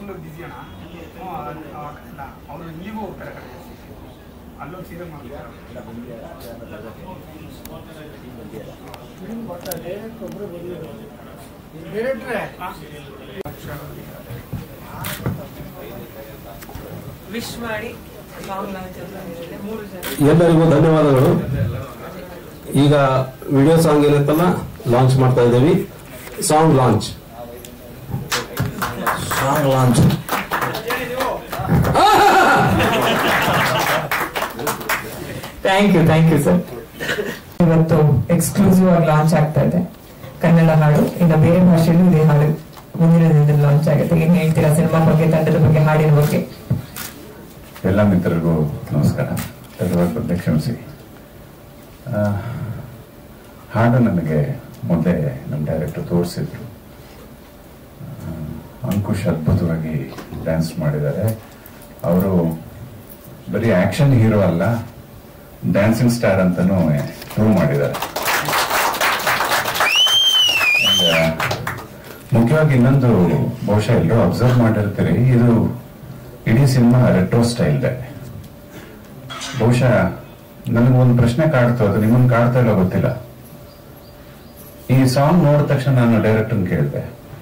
Full ಬಿಸಿ ಅಣ್ಣ ಹ್ಞೂ ಅದು- ಆ, ಇಲ್ಲ ಅವರು ನೀವು ಹೋಗ್ತಾರೆ ಆ ಕಡೆ ಅಲ್ಲೊಂದು ಸೀರೆ ಮಾಡ್ತಾರೆ ವಿಶ್ ಮಾಡಿ ಸಾಂಗ್ ಲಾಂಚ್ ಅಂತ ಹೇಳಿದ್ರೆ ಮೂರು ಜನ ಎಲ್ಲರಿಗೂ ಧನ್ಯವಾದಗಳು ಈಗ ವಿಡಿಯೋ ಸಾಂಗ್ ಏನಂತಲ್ಲ ಲಾಂಚ್ ಮಾಡ್ತಾ ಇದ್ದೀವಿ song launch song launch thank you thank you sir ಇವತ್ತು ಎಕ್ಸ್ಕ್ಲೂಸಿವ್ ಆಗಿ ಲಾಂಚ್ ಆಗ್ತಾ ಇದೆ ಕನ್ನಡ ಹಾಡು ಇನ್ನು ಬೇರೆ ಭಾಷೆಯಲ್ಲೂ ಇದೇ ಹಾಡು ಮುಂದಿನ ದಿನದಲ್ಲಿ ಲಾಂಚ್ ಆಗುತ್ತೆ ಏನ್ ಹೇಳ್ತೀರಾ ಸಿನಿಮಾ ಬಗ್ಗೆ ತಂಡದ ಬಗ್ಗೆ ಹಾಡಿನ ಬಗ್ಗೆ ಎಲ್ಲ ಮಿತ್ರರಿಗೂ ನಮಸ್ಕಾರ ಎಲ್ಲರಿಗೂ ಬಂದೆ ಕ್ಷಮಿಸಿ ಆ, ಹಾಡು ನನಗೆ ಮೊದಲೇ ನಮ್ಮ ಡೈರೆಕ್ಟರ್ ತೋರಿಸಿದ್ರು ಅಂಕುಶ್ ಅದ್ಭುತವಾಗಿ ಡ್ಯಾನ್ಸ್ ಮಾಡಿದ್ದಾರೆ ಅವರು ಬರೀ ಆಕ್ಷನ್ ಹೀರೋ ಅಲ್ಲ ಡ್ಯಾನ್ಸಿಂಗ್ ಸ್ಟಾರ್ ಅಂತಲೂ ಪ್ರೂವ್ ಮಾಡಿದ್ದಾರೆ And, ಆ, ಮುಖ್ಯವಾಗಿ ಇನ್ನೊಂದು ಬಹುಶಃ ಎಲ್ಲರೂ ಅಬ್ಸರ್ವ್ ಮಾಡಿರ್ತೀರಿ ಇದು ಇಡೀ ಸಿನಿಮಾ ರೆಟ್ರೋ ಸ್ಟೈಲ್ ಇದೆ ಬಹುಶಃ ನನಗೊಂದು ಪ್ರಶ್ನೆ ಕಾಡ್ತು ಅದು ನಿಮ್ಮನ್ನು ಕಾಡ್ತಾ ಇಲ್ಲ ಗೊತ್ತಿಲ್ಲ ಈ ಸಾಂಗ್ ನೋಡಿದ ತಕ್ಷಣ ನಾನು ಡೈರೆಕ್ಟರ್ ಕೇಳಿದೆ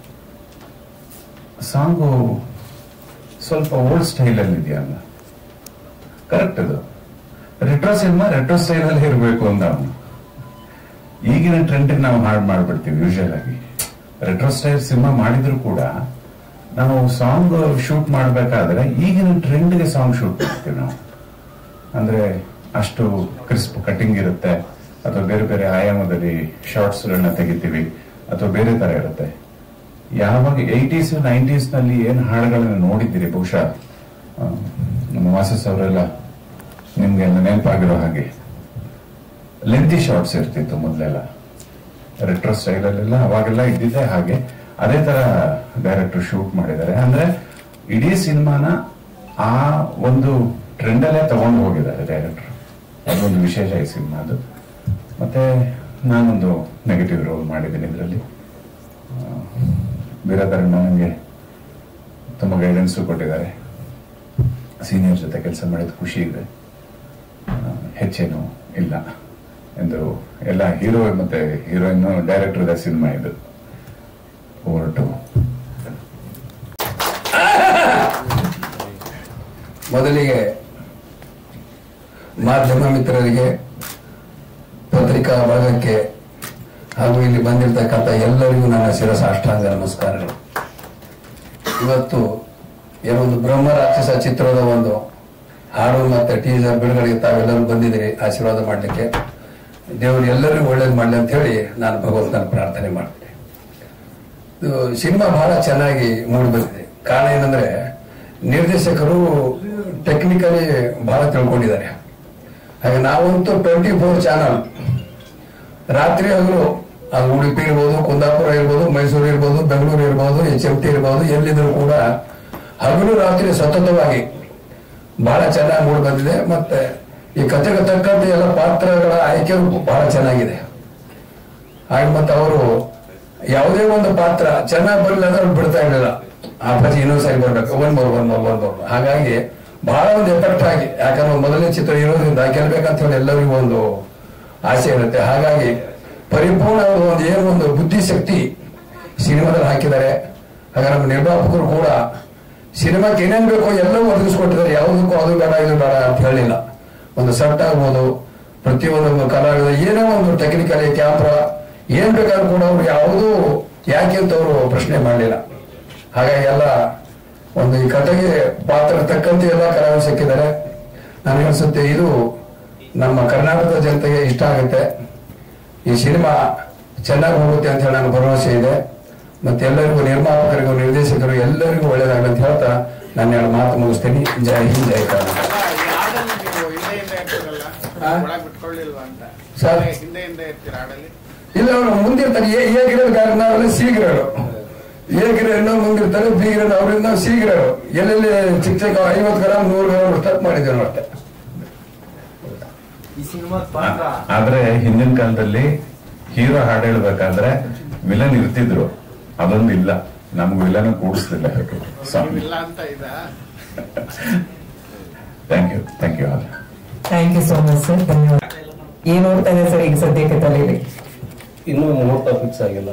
ಸಾಂಗು ಸ್ವಲ್ಪ ಓಲ್ಡ್ ಸ್ಟೈಲ್ ಅಲ್ಲಿ ಇದೆಯಲ್ಲ ಕರೆಕ್ಟ್ ಅದು ರೆಟ್ರೋ ಸಿನಿಮಾ ರೆಟ್ರೋ ಸ್ಟೈಲ್ ಅಲ್ಲಿ ಇರಬೇಕು ಅಂದ ಅವನು ಈಗಿನ ಟ್ರೆಂಡ್ ನಾವು ಹಾಡು ಮಾಡ್ಬಿಡ್ತೀವಿ ಯೂಶಲ್ ಆಗಿ ರೆಟ್ರೋ ಸ್ಟೈಲ್ ಸಿನಿಮಾ ಮಾಡಿದ್ರು ಕೂಡ ನಾವು ಸಾಂಗ್ ಶೂಟ್ ಮಾಡಬೇಕಾದ್ರೆ ಈಗಿನ ಟ್ರೆಂಡ್ಗೆ ಸಾಂಗ್ ಶೂಟ್ ಮಾಡ್ತೀವಿ ನಾವು ಅಂದ್ರೆ ಅಷ್ಟು ಕ್ರಿಸ್ಪ್ ಕಟಿಂಗ್ ಇರುತ್ತೆ ಅಥವಾ ಬೇರೆ ಬೇರೆ ಆಯಾಮದಲ್ಲಿ ಶಾರ್ಟ್ಸ್ ಗಳನ್ನ ತೆಗಿತೀವಿ ಅಥವಾ ಬೇರೆ ತರ ಇರುತ್ತೆ ಯಾವಾಗ ಏಯ್ಟೀಸ್ ನೈಂಟೀಸ್ ನಲ್ಲಿ ಏನ್ ಹಾಡುಗಳನ್ನ ನೋಡಿದ್ದೀರಿ ಬಹುಶಃ ಆ, ನಮ್ಮ ವಾಸಸ್ ಅವರೆಲ್ಲ ನಿಮ್ಗೆ ನೆನಪಾಗಿರೋ ಹಾಗೆ ಲೆಂತಿ ಶಾರ್ಟ್ಸ್ ಇರ್ತಿತ್ತು ಮೊದಲೆಲ್ಲ ರೆಟ್ರೋ ಸ್ಟೈಲ್ ಅಲ್ಲೆಲ್ಲ ಅವಾಗೆಲ್ಲ ಇದ್ದಿದ್ದೆ ಹಾಗೆ ಅದೇ ತರ ಡೈರೆಕ್ಟರ್ ಶೂಟ್ ಮಾಡಿದ್ದಾರೆ ಅಂದ್ರೆ ಇಡೀ ಸಿನಿಮಾನ ಆ ಒಂದು ಟ್ರೆಂಡ್ ಅಲ್ಲೇ ತಗೊಂಡು ಹೋಗಿದ್ದಾರೆ ಡೈರೆಕ್ಟರ್ ಅದೊಂದು ವಿಶೇಷ ಈ ಸಿನಿಮಾದು ಮತ್ತೆ ನಾನೊಂದು ನೆಗೆಟಿವ್ ರೋಲ್ ಮಾಡಿದ್ದೀನಿ ಇದರಲ್ಲಿ ಬೀರಾದರಣ್ಣ ನನಗೆ ತುಂಬ ಗೈಡೆನ್ಸು ಕೊಟ್ಟಿದ್ದಾರೆ ಸೀನಿಯರ್ ಜೊತೆ ಕೆಲಸ ಮಾಡಿದ ಖುಷಿ ಇದೆ ಆ, ಹೆಚ್ಚೇನು ಇಲ್ಲ ಎಂದು ಎಲ್ಲ ಹೀರೋ ಮತ್ತೆ ಹೀರೋಯಿನ್ ಡೈರೆಕ್ಟರ್ ಸಿನಿಮಾ ಇದು ಹೊರಟು ಮೊದಲಿಗೆ ಮಾಧ್ಯಮ ಮಿತ್ರರಿಗೆ ಪತ್ರಿಕಾ ಬಳಗಕ್ಕೆ ಹಾಗೂ ಇಲ್ಲಿ ಬಂದಿರತಕ್ಕಂಥ ಎಲ್ಲರಿಗೂ ನನ್ನ ಶಿರಸಾಷ್ಟಾಂಗ ನಮಸ್ಕಾರಗಳು ಇವತ್ತು ಏನೊಂದು ಬ್ರಹ್ಮ ರಾಕ್ಷಸ ಚಿತ್ರದ ಒಂದು ಹಾಡು ಮತ್ತೆ ಟೀಸರ್ ಬಿಡುಗಡೆಗೆ ತಾವೆಲ್ಲರೂ ಬಂದಿದ್ದೀರಿ ಆಶೀರ್ವಾದ ಮಾಡಲಿಕ್ಕೆ ದೇವರು ಎಲ್ಲರಿಗೂ ಒಳ್ಳೇದು ಮಾಡಲಿ ಅಂತ ಹೇಳಿ ನಾನು ಭಗವಂತನ ಪ್ರಾರ್ಥನೆ ಮಾಡ್ತೀನಿ ಇದು ಸಿನಿಮಾ ಬಹಳ ಚೆನ್ನಾಗಿ ಮೂಡಿ ಬಂದಿದೆ ಕಾರಣ ಏನಂದ್ರೆ ನಿರ್ದೇಶಕರು ಟೆಕ್ನಿಕಲಿ ಬಹಳ ತಿಳ್ಕೊಂಡಿದ್ದಾರೆ ಹಾಗೆ ನಾವಂತೂ ಟ್ವೆಂಟಿ ಫೋರ್ ಚಾನಲ್ ರಾತ್ರಿ ಹಗಲು ಅದು ಉಡುಪಿ ಇರ್ಬೋದು ಕುಂದಾಪುರ ಇರ್ಬೋದು ಮೈಸೂರು ಇರ್ಬೋದು ಬೆಂಗಳೂರು ಇರ್ಬೋದು ಎಚ್ ಎಂ ಟಿ ಇರ್ಬೋದು ಎಲ್ಲಿದ್ರು ಕೂಡ ಹಗಲು ರಾತ್ರಿ ಸತತವಾಗಿ ಬಹಳ ಚೆನ್ನಾಗಿ ಮೂಡಿ ಬಂದಿದೆ ಮತ್ತೆ ಈ ಕಥೆಗೆ ತಕ್ಕಂತೆ ಎಲ್ಲ ಪಾತ್ರಗಳ ಆಯ್ಕೆ ಬಹಳ ಚೆನ್ನಾಗಿದೆ ಹಾಗೆ ಮತ್ತೆ ಅವರು ಯಾವುದೇ ಒಂದು ಪಾತ್ರ ಚೆನ್ನಾಗಿ ಬರಲಿಲ್ಲ ಅಂದ್ರೆ ಅವ್ರು ಬಿಡ್ತಾ ಇರಲಿಲ್ಲ ಆ ಪ್ರತಿ ಇನ್ನೊಂದು ಸರಿ ಬರ್ಬೇಕು one bore one bore one bore ಹಾಗಾಗಿ ಬಹಳ ಒಂದು ಎಫೆಕ್ಟ್ ಆಗಿ ಯಾಕಂದ್ರೆ ಮೊದಲನೇ ಚಿತ್ರ ಇರೋದ್ರಿಂದ ಗೆಲ್ಬೇಕಂತ ಹೇಳಿ ಎಲ್ಲರಿಗೂ ಒಂದು ಆಸೆ ಇರುತ್ತೆ ಹಾಗಾಗಿ ಪರಿಪೂರ್ಣ ಒಂದು ಏನು ಒಂದು ಬುದ್ಧಿಶಕ್ತಿ ಸಿನಿಮಾದಲ್ಲಿ ಹಾಕಿದ್ದಾರೆ ಹಾಗೆ ನಮ್ಮ ನಿರ್ಮಾಪಕರು ಕೂಡ ಸಿನಿಮಾಕ್ಕೆ ಏನೇನ್ ಬೇಕೋ ಎಲ್ಲವೂ ಒದಗಿಸ್ಕೊಟ್ಟಿದ್ದಾರೆ ಯಾವುದಕ್ಕೂ ಅದು ಬೇಡ ಇದು ಬೇಡ ಅಂತ ಹೇಳಿಲ್ಲ ಒಂದು ಸೆಟ್ ಆಗ್ಬೋದು ಪ್ರತಿಯೊಂದು ಕಲಾವಿದ ಏನೇ ಒಂದು ಟೆಕ್ನಿಕಲಿ ಕ್ಯಾಮ್ರಾ ಏನ್ ಬೇಕಾದ್ರೂ ಕೂಡ ಅವ್ರು ಯಾವುದೂ ಯಾಕೆ ಅಂತ ಅವರು ಪ್ರಶ್ನೆ ಮಾಡಲಿಲ್ಲ ಹಾಗಾಗಿ ಎಲ್ಲ ಒಂದು ಈ ಕಥೆಗೆ ಪಾತ್ರ ತಕ್ಕಂತೆ ಎಲ್ಲ ಕಲಾವಿದರು ಸಿಕ್ಕಿದ್ದಾರೆ ನನಗನ್ಸುತ್ತೆ ಇದು ನಮ್ಮ ಕರ್ನಾಟಕದ ಜನತೆಗೆ ಇಷ್ಟ ಆಗುತ್ತೆ ಈ ಸಿನಿಮಾ ಚೆನ್ನಾಗಿ ಹೋಗುತ್ತೆ ಅಂತ ಹೇಳಿ ನನಗೆ ಭರವಸೆ ಇದೆ ಮತ್ತೆ ಎಲ್ಲರಿಗೂ ನಿರ್ಮಾಪಕರಿಗೂ ನಿರ್ದೇಶಕರು ಎಲ್ಲರಿಗೂ ಒಳ್ಳೇದಾಗಲಿ ಅಂತ ಹೇಳ್ತಾ ನಾನು ಎರಡು ಮಾತು ಮುಗಿಸ್ತೀನಿ ಜೈ ಹಿಂದ್ ಜೈ ಕರ್ನಾಟಕ ಹಾಡಲ್ಲಿ ನೀವು ಹಿಂದೆ ಹಿಂದೆ ಇರ್ತೀರಲ್ಲ ಹಾ? ಒಳಗೆ ಬಿಟ್ಕೊಳ್ಳಿಲ್ವಾ ಅಂತ ಸರ್? ಹಿಂದೆ ಹಿಂದೆ ಇರ್ತೀರ ಹಾಡಲ್ಲಿ ಇಲ್ಲ ಅವರು ಮುಂದಿರ್ತಾರೆ ಎ ಎ ಗಿರೇಡ್ ನಾವೆಲ್ಲ ಸಿ ಗಿರೇಡು ಎ ಗಿರೇಡ್ ಮುಂದಿರ್ತಾರೆ ಬಿ ಗಿರೇಡ್ ಅವರಿಂದ ಸಿ ಗಿರೇಡು ಎಲ್ಲೆಲ್ಲಿ ಚಿಕ್ಕ ಚಿಕ್ಕ ಐವತ್ತು ಗ್ರಾಮ್ ನೂರು ಗ್ರಾಮ್ ಸ್ಟಾರ್ಟ್ ಮಾಡಿದ್ದೇವೆ ಅಷ್ಟೇ ಆದ್ರೆ ಹಿಂದಿನ ಕಾಲದಲ್ಲಿ ಹೀರೋ ಹಾಡು ಹೇಳ್ಬೇಕಾದ್ರೆ ವಿಲನ್ ಇರ್ತಿದ್ರು ಅದೊಂದು ಇಲ್ಲ ನಮಗೂ ಎಲ್ಲಾನು ಕೂಡಿಸ್ತಿಲ್ಲ ಸ್ವಾಮಿ ಇಲ್ಲ ಅಂತ ಇದ thank you thank you all thank you so much sir ಧನ್ಯವಾದ ಏನ್ ಓಡ್ತಾ ಇದೆ ಸರ್ ಈಗ ಸದ್ಯಕ್ಕೆ ತಲೆಯಲ್ಲಿ ಇನ್ನೂ ಮುಹೂರ್ತ ಫಿಕ್ಸ್ ಆಗಿಲ್ಲ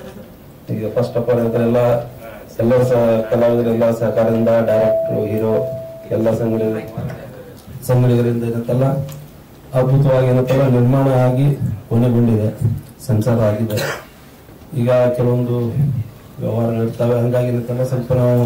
ಈಗ ಫಸ್ಟ್ ಆಫ್ ಆಲ್ ಎಲ್ಲ ಎಲ್ಲರ ಸಹ ಕಲಾವಿದರೆಲ್ಲ ಸಹಕಾರದಿಂದ ಡೈರೆಕ್ಟ್ರು ಹೀರೋ ಎಲ್ಲ ಸಂಗಡಿ ಸಂಗಡಿಗರಿಂದ ಏನಂತಲ್ಲ ಅದ್ಭುತವಾಗಿ ಏನಂತಲ್ಲ ನಿರ್ಮಾಣ ಆಗಿ ಕೊನೆಗೊಂಡಿದೆ ಸಂಸಾರ ಆಗಿದೆ ಈಗ ಕೆಲವೊಂದು ವ್ಯವಹಾರಗಳು ಇರ್ತವೆ ಹಂಗಾಗಿ ಏನಂತಲ್ಲ ಸ್ವಲ್ಪ ನಾವು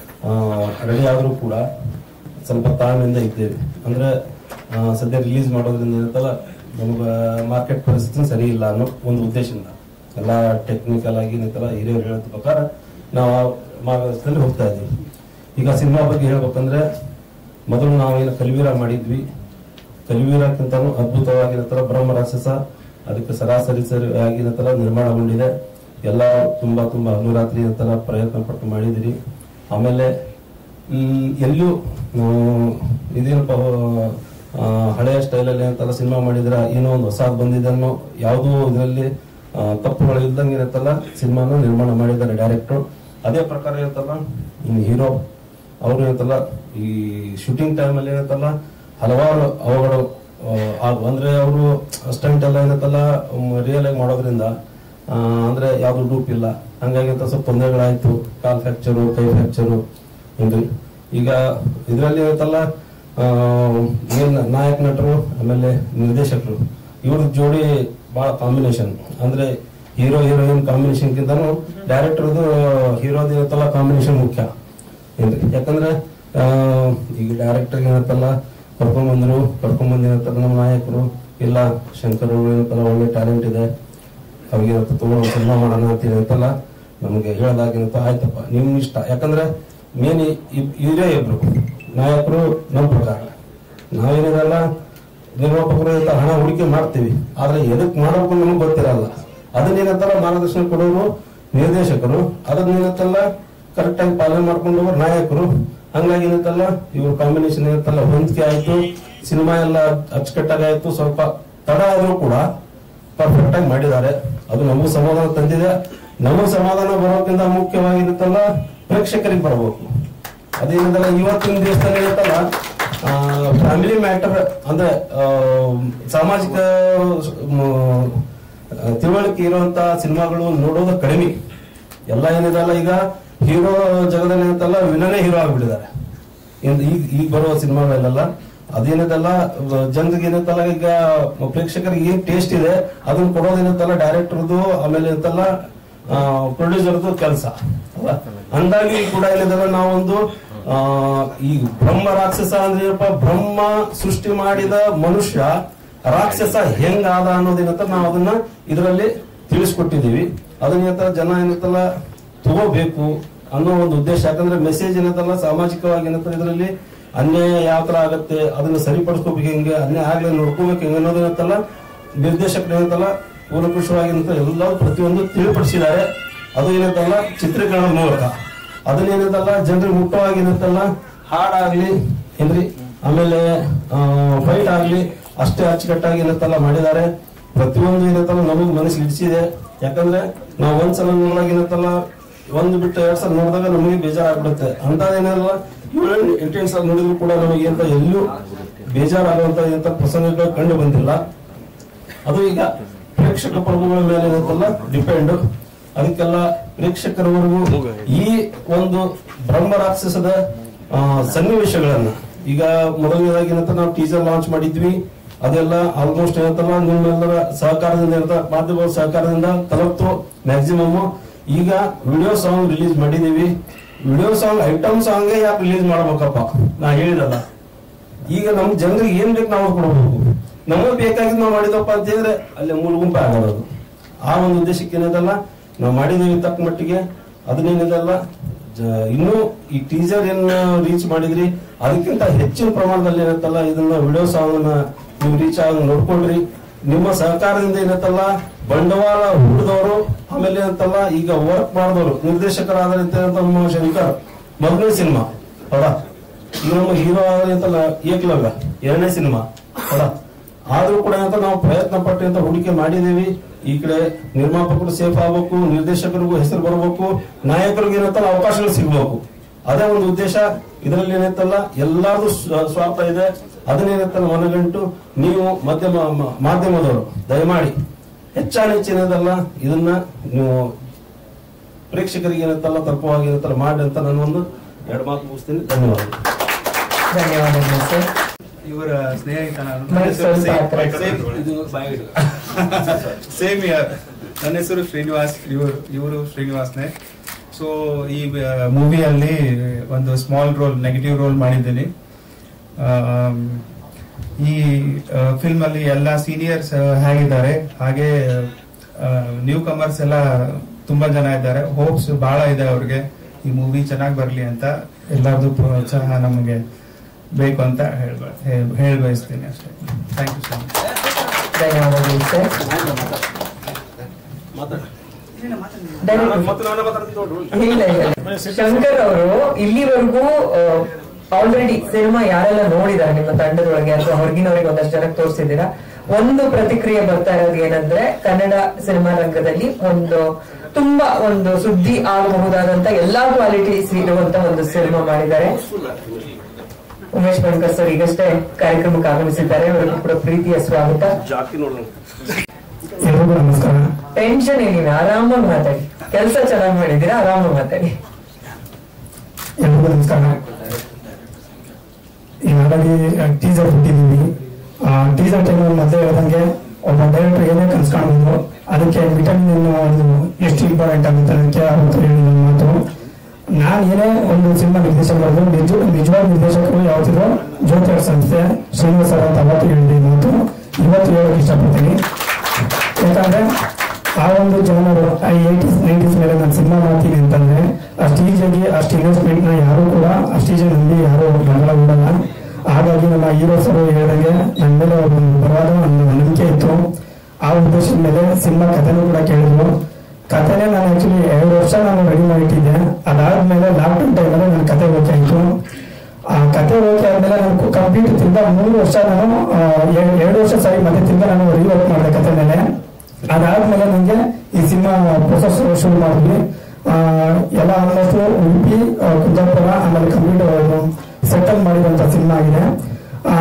ರೆಡಿ ಆದರೂ ಕೂಡ ಸ್ವಲ್ಪ ತಾಳ್ಮೆಯಿಂದ ಇದ್ದೇವೆ ಅಂದ್ರೆ ಆ, ಸದ್ಯ ರಿಲೀಸ್ ಮಾಡೋದ್ರಿಂದ ಏನಂತಲ್ಲ ನಮ್ಗೆ ಮಾರ್ಕೆಟ್ ಪರಿಸ್ಥಿತಿ ಸರಿ ಇಲ್ಲ ಅನ್ನೋ ಒಂದು ಉದ್ದೇಶದಿಂದ ಎಲ್ಲ ಟೆಕ್ನಿಕಲ್ ಆಗಿ ಏನಂತಲ್ಲ ಹಿರಿಯರು ಹೇಳಿದ ಪ್ರಕಾರ ನಾವು ಆ ಮಾರ್ಗದರ್ಶನದಲ್ಲಿ ಹೋಗ್ತಾ ಇದ್ದೀವಿ ಈಗ ಸಿನಿಮಾ ಬಗ್ಗೆ ಹೇಳ್ಬೇಕಂದ್ರೆ ಮೊದಲು ನಾವೇನು ಕಲಿವೀರ ಮಾಡಿದ್ವಿ ಕಲಿವೀರಕ್ಕಿಂತಲೂ ಅದ್ಭುತವಾಗಿ ಏನಂತಾರ ಬ್ರಹ್ಮ ರಾಕ್ಷಸ ಅದಕ್ಕೆ ಸರಾಸರಿ ಸರಿ ಆಗಿ ಏನಂತಾರ ನಿರ್ಮಾಣಗೊಂಡಿದೆ ಎಲ್ಲ ತುಂಬಾ ತುಂಬಾ ಅನುರಾತ್ರಿ ಏನಂತಾರ ಪ್ರಯತ್ನ ಪಟ್ಟು ಮಾಡಿದಿರಿ ಆಮೇಲೆ ಹ್ಮ್, ಎಲ್ಲೂ ನಾವು ಇದೇನಪ್ಪ ಆ, ಹಳೆಯ ಸ್ಟೈಲಲ್ಲಿ ಅಂತೆಲ್ಲ ಸಿನಿಮಾ ಮಾಡಿದ್ರೆ ಏನೋ ಒಂದು ಹೊಸದು ಬಂದಿದೆ ಅನ್ನೋ ಯಾವುದೋ ಇದರಲ್ಲಿ ತಪ್ಪುಗಳು ಇಲ್ದಂಗೆ ಏನಂತಲ್ಲ ಸಿನಿಮಾನ ನಿರ್ಮಾಣ ಮಾಡಿದ್ದಾರೆ ಡೈರೆಕ್ಟರ್ ಅದೇ ಪ್ರಕಾರ ಏನಂತಲ್ಲ ಇನ್ನು ಹೀರೋ ಅವರು ಏನಂತಲ್ಲ ಈ ಶೂಟಿಂಗ್ ಟೈಮಲ್ಲಿ ಏನಂತಲ್ಲ ಹಲವಾರು ಅವಘಡ ಆಗ ಅಂದ್ರೆ ಅವರು ಸ್ಟಂಟ್ ಎಲ್ಲ ಏನಂತಲ್ಲ ರಿಯಲ್ ಆಗಿ ಮಾಡೋದ್ರಿಂದ ಆ, ಅಂದ್ರೆ ಯಾವ್ದು ಡೂಪ್ ಇಲ್ಲ ಹಂಗಾಗಿ ಅಂತ ಸ್ವಲ್ಪ ತೊಂದರೆಗಳಾಯ್ತು ಕಾಲ್ ಫ್ರಾಕ್ಚರು ಕೈ ಫ್ರಾಕ್ಚರು ಹಿಂಗೆ ಈಗ ಇದರಲ್ಲಿ ಏನಂತಲ್ಲ ಆ, ಏನ್ ನಾಯಕ ನಟರು ಆಮೇಲೆ ನಿರ್ದೇಶಕರು ಇವ್ರ ಜೋಡಿ ಬಹಳ ಕಾಂಬಿನೇಷನ್ ಅಂದ್ರೆ ಹೀರೋ ಹೀರೋಯಿನ್ ಕಾಂಬಿನೇಷನ್ ಗಿಂತನೂ ಡೈರೆಕ್ಟರ್ದು ಹೀರೋದು ಏನಂತಲ್ಲ ಕಾಂಬಿನೇಷನ್ ಮುಖ್ಯ ಏನ್ರಿ ಯಾಕಂದ್ರೆ ಆ, ಈಗ ಡೈರೆಕ್ಟರ್ ಏನಂತಲ್ಲ ಕರ್ಕೊಂಡ್ ಬಂದ್ರು ಕರ್ಕೊಂಡ್ ಬಂದಿರಂತಾರ ನಮ್ಮ ನಾಯಕರು ಇಲ್ಲ ಶಂಕರ್ ಅವ್ರು ಏನಂತಲ್ಲ ಒಳ್ಳೆ ಟ್ಯಾಲೆಂಟ್ ಇದೆ ಅವ್ರಿಗೆ ಇವತ್ತು ತಗೊಂಡು ಸಿನಿಮಾ ಮಾಡೋಣ ಅಂತೀನಿ ಅಂತಲ್ಲ ನಮಗೆ ಹೇಳ್ದಾಗಿನಂತ ಆಯ್ತಪ್ಪ ನಿಮ್ ಇಷ್ಟ ಯಾಕಂದ್ರೆ ಮೇನ್ ಇವರೇ ಇಬ್ರು ನಾಯಕರು ನಮ್ಮ ಪ್ರಕಾರ ನಾವೇನಿದಲ್ಲ ನಿರ್ಮಾಪಕರು ಇಂತ ಹಣ ಹೂಡಿಕೆ ಮಾಡ್ತೀವಿ ಆದ್ರೆ ಎದಕ್ ಮಾಡಬೇಕು ನಮ್ಗೆ ಗೊತ್ತಿರಲ್ಲ ಅದನ್ನೇನಂತಾರ ಮಾರ್ಗದರ್ಶನ ಕೊಡೋರು ನಿರ್ದೇಶಕರು ಅದನ್ನೇನಂತಲ್ಲ ಕರೆಕ್ಟ್ ಆಗಿ ಪಾಲನೆ ಮಾಡ್ಕೊಂಡು ಹೋಗೋರು ನಾಯಕರು ಹಂಗಾಗಿ ಏನಂತಲ್ಲ ಇವ್ರ ಕಾಂಬಿನೇಷನ್ ಏನಂತಲ್ಲ ಹೊಂದಿಕೆ ಆಯ್ತು ಸಿನಿಮಾ ಎಲ್ಲ ಅಚ್ಚುಕಟ್ಟಾಗಿ ಆಯ್ತು ಸ್ವಲ್ಪ ತಡ ಆದ್ರೂ ಕೂಡ ಪರ್ಫೆಕ್ಟ್ ಆಗಿ ಮಾಡಿದ್ದಾರೆ ಅದು ನಮಗೂ ಸಮಾಧಾನ ತಂದಿದೆ ನಮಗೂ ಸಮಾಧಾನ ಬರೋಕ್ಕಿಂತ ಮುಖ್ಯವಾಗಿ ಇರುತ್ತಲ್ಲ ಪ್ರೇಕ್ಷಕರಿಗೆ ಬರಬೇಕು ಅದೇನಿದಲ್ಲ ಇವತ್ತಿನ ದಿವಸದಲ್ಲಿ ಇರುತ್ತಲ್ಲ ಫ್ಯಾಮಿಲಿ ಮ್ಯಾಟರ್ ಅಂದ್ರೆ ಆ, ಸಾಮಾಜಿಕ ಮ್, ತಿಳುವಳಿಕೆ ಇರುವಂತ ಸಿನಿಮಾಗಳು ನೋಡೋದು ಕಡಿಮೆ ಎಲ್ಲ ಏನಿದಲ್ಲ ಈಗ ಹೀರೋ ಜಗದಲ್ಲಿ ಏನಂತಲ್ಲ ವಿಲನೇ ಹೀರೋ ಆಗ್ಬಿಟ್ಟಿದ್ದಾರೆ ಇನ್- ಈಗ ಈಗ ಬರುವ ಸಿನಿಮಾಗಳೆಲ್ಲ ಅದೇನದಲ್ಲ ಜನರಿಗೆ ಏನಂತಲ್ಲ ಈಗ ಪ್ರೇಕ್ಷಕರಿಗೆ ಏನ್ ಟೇಸ್ಟ್ ಇದೆ ಅದನ್ನ ಕೊಡೋದೇನಂತಲ್ಲ ಡೈರೆಕ್ಟರ್ದು ಆಮೇಲೆ ಅಂತಲ್ಲ ಪ್ರೊಡ್ಯೂಸರ್ದು ಕೆಲಸ ಅಲ್ಲ ಅಂದಾಗಿ ಕೂಡ ಏನಿದಲ್ಲ ನಾವೊಂದು ಆ, ಈ ಬ್ರಹ್ಮ ರಾಕ್ಷಸ ಅಂದ್ರೆ ಏನಪ್ಪ ಬ್ರಹ್ಮ ಸೃಷ್ಟಿ ಮಾಡಿದ ಮನುಷ್ಯ ರಾಕ್ಷಸ ಹೆಂಗಾದ ಅನ್ನೋದೇನಂತ ನಾವು ಅದನ್ನ ಇದರಲ್ಲಿ ತಿಳಿಸ್ಕೊಟ್ಟಿದೀವಿ ಅದನ್ನ ಜನ ಏನಂತಲ್ಲ ತಗೋಬೇಕು ಅನ್ನೋ ಒಂದು ಉದ್ದೇಶ ಯಾಕಂದ್ರೆ ಮೆಸೇಜ್ ಏನಂತಲ್ಲ ಸಾಮಾಜಿಕವಾಗಿ ಏನಂತ ಇದರಲ್ಲಿ ಅನ್ಯಾಯ ಯಾವ ತರ ಆಗತ್ತೆ ಅದನ್ನ ಸರಿಪಡಿಸ್ಕೋಬೇಕು ಹೆಂಗೆ ಅನ್ಯಾಯ ಆಗ್ಲಿ ನೋಡ್ಕೋಬೇಕು ಹೆಂಗೆ ಅನ್ನೋದೇನಂತಲ್ಲ ನಿರ್ದೇಶಕರು ಏನಂತಲ್ಲ ಕೂಲಂಕುಷವಾಗಿ ಏನಂತ ಎಲ್ಲ ಪ್ರತಿಯೊಂದು ತಿಳಿಪಡಿಸಿದ್ದಾರೆ ಅದು ಏನಂತಲ್ಲ ಚಿತ್ರೀಕರಣದ ಮೂಲಕ ಅದನ್ನೇನಂತಲ್ಲ ಜನರಿಗೆ ಮುಟ್ಟವಾಗಿ ಏನಂತಲ್ಲ ಹಾಡಾಗ್ಲಿ ಏನ್ರಿ ಆಮೇಲೆ ಫೈಟ್ ಆಗ್ಲಿ ಅಷ್ಟೇ ಅಚ್ಚುಕಟ್ಟಾಗಿ ಏನಂತಲ್ಲ ಮಾಡಿದ್ದಾರೆ ಪ್ರತಿಯೊಂದು ಏನಂತಲ್ಲ ನಮಗ್ ಮನಸ್ಸಿಗೆ ಇಡಿಸಿದೆ ಯಾಕಂದ್ರೆ ನಾವು ಒಂದ್ಸಲ ನೋಡಿದಾಗ ಏನಂತಲ್ಲ ಒಂದು ಬಿಟ್ಟು ಎರಡ್ ಸಲ ನೋಡಿದಾಗ ನಮಗೆ ಬೇಜಾರಾಗ್ಬಿಡುತ್ತೆ ಅಂತದೇನಲ್ಲ ಏಳು ಎಂಟು ಸಲ ನೋಡಿದ್ರು ಕೂಡ ನಮಗೆ ಅಂತ ಎಲ್ಲೂ ಬೇಜಾರಾಗುವಂತ ಎಂತ ಪ್ರಸಂಗಗಳು ಕಂಡು ಬಂದಿಲ್ಲ ಅದು ಈಗ ಪ್ರೇಕ್ಷಕ ಪ್ರಭುಗಳ ಮೇಲೆ ಏನಂತಲ್ಲ ಡಿಪೆಂಡ್ ಅದಕ್ಕೆಲ್ಲ ಪ್ರೇಕ್ಷಕರವರೆಗೂ ಈ ಒಂದು ಬ್ರಹ್ಮ ರಾಕ್ಷಸದ ಆ, ಸನ್ನಿವೇಶಗಳನ್ನ ಈಗ ಮೊದಲನೇದಾಗಿ ಏನಂತ ನಾವು ಟೀಸರ್ ಲಾಂಚ್ ಮಾಡಿದ್ವಿ ಅದೆಲ್ಲ ಆಲ್ಮೋಸ್ಟ್ ಏನಂತಲ್ಲ ನಿಮ್ಮೆಲ್ಲರ ಸಹಕಾರದಿಂದ ಏನಂತ ಮಾಧ್ಯಮಗಳ ಸಹಕಾರದಿಂದ ತಲುಪ್ತು ಮ್ಯಾಕ್ಸಿಮಮ್ ಈಗ ವಿಡಿಯೋ ಸಾಂಗ್ ರಿಲೀಸ್ ಮಾಡಿದೀವಿ ವಿಡಿಯೋ ಸಾಂಗ್ ಐಟಮ್ ಸಾಂಗ್ ಯಾಕೆ ರಿಲೀಸ್ ಮಾಡ್ಬೇಕಪ್ಪ ನಾ ಹೇಳಿದಲ್ಲ ಈಗ ನಮ್ ಜನರಿಗೆ ಏನ್ ಬೇಕು ನಾವು ಕೊಡಬೇಕು ನಮಗ್ ಬೇಕಾಗಿದ್ದು ನಾವು ಮಾಡಿದಪ್ಪ ಅಂತ ಹೇಳಿದ್ರೆ ಅಲ್ಲಿ ಮೂಲ ಗುಂಪೆ ಆಗೋದು ಅದು. ಆ ಒಂದು ಉದ್ದೇಶಕ್ಕೆ ಏನದಲ್ಲ ನಾವು ಮಾಡಿದೀವಿ ತಕ್ಕ ಮಟ್ಟಿಗೆ ಅದನ್ನೇನಿದಲ್ಲ ಜ- ಇನ್ನೂ ಈ ಟೀಸರ್ ಏನ್ ರೀಚ್ ಮಾಡಿದ್ರಿ ಅದಕ್ಕಿಂತ ಹೆಚ್ಚಿನ ಪ್ರಮಾಣದಲ್ಲಿ ಏನಂತಲ್ಲ ಇದನ್ನ ವಿಡಿಯೋ ಸಾಂಗ್ ನೀವು ರೀಚ್ ಆಗಿ ನೋಡ್ಕೊಂಡ್ರಿ ನಿಮ್ಮ ಸಹಕಾರದಿಂದ ಏನಂತಲ್ಲ ಬಂಡವಾಳ ಹೂಡಿದವರು ಆಮೇಲೆ ಏನಂತಲ್ಲ ಈಗ ವರ್ಕ್ ಮಾಡಿದವರು ನಿರ್ದೇಶಕರಾದಂತ ನಮ್ಮ ಶಂಕರ್ ಮೊದಲನೇ ಸಿನಿಮಾ ಹೌದಾ ಈಗ ನಮ್ಮ ಹೀರೋ ಅಂತಲ್ಲ ಏಕಲವ್ಯ ಎರಡನೇ ಸಿನಿಮಾ ಹೌದಾ ಆದ್ರೂ ಕೂಡ ಏನಂತ ನಾವು ಪ್ರಯತ್ನ ಪಟ್ಟು ಅಂತ ಹೂಡಿಕೆ ಮಾಡಿದೀವಿ ಈ ಕಡೆ ನಿರ್ಮಾಪಕರು ಸೇಫ್ ಆಗ್ಬೇಕು ನಿರ್ದೇಶಕರಿಗೂ ಹೆಸರು ಬರಬೇಕು ನಾಯಕರಿಗೆ ಏನಂತಲ್ಲ ಅವಕಾಶಗಳು ಸಿಗ್ಬೇಕು ಅದೇ ಒಂದು ಉದ್ದೇಶ ಇದರಲ್ಲಿ ಏನಂತಲ್ಲ ಎಲ್ಲಾರ್ದು ಸ್ವ- ಸ್ವಾರ್ಥ ಇದೆ ಅದನ್ನೇನಂತಲ್ಲ ಮನಗಂಟು ನೀವು ಮಧ್ಯಮ ಮ- ಮಾಧ್ಯಮದವರು ದಯಮಾಡಿ ಹೆಚ್ಚಾನ ಹೆಚ್ಚಿನದಲ್ಲ ಇದನ್ನ ನೀವು ಪ್ರೇಕ್ಷಕರಿಗೆ ಏನಂತಲ್ಲ ತಲುಪುವಾಗ ಏನಂತಲ್ಲ ಮಾಡಿ ಅಂತ ನಾನು ಒಂದು ಎರಡು ಮಾತು ಮುಗಿಸ್ತೀನಿ ಧನ್ಯವಾದ ಧನ್ಯವಾದಗಳು ಸರ್ ಇವರ ಸ್ನೇಹಿತ ನಾನು ಮೈ ನನ್ನ ಹೆಸರು ಸ್ವಲ್ಪ ಸೇಮ್- ಹತ್ರ. ಸೇಮ್ ಇದು ಸೇಮ್ ಇಯರ್ ನನ್ನ ಹೆಸರು ಶ್ರೀನಿವಾಸ್ ಇವರು ಇವರು ಶ್ರೀನಿವಾಸ್ನೇ ಸೊ ಈ ಮೂವಿಯಲ್ಲಿ ಒಂದು ಸ್ಮಾಲ್ ರೋಲ್ ನೆಗೆಟಿವ್ ರೋಲ್ ಮಾಡಿದ್ದೀನಿ ಆಮ್, ಈ ಫಿಲ್ಮ್ ಅಲ್ಲಿ ಎಲ್ಲ ಸೀನಿಯರ್ಸ್ ಹೇಗಿದ್ದಾರೆ ಹಾಗೆ ನ್ಯೂ ಕಮರ್ಸ್ ಎಲ್ಲ ತುಂಬಾ ಜನ ಇದ್ದಾರೆ ಹೋಪ್ಸ್ ಬಹಳ ಇದೆ ಅವ್ರಿಗೆ ಈ ಮೂವಿ ಚೆನ್ನಾಗಿ ಬರಲಿ ಅಂತ ಎಲ್ಲರದು ಪ್ರೋತ್ಸಾಹ ನಮಗೆ ಬೇಕು ಅಂತ ಹೇಳ್ಬ ಹೇಳ್- ಹೇಳ್ ಬಯಸ್ತೀನಿ ಅಷ್ಟೇ ಥ್ಯಾಂಕ್ ಯು ಸೊ ಮಚ್ ಧನ್ಯವಾದಗಳು ಸರ್ ಡೈರೆಕ್ಟ್ ಇಲ್ಲ ಇಲ್ಲ ಶಂಕರ್ ಅವರು ಇಲ್ಲಿವರೆಗೂ ಆಲ್ರೆಡಿ ಸಿನಿಮಾ ಯಾರೆಲ್ಲ ನೋಡಿದಾರೆ ನಿಮ್ಮ ತಂಡದೊಳಗೆ ಅಥವಾ ಹೊರಗಿನವರಿಗೆ ಒಂದಷ್ಟು ಜನಕ್ಕೆ ತೋರಿಸಿದ್ದೀರಾ ಒಂದು ಪ್ರತಿಕ್ರಿಯೆ ಬರ್ತಾ ಇರೋದು ಏನಂದ್ರೆ ಕನ್ನಡ ಸಿನಿಮಾ ರಂಗದಲ್ಲಿ ಒಂದು ತುಂಬಾ ಒಂದು ಸುದ್ದಿ ಆಗಬಹುದಾದಂತ ಎಲ್ಲಾ ಕ್ವಾಲಿಟೀಸ್ ಇರುವಂತ ಒಂದು ಸಿನಿಮಾ ಮಾಡಿದ್ದಾರೆ ಉಮೇಶ್ ಬಣ್ಕರ್ ಸರ್ ಈಗಷ್ಟೇ ಕಾರ್ಯಕ್ರಮಕ್ಕೆ ಆಗಮಿಸಿದ್ದಾರೆ ಅವರಿಗೂ ಕೂಡ ಪ್ರೀತಿಯ ಸ್ವಾಗತ ಜಾಕಿ ನೋಡೋಣ ಎಲ್ರಿಗೂ ನಮಸ್ಕಾರ ಟೆನ್ಷನ್ ಏನಿಲ್ಲ ಆರಾಮಾಗಿ ಮಾತಾಡಿ ಕೆಲಸ ಚೆನ್ನಾಗಿ ಮಾಡಿದ್ದೀರಾ ಆರಾಮಾಗಿ ಮಾತಾಡಿ ಎಲ್ರಿಗೂ ನಮಸ್ಕಾರ ಈಗಾಗಲೇ ಟೀಸರ್ ಬಿಟ್ಟಿದ್ದೀವಿ ಟೀಸರ್ ಟೈಮಲ್ಲಿ ಮೊದಲೇ ಹೇಳ್ದಂಗೆ ಒಬ್ಬ ಡೈರೆಕ್ಟರ್ ಏನೇ ಕನ್ಸ್ಕೊಂಡಿದ್ರು ಅದಕ್ಕೆ ವಿಟಮಿನ್ ಒಂದು ಎಷ್ಟು ಇಂಪಾರ್ಟೆಂಟ್ ಆಗುತ್ತೆ ಅದಕ್ಕೆ ಅವತ್ತು ಹೇಳಿದ ಮಾತು ನಾನು ಏನೇ ಒಂದು ಸಿನಿಮಾ ನಿರ್ದೇಶನ ಮಾಡಿದ್ರು ನಿಜ ನಿಜವಾದ ನಿರ್ದೇಶಕರು ಯಾವತ್ತಿದ್ರು ಜ್ಯೋತಿ ಸಂಸ್ಥೆ ಶ್ರೀನಿವಾಸ ಅಂತ ಅವತ್ತು ಹೇಳಿದ ಮಾತು ಇವತ್ತು ಹೇಳೋಕೆ ಇಷ್ಟಪಡ್ತೀನಿ ಯಾಕಂದ್ರೆ ಆ ಒಂದು ಜನರು ಏಯ್ಟೀಸ್ ನೈಂಟೀಸ್ ಮೇಲೆ ನಾನು ಸಿನಿಮಾ ಮಾಡ್ತೀನಿ ಅಂತಂದ್ರೆ ಅಷ್ಟು ಈಸಿಯಾಗಿ ಅಷ್ಟು ಇನ್ವೆಸ್ಟ್ಮೆಂಟ್ ನ ಯಾರು ಕೂಡ ಅಷ್ಟು ಈಸಿಯಾಗಿ ನಂಬಿ ಯಾರು ಬೆಂಬಲ ಬಿಡಲ್ಲ ಹಾಗಾಗಿ ನಮ್ಮ ಹೀರೋಸ್ ಅವರು ಹೇಳಿದಂಗೆ ನನ್ನ ಮೇಲೆ ಒಂದು ಬರವಾದ ಒಂದು ನಂಬಿಕೆ ಇತ್ತು ಆ ಉದ್ದೇಶದ ಮೇಲೆ ಸಿನಿಮಾ ಕಥೆನೂ ಕೂಡ ಕೇಳಿದ್ರು ಕಥೆನೇ ನಾನು ಆಕ್ಚುಲಿ ಎರಡು ವರ್ಷ ನಾನು ರೆಡಿ ಮಾಡಿಟ್ಟಿದ್ದೆ ಅದಾದ್ಮೇಲೆ ಲಾಕ್ಡೌನ್ ಟೈಮಲ್ಲಿ ನನ್ನ ಕತೆ ಓಕೆ ಆಯ್ತು ಆ ಕತೆ ಓಕೆ ಆದ್ಮೇಲೆ ನಾನು ಕಂಪ್ಲೀಟ್ ತಿರ್ಗಾ ಮೂರು ವರ್ಷ ನಾನು ಆ, ಎ- ಎರಡು ವರ್ಷ ಸಾರಿ ಮತ್ತೆ ತಿರ್ಗಾ ನಾನು ರಿವರ್ಕ್ ಮಾಡಿದೆ ಕತೆ ಮೇಲೆ ಅದಾದ್ಮೇಲೆ ನನಗೆ ಈ ಸಿನಿಮಾ ಪ್ರೊಸೆಸ್ ಶುರು ಮಾಡಿದ್ವಿ ಆ, ಎಲ್ಲ ಆಲ್ಮೋಸ್ಟ್ ಉಡುಪಿ ಆ, ಕುಂದಾಪುರ ಆಮೇಲೆ ಕಂಪ್ಲೀಟ್ ಸೆಟಲ್ ಮಾಡಿರುವಂತ ಸಿನಿಮಾ ಆಗಿದೆ ಆ,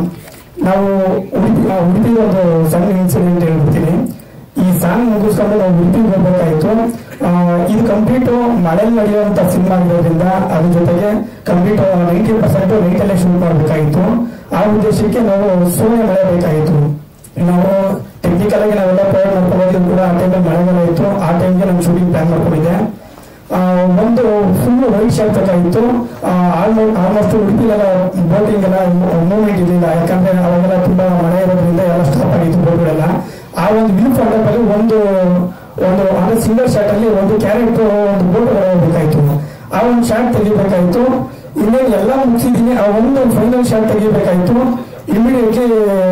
ನಾವು ಉಡುಪಿ ಆ, ಉಡುಪಿ ಒಂದು ಸಣ್ಣ ಇನ್ಸಿಡೆಂಟ್ ಹೇಳ್ಬಿಡ್ತೀನಿ ಈ ಸಾಂಗ್ ಮುಗಿಸ್ಕೊಂಡು ನಾವು ಉಡುಪಿಗೆ ಹೋಗ್ಬೇಕಾಯ್ತು ಆ, ಇದು ಕಂಪ್ಲೀಟ್ ಮಳೆಯಲ್ಲಿ ನಡೆಯುವಂತ ಸಿನಿಮಾ ಆಗಿರೋದ್ರಿಂದ ಅದ್ರ ಜೊತೆಗೆ ಕಂಪ್ಲೀಟ್ ನೈಂಟಿ ಪರ್ಸೆಂಟ್ ನೈಟಲ್ಲೇ ಶೂಟ್ ಮಾಡಬೇಕಾಗಿತ್ತು ಆ ಉದ್ದೇಶಕ್ಕೆ ನಾವು ಸೂರ್ಯ ಮಳೆ ಬೇಕಾಗಿತ್ತು ನಾವು ಟೆಕ್ನಿಕಲ್ ಆಗಿ ನಾವೆಲ್ಲ ಪ್ರಯೋಗ ಮಾಡ್ಕೊಂಡಿದ್ದು ಕೂಡ ಆ ಟೈಮಲ್ಲಿ ಮಳೆಗಾಲ ಇತ್ತು ಆ ಟೈಮ್ಗೆ ನಾನು ಶೂಟಿಂಗ್ ಪ್ಲಾನ್ ಮಾಡ್ಕೊಂಡಿದ್ದೆ ಆ, ಒಂದು ಫುಲ್ ವೈಟ್ ಶರ್ಟ್ ಬೇಕಾಗಿತ್ತು ಆಲ್ಮೋಸ್ಟ್ ಆಲ್ಮೋಸ್ಟ್ ಉಡುಪಿಲೆಲ್ಲ ಬೋಟಿಂಗ್ ಎಲ್ಲ ಮೂವ್ಮೆಂಟ್ ಇರಲಿಲ್ಲ ಯಾಕಂದ್ರೆ ಅವಾಗೆಲ್ಲ ತುಂಬಾ ಮಳೆ ಇರೋದ್ರಿಂದ ಎಲ್ಲ ಸ್ಟಾಪ್ ಆಗಿತ್ತು ಬೋಟ್ಗಳೆಲ್ಲ ಆ ಒಂದು ವ್ಯೂ ಪಾಯಿಂಟ್ ಅಲ್ಲಿ ಒಂದು ಒಂದು ಅಂದ್ರೆ ಸಿಂಗಲ್ ಶಾಟ್ ಅಲ್ಲಿ ಒಂದು ಕ್ಯಾರೆಕ್ಟರ್ ಒಂದು ಬೋಟ್ ಬೇಕಾಯ್ತು ಆ ಒಂದು ಶಾಟ್ ತೆಗಿಬೇಕಾಯ್ತು ಇನ್ನೇನು ಎಲ್ಲ ಮುಗಿಸಿದೀನಿ ಆ ಒಂದು ಫೈನಲ್ ಶಾಟ್ ತೆಗಿಬೇಕಾಯ್ತು ಇಮಿಡಿಯೇಟ್ಲಿ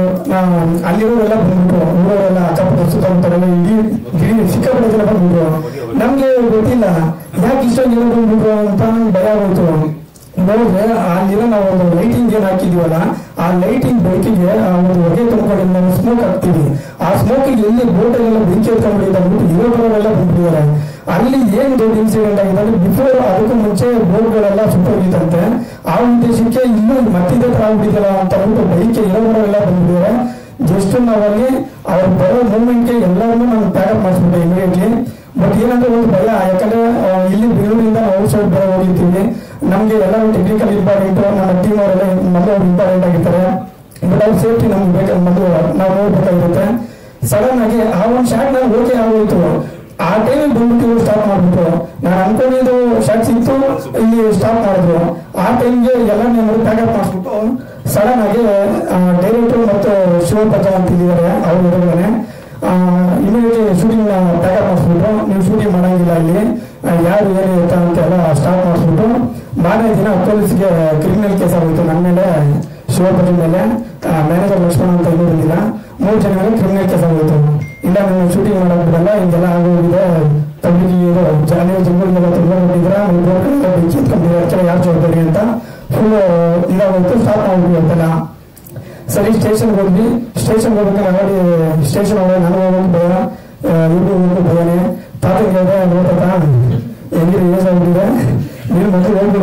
ಅಲ್ಲಿರೋರೆಲ್ಲ ಬಂದ್ಬಿಟ್ರು ಊರವರೆಲ್ಲ ಅಕ್ಕಪಕ್ಕ ಸುತ್ತಮುತ್ತಲೆಲ್ಲ ಇಡೀ ಇಡೀ ಸಿಕ್ಕಾಪಟ್ಟೆ ಜನ ಬಂದ್ಬಿಟ್ರು ನಮ್ಗೆ ಗೊತ್ತಿಲ್ಲ ಯಾಕೆ ಇಷ್ಟೊಂದು ಜನ ಬಂದ್ಬಿಟ್ರು ಅಂತ ನಂಗೆ ಭಯ ಆಗೋಯ್ತು ನೋಡಿದ್ರೆ ಅಲ್ಲಿರೋ ನಾವು ಒಂದು ಲೈಟಿಂಗ್ ಏನ್ ಹಾಕಿದೀವಲ್ಲ ಆ ಲೈಟಿಂಗ್ ಬೆಳಕಿಗೆ ಆ ಒಂದು ಹೊಗೆ ತುಂಬಿಕೊಂಡು ನಾವು ಸ್ಮೋಕ್ ಹಾಕ್ತೀವಿ ಆ ಸ್ಮೋಕಿಗೆ ಎಲ್ಲಿ ಬೋಟಲ್ಲೆಲ್ಲ ಬೆಂಕಿ ಎತ್ಕೊಂಡ್ಬಿಟ್ಟಿದೆ ಅಂದ್ಬಿಟ್ಟು ಇರೋರೆಲ್ಲ ಬಂದ್ಬಿಟ್ಟಿದ್ದಾರೆ ಅಲ್ಲಿ ಏನ್ ದೊಡ್ಡ ಇನ್ಸಿಡೆಂಟ್ ಆಗಿದೆ ಅಂದ್ರೆ ಬಿಫೋರ್ ಅದಕ್ಕೂ ಮುಂಚೆ ಬೋರ್ಡ್ಗಳೆಲ್ಲ ಸುಟ್ಟೋಗಿತ್ತಂತೆ ಆ ಉದ್ದೇಶಕ್ಕೆ ಇಲ್ಲೂ ಮತ್ತಿದೆ ತರ ಆಗ್ಬಿಟ್ಟಿದಲ್ಲ ಅಂತ ಅಂದ್ಬಿಟ್ಟು ಬೈಕ್ ಇರೋರೆಲ್ಲ ಬಂದ್ಬಿಟ್ಟಿದ್ದಾರೆ ಜಸ್ಟ್ ನಾವಲ್ಲಿ ಅವ್ರು ಬರೋ ಮೂಮೆಂಟ್ಗೆ ಎಲ್ಲರನ್ನೂ ನಾವು ಪ್ಯಾಕಪ್ ಮಾಡಿಸ್ಬಿಟ್ಟೆ ಇಮಿಡಿಯೇಟ್ಲಿ ಬಟ್ ಏನಂದ್ರೆ ಒಂದು ಭಯ ಯಾಕಂದ್ರೆ ಆ, ಇಲ್ಲಿ ಬೆಂಗಳೂರಿಂದ ನಾವು ಔಟ್ ಸೈಡ್ ಬೇರೆ ಹೋಗಿರ್ತೀವಿ ನಮ್ಗೆ ಎಲ್ಲರೂ ಟೆಕ್ನಿಕಲ್ ಇಂಪಾರ್ಟೆಂಟ್ ನಮ್ಮ ಟೀಮ್ ಅವರೆಲ್ಲ ಮೊದಲು ಇಂಪಾರ್ಟೆಂಟ್ ಆಗಿರ್ತಾರೆ ಬಟ್ ಅವ್ರ ಸೇಫ್ಟಿ ನಮ್ಗೆ ಬೇಕು ಮೊದಲು ನಾವು ನೋಡ್ಬೇಕಾಗಿರುತ್ತೆ ಸಡನ್ ಆಗಿ ಆ ಒಂದು ಶಾಟ್ ನಾನು ಓಕೆ ಆಗೋಯ್ತು ಆ ಟೈಮಿಗೆ ಬಂದ್ಬಿಟ್ಟು ಇವ್ರು ಸ್ಟಾಪ್ ಮಾಡ್ಬಿಟ್ರು ನಾನು ಅನ್ಕೊಂಡಿದ್ದು ಶಾಟ್ ಸಿಕ್ತು ಇಲ್ಲಿ ಸ್ಟಾಪ್ ಮಾಡಿದ್ರು ಆ ಟೈಮ್ಗೆ ಎಲ್ಲ ನಾನು ಪ್ಯಾಕಪ್ ಮಾಡಿಸ್ಬಿಟ್ಟು ಸಡನ್ ಆಗಿ ಡೈರೆಕ್ಟರ್ ಮತ್ತು ಶಿವಪತ್ರ ಅಂತ ಇದ್ದಾರೆ ಅವ್ರ ಎದುರುಗಡೆ ಇಮಿಡಿಯೇಟ್ಲಿ ಶೂಟಿಂಗ್ ಪ್ಯಾಕಪ್ ಮಾಡಿಸ್ಬಿಟ್ಟು ನೀವು ಶೂಟಿಂಗ್ ಮಾಡಂಗಿಲ್ಲ ಇಲ್ಲಿ ಆ, ಯಾರು ಏನು ಎತ್ತ ಅಂತ ಎಲ್ಲ ಸ್ಟಾಪ್ ಮಾಡಿಸ್ಬಿಟ್ಟು ಮಾರನೇ ದಿನ ಪೊಲೀಸ್ಗೆ ಕ್ರಿಮಿನಲ್ ಕೇಸ್ ಆಗೋಯ್ತು ನನ್ನ ಮೇಲೆ ಶಿವಪತಿ ಮೇಲೆ ಮ್ಯಾನೇಜರ್ ಲಕ್ಷ್ಮಣ ಅಂತ ಇನ್ನೂ ಬಂದಿಲ್ಲ ಮೂರು ಜನ ಮೇಲೆ ಕ್ರಿಮಿನಲ್ ಕೇಸ್ ಆಗೋಯ್ತು ಇಲ್ಲ ನೀವು ಶೂಟಿಂಗ್ ಮಾಡಕ್ ಬಿಡಲ್ಲ ಹಿಂಗೆಲ್ಲ ಆಗೋಗಿದೆ ಪಬ್ಲಿಕ್ ಇದು ಜಾಲಿ ಜನಗಳಿಗೆಲ್ಲ ತುಂಬ ಕೊಟ್ಟಿದ್ರ ನೀವು ಬೋರ್ಡ್ ಬೆಂಕಿ ಎತ್ಕೊಂಡಿದ್ದೀರ ಅದಕ್ಕೆಲ್ಲ ಯಾರು ಜವಾಬ್ದಾರಿ ಅಂತ ಫುಲ್ ಇದಾಗೋಯ್ತು ಸ್ಟಾಪ್ ಮಾಡ್ಬಿಟ್ಟು ಅಂತೆಲ್ಲ ಸರಿ ಸ್ಟೇಷನ್ ಹೋದ್ವಿ ಸ್ಟೇಷನ್ ಹೋಗ್ಬೇಕಾದ್ರೆ ನೋಡಿ ಸ್ಟೇಷನ್ ಹೋಗಿ ನಾನು ಹೋಗೋಕೆ ಭಯ ಇವ್ರು ಹೋಗೋಕೆ ಭಯನೇ ತಾತಂಗೆ ಹೇಳಿದೆ ನೋಡ್ತಾ ಹೆಂಗಿರಿ ಏಜ್ ಆಗ್ಬಿಟ್ಟಿದೆ ನೀನು ಮಕ್ಕಳು ಹೋಗ್ಬಿಡು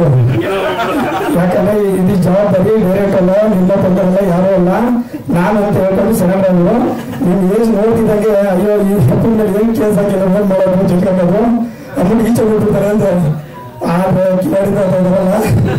ಯಾಕಂದ್ರೆ ಇದು ಜವಾಬ್ದಾರಿ ಡೈರೆಕ್ಟ್ ಅಲ್ಲ ನಿನ್ನ ಬಂದವಲ್ಲ ಯಾರು ಅಲ್ಲ ನಾನು ಅಂತ ಹೇಳ್ಕೊಂಡು ಸೆಲೆಕ್ಟ್ ಆದ್ರು ನಿಮ್ ಏಜ್ ನೋಡ್ತಿದ್ದಂಗೆ ಅಯ್ಯೋ ಈ ತಪ್ಪಿನಲ್ಲಿ ಹೆಂಗ್ ಕೇಸ್ ಹಾಕಿಲ್ಲ ಏನ್ ಮಾಡೋದು ತಿಳ್ಕೊಂಡೋದು ಅಮ್ಮನ್ ಈಚೆ ಬಿಟ್ಬಿಡ್ತಾರೆ ಅಂತ ಆದ್ರೆ ಕೇಳಿದ ಹೋದ್ರಲ್ಲ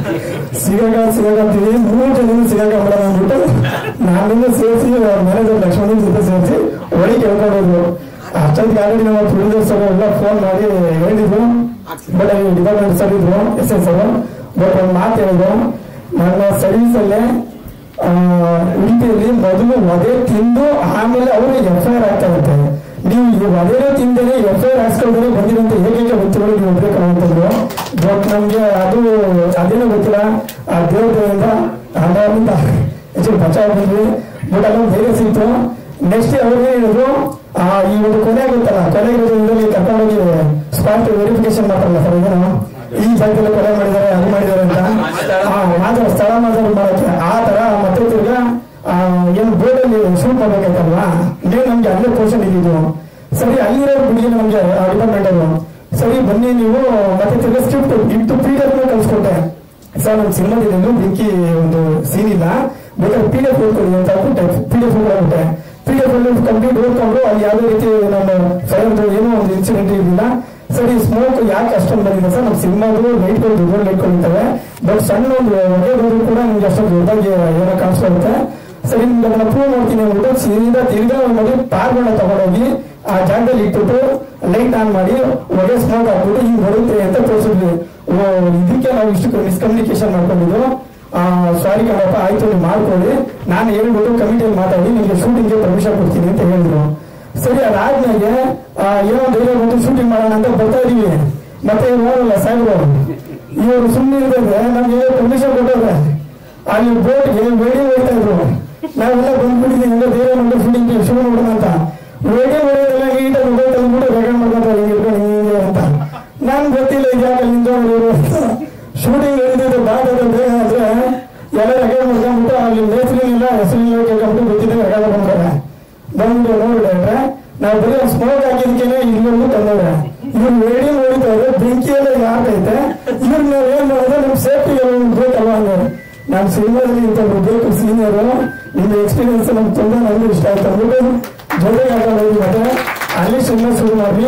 ಸಿಗಾಕ ಸಿಗಾಕಂತೀವಿ ಮೂರು ಜನ ಸಿಗಾಕ ಮಾಡೋಣ ಅಂದ್ಬಿಟ್ಟು ನಾನಿಂದ ಸೇರಿಸಿ ಮ್ಯಾನೇಜರ್ ಲಕ್ಷ್ಮಣನ್ ಜೊತೆ ಸೇರಿಸಿ ಒಳಗೆ ಕೇಳ್ಕೊಂಡೋದ್ರು ಅಷ್ಟೊತ್ತಿಗೆ ಆಲ್ರೆಡಿ ನಮ್ಮ ಪ್ರೊಡ್ಯೂಸರ್ಸ್ ಎಲ್ಲ ಫೋನ್ ಮಾಡಿ ಹೇಳಿದ್ರು ಬಟ್ ಡಿಪಾರ್ಟ್ಮೆಂಟ್ ಸರ್ ಇದ್ರು ಎಸ್ ಎಸ್ ಅವರು ಬಟ್ ಒಂದು ಮಾತು ಹೇಳಿದ್ರು ನನ್ನ ಸರ್ವಿಸ್ ಅಲ್ಲೇ ಆ, ಉಡುಪಿಯಲ್ಲಿ ಮೊದಲು ವಧೆ ತಿಂದು ಆಮೇಲೆ ಅವರು ಎಫ್ ಐ ಆರ್ ಆಗ್ತಾ ಇರುತ್ತೆ ನೀವು ಈ ವಧೆನೇ ತಿಂದೇನೆ ಎಫ್ ಐ ಆರ್ ಹಾಕ್ಸ್ಕೊಳ್ದೇನೆ ಬಂದಿರಂತ ಏಕೈಕ ವ್ಯಕ್ತಿಗಳು ನೀವು ಒಬ್ಬೇಕಂತಂದ್ರು ಬಟ್ ನಮ್ಗೆ ಅದು ಅದೇನೋ ಗೊತ್ತಿಲ್ಲ ಆ ದೇವತೆಯಿಂದ ಹಣದಿಂದ ಹೆಚ್ಚು ಬಚಾವ್ ಬಂದ್ವಿ ಬಟ್ ಅದೊಂದು ಧೈರ್ಯ ಸಿಕ್ತು ನೆಕ್ಸ್ಟ್ ಅವ್ರಿಗೆ ಹೇಳಿದ್ರು ಆ, ಈ ಒಂದು ಕೊನೆ ಗೊತ್ತಲ್ಲ ಕೊನೆ ಇದರಲ್ಲಿ ಕರ್ಕೊಂಡೋಗಿ ಸ್ಪಾಟ್ ವೆರಿಫಿಕೇಶನ್ ಮಾಡ್ತಾರಲ್ಲ ಸರ್ ಇದನ್ನು ಈ ಜಾಗದಲ್ಲಿ ಕೊಲೆ ಮಾಡಿದ್ದಾರೆ ಅದು ಮಾಡಿದ್ದಾರೆ ಅಂತ ಆ, ಮಾತ್ರ ಸ್ಥಳ ಮಾತ್ರ ಮಾಡಕ್ಕೆ ಆ ತರ ಮತ್ತೆ ತಿರ್ಗಾ ಆ, ಏನು ಬೋರ್ಡ್ ಅಲ್ಲಿ ಶೂಟ್ ಮಾಡ್ಬೇಕಾಯ್ತಲ್ವಾ ಇದೇ ನಮ್ಗೆ ಅಲ್ಲೇ ಪೋರ್ಷನ್ ಇದ್ದಿದ್ದು ಸರಿ ಅಲ್ಲಿರೋ ಬಿಡಿ ನಮ್ಗೆ ಡಿಪಾರ್ಟ್ಮೆಂಟ್ ಅವರು ಸರಿ ಬನ್ನಿ ನೀವು ಮತ್ತೆ ತಿರ್ಗಾ ಸ್ಕ್ರಿಪ್ಟ್ ಇಟ್ಟು ಪಿ ಡಿ ಎಫ್ ಕಳ್ಸ್ಕೊಟ್ಟೆ ಸರ್ ನಮ್ಮ ಸಿನಿಮಾದಲ್ಲಿ ಬೆಂಕಿ ಒಂದು ಸೀನ್ ಇಲ್ಲ ಬೇಕಾದ್ರೆ ಪಿ ಡಿ ಎಫ್ ಓದ್ಕೊಳ್ಳಿ ಅಂತ ಹೇಳ್ಬಿಟ್ಟೆ ಪಿ ಡಿ ಎಫ್ ಓದ್ಬಿಟ್ಟೆ ಪಿ ಡಿ ಎಫ್ ಕಂಪ್ಲೀಟ್ ಓದ್ಕೊಂಡು ಅಲ್ಲಿ ಯಾವುದೇ ರೀತಿ ನಮ್ಮ ಫೈರ್ ಏನೋ ಒಂದು ಇನ್ಸಿಡೆಂಟ್ ಇರಲಿಲ್ಲ ಸರಿ ಸ್ಮೋಕ್ ಯಾಕೆ ಅಷ್ಟೊಂದು ಬಂದಿದೆ ಸರ್ ನಮ್ಮ ಸಿನಿಮಾದು ಲೈಟ್ಗಳು ದೊಡ್ಡ ಲೈಟ್ಗಳು ಇರ್ತವೆ ಬಟ್ ಸಣ್ಣ ಒಂದು ಹೊಗೆ ಹೋದ್ರು ಕೂಡ ನಿಮ್ಗೆ ಅಷ್ಟೊಂದು ದೊಡ್ಡದಾಗಿ ಏನೋ ಕಾಣಿಸ್ಕೊಳುತ್ತೆ ಸರಿ ನಿಮ್ಗೆ ಅದನ್ನ ಪ್ರೂವ್ ಮಾಡ್ತೀನಿ ಅಂದ್ಬಿಟ್ಟು ಸೀದಾ ತಿರ್ಗಾ ಮಾಡಿ ಪಾರ್ಗಳನ್ನ ತಗೊಂಡೋಗಿ ಆ ಜಾಗದಲ್ಲಿ ಇಟ್ಬಿಟ್ಟು ಲೈಟ್ ಆನ್ ಮಾಡಿ ಹೊಗೆ ಸ್ಮೋಕ್ ಹಾಕ್ಬಿಟ್ಟು ಹಿಂಗ್ ಬರುತ್ತೆ ಅಂತ ತೋರಿಸಿದ್ವಿ ಓ ಇದಕ್ಕೆ ನಾವು ಇಷ್ಟು ಮಿಸ್ಕಮ್ಯುನಿಕೇಶನ್ ಮಾಡ್ಕೊಂಡಿದ್ದು ಸಾರಿ ಕಣಪ್ಪ ಆಯ್ತು ನೀವು ಮಾಡ್ಕೊಳ್ಳಿ ನಾನು ಹೇಳ್ಬಿಟ್ಟು ಕಮಿಟಿಯಲ್ಲಿ ಮಾತಾಡಿ ನಿಮಗೆ ಶೂಟಿಂಗ್ಗೆ ಪರ್ಮಿಷನ್ ಕೊಡ್ತೀನಿ ಅಂತ ಹೇಳಿದ್ರು ಸರಿ ಅದಾದ್ಮೇಲೆ ಆ, ಏನೋ ಧೈರ್ಯ ಬಂದು ಶೂಟಿಂಗ್ ಮಾಡೋಣ ಅಂತ ಬರ್ತಾ ಇದೀವಿ ಮತ್ತೆ ನೋಡಲ್ಲ ಸಾಹೇಬ್ರು ಇವರು ಸುಮ್ಮನೆ ಇರ್ತದೆ ನಮ್ಗೆ ಪರ್ಮಿಷನ್ ಕೊಟ್ಟವ್ರೆ ಅಲ್ಲಿ ಬೋಟ್ಗೆ ವೇಡಿ ಹೋಗ್ತಾ ಇದ್ರು ನಾವೆಲ್ಲ ಬಂದ್ಬಿಟ್ಟಿದ್ದೀವಿ ಎಲ್ಲ ಧೈರ್ಯ ಮಾಡಿ ಶೂಟಿಂಗ್ ಶುರು ಮಾಡೋಣ ಅಂತ ವೇಡಿ ಹೊಡೆಯೋದೆಲ್ಲ ನೀಟಾಗಿ ಮೊಬೈಲ್ ತಂದ್ಬಿಟ್ಟು ರೆಕಾರ್ಡ್ ಮಾಡ್ಕೊಂತಾರೆ ಹಿಂಗೆ ಇಟ್ಕೊಂಡು ಹಿಂಗೆ ಅಂತ ನನ್ಗೆ ಗೊತ್ತಿಲ್ಲ ಈಗ ಯಾಕೆ ನಿಂತ್ಕೊಂಡು ಇವರು ಅಂತ ಶೂಟಿಂಗ್ ನಡೀತಿದ್ದು ಬಾಧದ ಬೇಗ ಅಂದ್ರೆ ಎಲ್ಲ ರೆಕಾರ್ಡ್ ಮಾಡ್ಕೊಂಡ್ಬಿಟ್ಟು ಅಲ್ಲಿ ಮೇಸ್ರಿನಿಲ್ಲ ಹೆಸರಿಲ್ಲ ಕೇಳ್ಕೊಂಡ್ಬಿಟ್ಟು ಗೊತ್ತಿದ್ದಂಗೆ ರೆಕಾರ್ಡ್ ಮಾಡ್ತಾರೆ ಬಂದು ನೋಡಿದ್ರೆ ನಾವು ಬರೀ ಸ್ಮೋಕ್ ಹಾಕಿದ್ಕೇನೆ ಇಲ್ಲಿವರೆಗೂ ತಂದವ್ರೆ ಇವ್ರು ವೇಡಿ ನೋಡಿದ್ರೆ ಬೆಂಕಿ ಎಲ್ಲ ಯಾಕೈತೆ ಇವ್ರು ನಾವ್ ಏನ್ ಮಾಡೋದು ನಮ್ ಸೇಫ್ಟಿ ಬೇಕಲ್ವಾ ಅಂದ್ರೆ ನಮ್ಮ ಸಿನಿಮಾದಲ್ಲಿ ಇಂಥವ್ರು ಬೇಕು ಸೀನಿಯರು ನಿಮ್ಮ ಎಕ್ಸ್ಪೀರಿಯನ್ಸ್ ನಮ್ಗೆ ತುಂಬಾ ನಮ್ಗೆ ಇಷ್ಟ ಆಯ್ತು ಅಂದ್ಬಿಟ್ಟು ಜೊತೆಗೆ ಹಾಕೊಂಡು ಹೋಗಿ ಮತ್ತೆ ಅಲ್ಲಿ ಸಿನಿಮಾ ಶುರು ಮಾಡಿ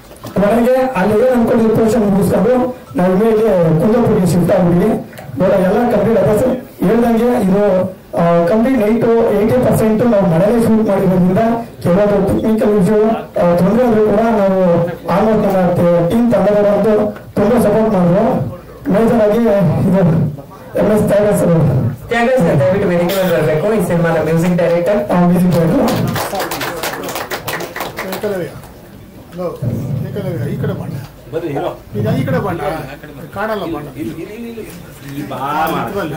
ಒಳಗೆ ಅಲ್ಲಿ ಏನ್ ಅನ್ಕೊಂಡಿದ್ದ ಪೋರ್ಷನ್ ಮುಗಿಸ್ಕೊಂಡು ನಾವು ಇಮೇಲೆ ಕುಂದಾಪುರಿಗೆ ಶಿಫ್ಟ್ ಆಗ್ಬಿಟ್ವಿ ನೋಡ ಎಲ್ಲ ಕಂಪ್ಲೀಟ್ ಅದ ಸರ್ ಹೇಳ್ದಂಗೆ ಇದು ಕಂಪ್ಲೀಟ್ ನೈಟ್ ಏಯ್ಟಿ ಪರ್ಸೆಂಟ್ ನಾವು ಮನೆಯಲ್ಲೇ ಶೂಟ್ ಮಾಡಿರೋದ್ರಿಂದ ಕೆಲವೊಂದು ಟೆಕ್ನಿಕಲ್ ಇಶ್ಯೂ ತೊಂದರೆ ಆದ್ರೂ ಕೂಡ ನಾವು ಆಲ್ಮೋಸ್ಟ್ ನಮ್ಮ ಟೀಮ್ ತಂಡದವರು ಅಂತೂ ತುಂಬಾ ಸಪೋರ್ಟ್ ಮಾಡಿದ್ರು ಮೇಜರ್ ಆಗಿ ಇದು M S Thyaga sir Thyaga sir ದಯವಿಟ್ಟು ವೇದಿಕೆ ಮೇಲೆ ಬರಬೇಕು ಈ ಸಿನಿಮಾದ music director music Ekalavya hello Ekalavya ಈ ಕಡೆ ಬಣ್ಣ ಈಗ ಈ ಕಡೆ ಬಣ್ಣ ಕಾಣಲ್ಲ ಬಣ್ಣ ಇದ್ವಲ್ಲ?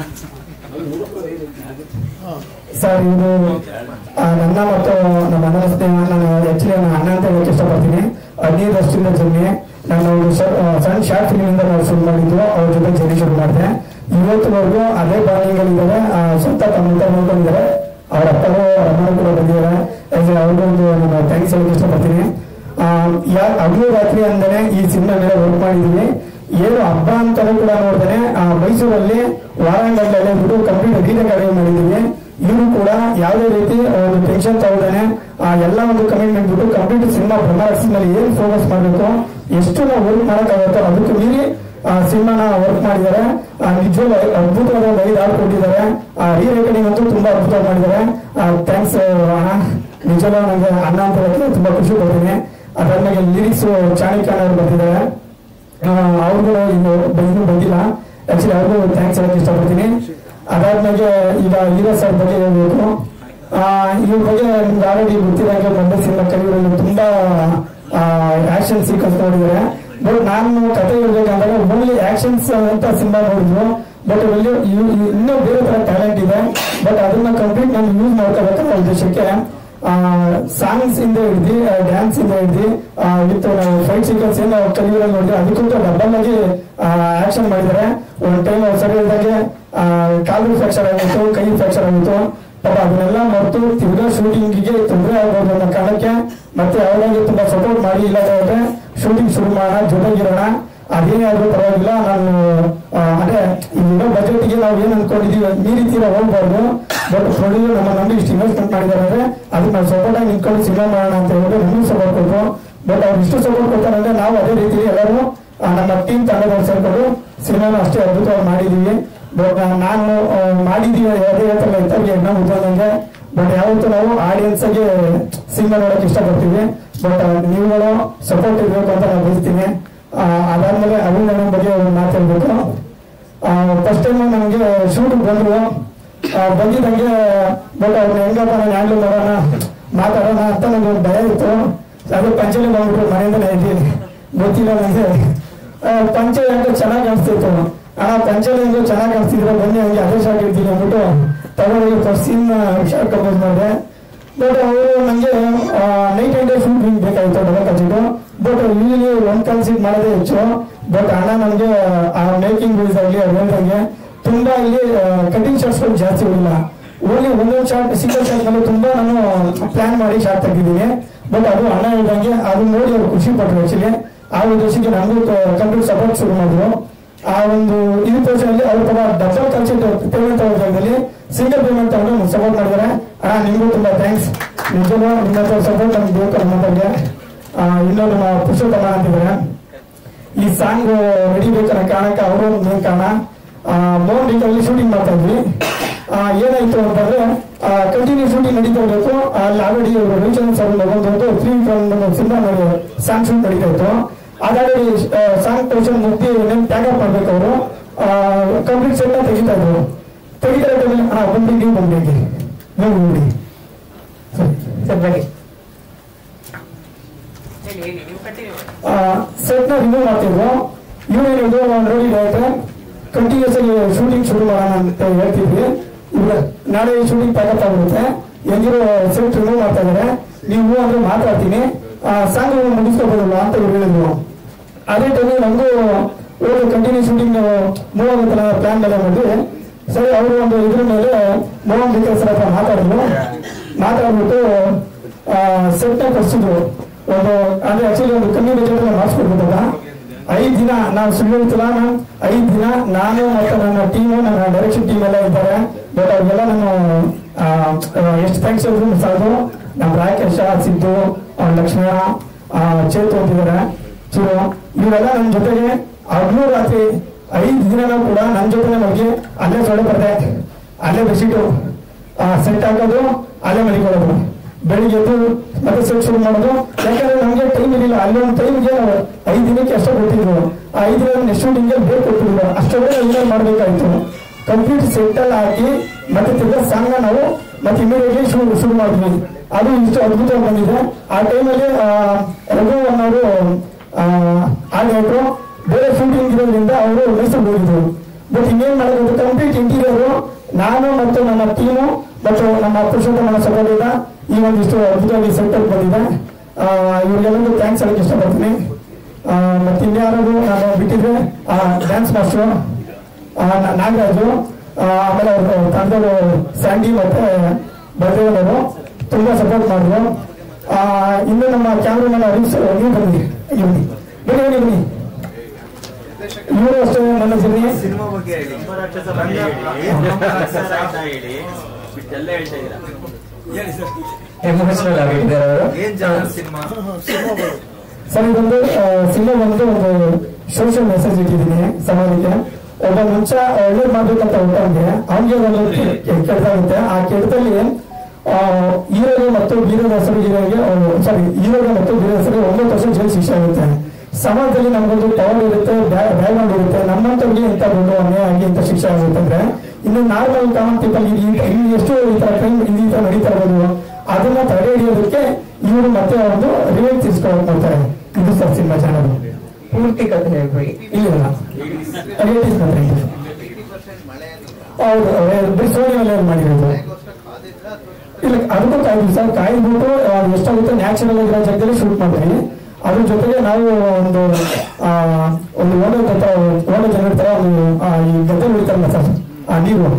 ಹಾ. ಸರ್ ಇದು ಆ, ನನ್ನ ಮತ್ತು ನಮ್ಮ ಅಣ್ಣನ ಸ್ನೇಹ ನಾನು ಆಕ್ಚುಲಿ ನನ್ನ ಅಣ್ಣ ಅಂತ ಹೇಳಕ್ ಇಷ್ಟಪಡ್ತೀನಿ ಹದಿನೈದು ವರ್ಷದಿಂದ ಜರ್ನಿ ನಾನು ಒಂದು ಸ- ಆ, ಸಣ್ಣ ಶಾರ್ಟ್ ಫಿಲ್ಮ್ ಇಂದ ನಾವು ಶುರು ಮಾಡಿದ್ದು ಅವ್ರ ಜೊತೆ ಜರ್ನಿ ಶುರು ಮಾಡಿದೆ ಇವತ್ತುವರೆಗೂ ಅದೇ ಬಾಂಡಿಂಗ್ಗಳಿದ್ದಾರೆ ಸ್ವಂತ ತಮ್ಮ ನೋಡ್ಕೊಂಡಿದ್ದಾರೆ ಅವ್ರ ಅಪ್ಪಗೂ ಅವ್ರ ಅಮ್ಮನೂ ಕೂಡ ಬಂದಿದ್ದಾರೆ ಹಾಗೆ ಅವ್ರಿಗೂ ಒಂದು ನಾನು ಥ್ಯಾಂಕ್ಸ್ ಹೇಳಕ್ ಇಷ್ಟಪಡ್ತೀನಿ ಆ, ಯಾ ಹಗಲು ರಾತ್ರಿ ಅಂತಾನೆ ಈ ಸಿನಿಮಾ ಮೇಲೆ ವರ್ಕ್ ಮಾಡಿದೀವಿ ಏನು ಹಬ್ಬ ಅಂತಾನೂ ಕೂಡ ನೋಡ್ತಾನೆ ಆ ಮೈಸೂರಲ್ಲಿ ವಾರಾಂಗಲ್ಲೇ ಬಿಟ್ಟು ಕಂಪ್ಲೀಟ್ ಅಗ್ರಿಮೆಂಟ್ ಅರೇಂಜ್ ಮಾಡಿದೀವಿ ಇವರು ಕೂಡ ಯಾವುದೇ ರೀತಿ ಒಂದು ಟೆನ್ಷನ್ ತಗೊಳ್ತಾನೆ ಆ ಎಲ್ಲ ಒಂದು ಕಮಿಟ್ಮೆಂಟ್ ಬಿಟ್ಟು ಕಂಪ್ಲೀಟ್ ಸಿನಿಮಾ ಪ್ರೊಡಕ್ಟ್ಸ್ ಮೇಲೆ ಏನ್ ಫೋಕಸ್ ಮಾಡಬೇಕು ಎಷ್ಟು ನಾವು ವರ್ಕ್ ಮಾಡೋಕ್ಕಾಗುತ್ತೋ ಅದಕ್ಕೂ ಮೀರಿ ಆ ಸಿನಿಮಾನ ವರ್ಕ್ ಮಾಡಿದ್ದಾರೆ ನಿಜವಾಗ್ಲೂ ಅದ್ಭುತವಾದ ಒಂದು ಐದು ಹಾಡು ಕೊಟ್ಟಿದ್ದಾರೆ ಆ ರೀ ರೇಕರ್ಡಿಂಗ್ ಅಂತೂ ತುಂಬಾ ಅದ್ಭುತವಾಗಿ ಮಾಡಿದ್ದಾರೆ ಥ್ಯಾಂಕ್ಸ್ ಅಣ್ಣ ನಿಜವಾಗ್ಲೂ ನನಗೆ ಅಣ್ಣ ಅಂತ ಹೇಳಕ್ಕೆ ತುಂಬಾ ಖುಷಿ ಪಡ್ತೀನಿ ಅದಾದ್ಮೇಲೆ ಲಿರಿಕ್ಸ್ ಚಾಣಕ್ಯ ಅವರು ಬರ್ತಿದ್ದಾರೆ ಅವ್ರಿಗೂ ಇನ್ನು ಇನ್ನೂ ಬಂದಿಲ್ಲ ಆಕ್ಚುಲಿ ಅವ್ರಿಗೂ ಥ್ಯಾಂಕ್ಸ್ ಹೇಳಕ್ ಇಷ್ಟಪಡ್ತೀನಿ ಅದಾದ್ಮೇಲೆ ಈಗ ಹೀರೋ ಸರ್ ಬಗ್ಗೆ ಹೇಳ್ಬೇಕು ಆ, ಇವ್ರ ಬಗ್ಗೆ ನಿಮ್ಗೆ ಆಲ್ರೆಡಿ ಗೊತ್ತಿದ್ದಾಗೆ ಮೊದಲ ಸಿನಿಮಾ ಕಲಿಯೋದ್ರಲ್ಲಿ ತುಂಬಾ ಆಕ್ಷನ್ ಸೀಕ್ವೆನ್ಸ್ ನೋಡಿದ್ದಾರೆ ಬಟ್ ನಾನು ಕತೆ ಹೇಳ್ಬೇಕಂದಾಗ ಓನ್ಲಿ ಆಕ್ಷನ್ಸ್ ಅಂತ ಸಿನಿಮಾ ನೋಡಿದ್ರು ಬಟ್ ಇಲ್ಲಿ ಇವ್- ಇವ್- ಇನ್ನೂ ಬೇರೆ ತರ ಟ್ಯಾಲೆಂಟ್ ಇದೆ ಬಟ್ ಅದನ್ನ ಕಂಪ್ಲೀಟ್ ನಾನು ಯೂಸ್ ಮಾಡ್ಕೋಬೇಕನ್ನೋ ಉದ್ದೇಶಕ್ಕೆ ಸಾಂಗ್ಸ್ ಇಂದ ಹಿಡಿದು ಡ್ಯಾನ್ಸ್ ಇಂದ ಹಿಡಿದು ವಿತ್ ಫೈಟ್ ಸೀಕ್ವೆನ್ಸ್ ಏನು ಕಲಿಯೋದ್ರಲ್ಲಿ ನೋಡಿದ್ರೆ ಅದಕ್ಕಿಂತ ಡಬಲ್ ಆಗಿ ಆಕ್ಷನ್ ಮಾಡಿದ್ದಾರೆ ಒಂದು ಟೈಮ್ ಸರಿ ಇದ್ದಾಗೆ ಕಾಲು ಫ್ರಾಕ್ಚರ್ ಆಗಿತ್ತು ಕೈ ಫ್ರಾಕ್ಚರ್ ಆಗಿತ್ತು ಪಾಪ ಅದನ್ನೆಲ್ಲ ಮರೆತು ತಿರ್ಗಾ ಶೂಟಿಂಗಿಗೆ ತೊಂದರೆ ಆಗ್ಬೋದು ಅನ್ನೋ ಕಾರಣಕ್ಕೆ ಮತ್ತೆ ಅವರಿಗೆ ತುಂಬಾ ಸಪೋರ್ಟ್ ಮಾಡಿ ಇಲ್ಲ ಹೋದ್ರೆ ಶೂಟಿಂಗ್ ಶುರು ಮಾಡೋಣ ಜೊತೆಗಿರೋಣ ಅದೇನೇ ಆದ್ರೂ ಪರವಾಗಿಲ್ಲ ನಾನು ಆ, ಅಂದ್ರೆ ಇಲ್ಲಿರೋ ಬಜೆಟ್ಗೆ ನಾವು ಏನ್ ಅನ್ಕೊಂಡಿದೀವಿ ಈ ರೀತಿ ನಾವು ಹೋಗ್ಬಾರ್ದು ಬಟ್ ಪ್ರೊಡ್ಯೂಸರ್ ನಮ್ಮ ನಂಬಿ ಇಷ್ಟು ಇನ್ವೆಸ್ಟ್ಮೆಂಟ್ ಮಾಡಿದ್ದಾರೆ ಅಂದ್ರೆ ಅದಕ್ಕೆ ನಾವು ಸಪೋರ್ಟ್ ಆಗಿ ನಿಂತ್ಕೊಂಡು ಸಿನಿಮಾ ಮಾಡೋಣ ಅಂತ ಹೇಳ್ಬಿಟ್ಟು ನಮಗೂ ಸಪೋರ್ಟ್ ಕೊಟ್ಟರು ಬಟ್ ಅವ್ರು ಇಷ್ಟು ಸಪೋರ್ಟ್ ಕೊಡ್ತಾರೆ ಅಂದ್ರೆ ನಾವು ಅದೇ ರೀತಿ ಎಲ್ಲರೂ ಆ, ನಮ್ಮ ಟೀಮ್ ತಂಡದವ್ರು ಸೇರ್ಕೊಂಡು ಸಿನಿಮಾನ ಅಷ್ಟೇ ಅದ್ಭುತವಾಗಿ ಮಾಡಿದೀವಿ ಬಟ್ ನಾನು ಆ, ಮಾಡಿದೀವಿ ಅದೇ ಹೇಳ್ತಾರಲ್ಲ ಇತ್ತವ್ರಿಗೆ ಎಣ್ಣೆ ಉದ್ಯೋಗಂಗೆ ಬಟ್ ಯಾವತ್ತೂ ನಾವು ಆಡಿಯನ್ಸ್ ಗೆ ಸಿನಿಮಾ ನೋಡಕ್ ಇಷ್ಟಪಡ್ತೀವಿ ಬಟ್ ನೀವುಗಳು ಸಪೋರ್ಟ್ ಇರ್ಬೇಕು ಅಂತ ನಾನು ಬಯಸ್ತೀನಿ ಆ, ಅದಾದ್ಮೇಲೆ ಅಭಿನಂದನೆ ಬಗ್ಗೆ ಒಂದು ಮಾತು ಹೇಳ್ಬೇಕು ಫಸ್ಟ್ ಟೈಮ್ ನಮಗೆ ಶೂಟ್ ಬಂದ್ರು ಆ, ಬಂದಿದ್ದಂಗೆ ಬಟ್ ಅವ್ರನ್ನ ಹೆಂಗಪ್ಪ ನಾನು ಹ್ಯಾಂಡಲ್ ಮಾಡೋಣ ಮಾತಾಡೋಣ ಅಂತ ನನಗೆ ಒಂದು ಭಯ ಇತ್ತು ಅದು ಪಂಚಲಿ ಬಂದ್ಬಿಟ್ರು ಮನೆಯಿಂದಲೇ ಇದ್ದೀನಿ ಗೊತ್ತಿಲ್ಲ ನನಗೆ ಆ, ಪಂಚೆ ಹೆಂಗೋ ಚೆನ್ನಾಗಿ ಕಾಣಿಸ್ತಿತ್ತು ಆ ಪಂಚಲಿ ಹೆಂಗೋ ಚೆನ್ನಾಗಿ ಕಾಣಿಸ್ತಿದ್ರೆ ಬನ್ನಿ ಹಂಗೆ ಅದೇ ಶಾಕ್ ಇರ್ತೀನಿ ಅಂದ್ಬಿಟ್ಟು ತಗೊಂಡೋಗಿ ಫಸ್ಟ್ ಸೀನ್ ಶಾರ್ಟ್ ಕಂಪೋಸ್ ಮಾಡಿದೆ ಬಟ್ ಅವರು ನನಗೆ ನೈಟ್ ಅಂಡ್ ಡೇ ಶೂಟ್ ಬೇಕಾಗಿತ್ತು ಡಬಲ್ ಕಚ್ಚಿಟ್ಟು ಬಟ್ ಯೂಶಲಿ ಒನ್ ಕನ್ಸಿಟ್ ಮಾಡೋದೇ ಹೆಚ್ಚು ಬಟ್ ಅಣ್ಣ ನನಗೆ ಆ ಮೇಕಿಂಗ್ ಯೂಸ್ ಆಗಲಿ ಅವ್ರು ಹೇಳ್ದಂಗೆ ತುಂಬಾ ಇಲ್ಲಿ ಕಟಿಂಗ್ ಶಾರ್ಟ್ಸ್ಗಳು ಜಾಸ್ತಿ ಹೋಗಿಲ್ಲ ಓನ್ಲಿ ಒಂದೊಂದು ಶಾರ್ಟ್ ಸಿಂಗಲ್ ಶಾರ್ಟ್ ಮೇಲೆ ತುಂಬಾ ನಾನು ಪ್ಲಾನ್ ಮಾಡಿ ಶಾರ್ಟ್ ತೆಗೆದಿದ್ದೀನಿ ಬಟ್ ಅದು ಅಣ್ಣ ಹೇಳ್ದಂಗೆ ಅದು ನೋಡಿ ಅವ್ರು ಖುಷಿ ಪಟ್ರು ಆಕ್ಚುಲಿ ಆ ಉದ್ದೇಶಕ್ಕೆ ನಮಗೂ ಕಂಪ್ಲೀಟ್ ಸಪೋರ್ಟ್ ಶುರು ಮಾಡಿದ್ರು ಆ ಒಂದು ಇದು ಪೋರ್ಷನಲ್ಲಿ ಅವ್ರು ತುಂಬ ಡಬಲ್ ಕನ್ಸೆಪ್ಟ್ ಪೇಮೆಂಟ್ ತಗೊಳ್ಳೋ ಜಾಗದಲ್ಲಿ ಸಿಂಗಲ್ ಪೇಮೆಂಟ್ ತಗೊಂಡು ಸಪೋರ್ಟ್ ಮಾಡಿದ್ದಾರೆ ಅಣ್ಣ ನಿಮಗೂ ತುಂಬಾ ಥ್ಯಾಂಕ್ಸ್ ನಿಜವೂ ನಿಮ್ಮ ಹತ್ರ ಸಪೋರ್ಟ್ ನಮ್ಗೆ ಬೇಕು ನಮ್ಮ ಬಗ್ಗೆ ಇನ್ನೂ ನಮ್ಮ ಪುರುಷೋತ್ತಮ ಅಂತಿದ್ದಾರೆ ಈ ಸಾಂಗ್ ನಡಿಬೇಕನ್ನೋ ಕಾರಣಕ್ಕೆ ಅವರು ಒಂದು ಮೇನ್ ಕಾರಣ ಮೋಹನ್ ಅಲ್ಲಿ ಶೂಟಿಂಗ್ ಮಾಡ್ತಾ ಇದ್ವಿ ಆ, ಏನಾಯ್ತು ಅಂತಂದ್ರೆ ಕಂಟಿನ್ಯೂ ಶೂಟಿಂಗ್ ನಡೀತಾ ಇರಬೇಕು ಅಲ್ಲಿ ಆಲ್ರೆಡಿ ರವಿಚಂದ್ರನ್ ಸರ್ ಒಂದು ತ್ರೀ ಸಿನಿಮಾ ಸಾಂಗ್ ಶೂಟ್ ನಡೀತಾ ಇತ್ತು ಅದಾಡಿ ಸಾಂಗ್ ಪೋರ್ಷನ್ ಮುಗ್ದಿ ನೆನ್ ಟ್ಯಾಗ್ ಅಪ್ ಮಾಡ್ಬೇಕು ಅವರು ಕಂಪ್ಲೀಟ್ ಸೆಟ್ ತೆಗಿತಾ ಇದ್ರು ತೆಗಿತಾ ಇದ್ದಲ್ಲಿ ಹಾ ಬಂದು ನೀವು ಬಂದಿ ನೀವು ನೋಡಿ ಸರಿ ಸರ್ ಬನ್ನಿ ಸೆಟ್ ನ ರಿಮೂವ್ ಮಾಡ್ತಿದ್ರು ಇವ್ರೇನಿದು ನೋಡಿ ಡೈರೆಕ್ಟರ್ ಕಂಟಿನ್ಯೂಸ್ ಆಗಿ ಶೂಟಿಂಗ್ ಶುರು ಮಾಡೋಣ ಅಂತ ಹೇಳ್ತಿದ್ವಿ ಇವಾಗ ನಾಳೆ ಶೂಟಿಂಗ್ ಪ್ಯಾಕಪ್ ಆಗ್ಬಿಡುತ್ತೆ ಹೆಂಗಿರೋ ಸೆಟ್ ರಿಮೂವ್ ಮಾಡ್ತಾ ಇದಾರೆ ನೀವು ಅಂದ್ರೆ ಮಾತಾಡ್ತೀನಿ ಸಾಂಗ್ ಮುಗಿಸ್ಕೋಬೋದಲ್ಲ ಅಂತ ಇವ್ರು ಹೇಳಿದ್ರು ಅದೇ ಟೈಮ್ ನಮಗೂ ಹೋಗಿ ಕಂಟಿನ್ಯೂ ಶೂಟಿಂಗ್ ಮೂವ್ ಆಗುತ್ತಲ್ಲ ಪ್ಲಾನ್ ಮೇಲೆ ಮಾಡಿದ್ವಿ ಸರಿ ಅವರು ಒಂದು ಇದ್ರ ಮೇಲೆ ಮೋಹನ್ ವಿಕಾಸ್ ಹತ್ರ ಮಾತಾಡಿದ್ರು ಮಾತಾಡ್ಬಿಟ್ಟು ಸೆಟ್ ನ ಕೊಡ್ಸಿದ್ರು ಒಂದು ಅಂದ್ರೆ ಆಕ್ಚುಲಿ ಒಂದು ಕಮ್ಮಿ ಬಜೆಟ್ ಅಲ್ಲಿ ಮಾಡಿಸ್ಕೊಡ್ಬೇಕಲ್ಲ ಐದ್ ದಿನ ನಾವು ಸುಳ್ಳು ಹೇಳ್ತಿಲ್ಲ ನಾನು ಐದ್ ದಿನ ನಾನು ಮತ್ತೆ ನನ್ನ ಟೀಮು ನನ್ನ ಡೈರೆಕ್ಷನ್ ಟೀಮ್ ಎಲ್ಲ ಇದ್ದಾರೆ ಬಟ್ ಅವ್ರಿಗೆಲ್ಲ ನಾನು ಆ, ಆ, ಎಷ್ಟು ಥ್ಯಾಂಕ್ಸ್ ಹೇಳಿದ್ರು ಸಾಕು ನಮ್ಮ ರಾಕೇಶ ಸಿದ್ದು ಆ, ಲಕ್ಷ್ಮಣ ಆ, ಚೇತು ಅಂತಿದ್ದಾರೆ ಚಿರು ಇವರೆಲ್ಲ ನನ್ನ ಜೊತೆಗೆ ಹಗ್ಲು ರಾತ್ರಿ ಐದು ದಿನನೂ ಕೂಡ ನನ್ನ ಜೊತೆನೆ ಮಲಗಿ ಅಲ್ಲೇ ಸೊಳ್ಳೆ ಬರ್ದೆ ಅಲ್ಲೇ ಬೆಡ್ಶೀಟು ಸೆಟ್ ಹಾಕೋದು ಅಲ್ಲೇ ಮಲಿಕೊಳ್ಳೋದು ಬೆಳಿಗ್ಗೆ ಎದ್ದು ಮತ್ತೆ ಸೆಟ್ ಶುರು ಮಾಡೋದು ಯಾಕಂದ್ರೆ ನಮ್ಗೆ ಟೈಮ್ ಇರಲಿಲ್ಲ ಅಲ್ಲೊಂದು ಟೈಮ್ಗೆ ಐದು ದಿನಕ್ಕೆ ಅಷ್ಟೇ ಕೊಟ್ಟಿದ್ರು ಆ ಐದು ದಿನ ನೆಕ್ಸ್ಟ್ ಶೂಟಿಂಗ್ಗೆ ಬೇಕು ಕೊಟ್ಟಿದ್ರು ಅಷ್ಟೊಳಗೆ ಇನ್ನೇನು ಮಾಡ್ಬೇಕಾಯ್ತು ಕಂಪ್ಲೀಟ್ ಸೆಟ್ ಅಲ್ಲಿ ಹಾಕಿ ಮತ್ತೆ ತಿರ್ಗಾ ಸಾಂಗ್ ನಾವು ಮತ್ತೆ ಇಮಿಡಿಯೇಟ್ಲಿ ಶುರು ಶುರು ಮಾಡಿದ್ವಿ ಅದು ಇಷ್ಟು ಅದ್ಭುತವಾಗಿ ಬಂದಿದೆ ಆ ಟೈಮಲ್ಲಿ ರಘು ಅನ್ನೋರು ಆಡಿಟ್ರು ಬೇರೆ ಶೂಟಿಂಗ್ ಇರೋದ್ರಿಂದ ಅವರು ಮೈಸೂರು ಹೋಗಿದ್ರು ಬಟ್ ಇನ್ನೇನ್ ಮಾಡೋದು ಕಂಪ್ಲೀಟ್ ಇಂಟೀರಿಯರ್ ನಾನು ಮತ್ತು ನನ್ನ ಟೀಮು ಮತ್ತು ನಮ್ಮ ಪುರುಷೋತ್ತಮನ ಸಹೋದರ ಈ ಒಂದಿಷ್ಟು ಅದ್ಭುತವಾಗಿ ಸೆಟಪ್ ಬಂದಿದೆ ಆ, ಇವ್ರಿಗೆಲ್ಲರಿಗೂ ಥ್ಯಾಂಕ್ಸ್ ಹೇಳಕ್ ಇಷ್ಟಪಡ್ತೀನಿ ಆ, ಮತ್ತೆ ಇನ್ಯಾರು ನಾನು ಬಿಟ್ಟಿದ್ರೆ ಡ್ಯಾನ್ಸ್ ಮಾಸ್ಟ್ರು ನಾಗರಾಜು ಆ, ಆಮೇಲೆ ಅವರು ತಂಡದವರು ಸ್ಯಾಂಡಿ ಮತ್ತೆ ಬಲದೇವನವರು ತುಂಬಾ ಸಪೋರ್ಟ್ ಮಾಡಿದ್ರು ಆ, ಇನ್ನು ನಮ್ಮ ಕ್ಯಾಮ್ರಾಮನ್ ಹರೀಶ್ ನೀವು ಬನ್ನಿ ಇಲ್ಲಿ ಬನ್ನಿ ಬನ್ನಿ ಬನ್ನಿ ಬನ್ನಿ ಇವರು ಅಷ್ಟೇ ನನ್ನ ಜೊತೆ ಸಿನಿಮಾ ಬಗ್ಗೆ ಹೇಳಿ ಹೇಳಿ ಎಲ್ಲ ಹೇಳ್ತಾ ಇದ್ದೀರಾ ಎಮೋಷನಲ್ ಆಗಿದ್ದಾರೆ ಅವರು ಏನ್ ಜಾನರ್ ಸಿನಿಮಾ ಸರ್ ಇದೊಂದು ಸಿನಿಮಾ ಬಂದು ಒಂದು ಸೋಷಿಯಲ್ ಮೆಸೇಜ್ ಇಟ್ಟಿದ್ದೀನಿ ಸಮಾಜಕ್ಕೆ ಒಬ್ಬ ಮನುಷ್ಯ ಒಳ್ಳೇದು ಮಾಡ್ಬೇಕಂತ ಹೊರಟಂಗೆ ಅವನಿಗೆ ಒಂದು ಕೆಟ್ಟದಾಗುತ್ತೆ ಆ ಕೆಟ್ಟದಲ್ಲಿ ಹೀರೋಗೆ ಮತ್ತು ಬೀರದ ಹೆಸರು ಹೀರೋಗೆ ಸಾರಿ ಹೀರೋಗೆ ಮತ್ತು ಬೀರದ ಹೆಸರಿಗೆ ಒಂಬತ್ತು ವರ್ಷ ಜೈಲು ಶಿಕ್ಷೆ ಆಗುತ್ತೆ ಸಮಾಜದಲ್ಲಿ ನಮಗೊಂದು ಪವರ್ ಇರುತ್ತೆ ಬ್ಯಾಕ್ಗ್ರೌಂಡ್ ಇರುತ್ತೆ ನಮ್ಮಂತವ್ರಿಗೆ ಇಂಥ ದೊಡ್ಡ ಅನ್ಯಾಯ ಆಗಿ ಇಂಥ ಶಿಕ್ಷೆ ಆಗುತ್ತೆ ಅಂದ್ರೆ ಇನ್ನು ನಾರ್ಮಲ್ ಕಾಮನ್ ಪೀಪಲ್ ಇಲ್ಲಿ ಎಷ್ಟು ಈ ತರ ಕ್ರೈಮ್ ಈ ತರ ನಡೀತಾ ಇರೋದು ಅದನ್ನ ತಡೆ ಹಿಡಿಯೋದಕ್ಕೆ ಇವರು ಮತ್ತೆ ಒಂದು ರಿವೇಲ್ ತೀರ್ಸ್ಕೊಳ್ಳೋಕೆ ಮಾಡ್ತಾರೆ ಇದು ಸರ್ ಸಿನಿಮಾ ಚಾನಲ್ ಪೂರ್ತಿ ಕಥೆ ಹೇಳ್ಬೇಡಿ ಇಲ್ಲ ರಿಲೇಟಿವ್ಸ್ ಮಾತ್ರ ಇದೆ. ಹೌದು ಬರೀ ಸೋನಿ ಮೇಲೆ ಮಾಡಿರೋದು ಇಲ್ಲ ಅದಕ್ಕೂ ಕಾಯ್ದು ಸರ್ ಕಾಯ್ದ್ಬಿಟ್ಟು ಆ, ಎಷ್ಟಾಗುತ್ತೆ ನ್ಯಾಚುರಲ್ ಆಗಿರೋ ಜಾಗದಲ್ಲಿ ಶೂಟ್ ಮಾಡ್ತೀವಿ ಅದ್ರ ಜೊತೆಗೆ ನಾವು ಒಂದು ಆ, ಒಂದು ಓಡೋ ತರ ಓಡೋ ಜನರ ತರ ಒಂದು ಆ, ಈ ಗದ್ದೆ ಉಳಿತಾರಲ್ಲ ಸರ್ ಆ ನೀರು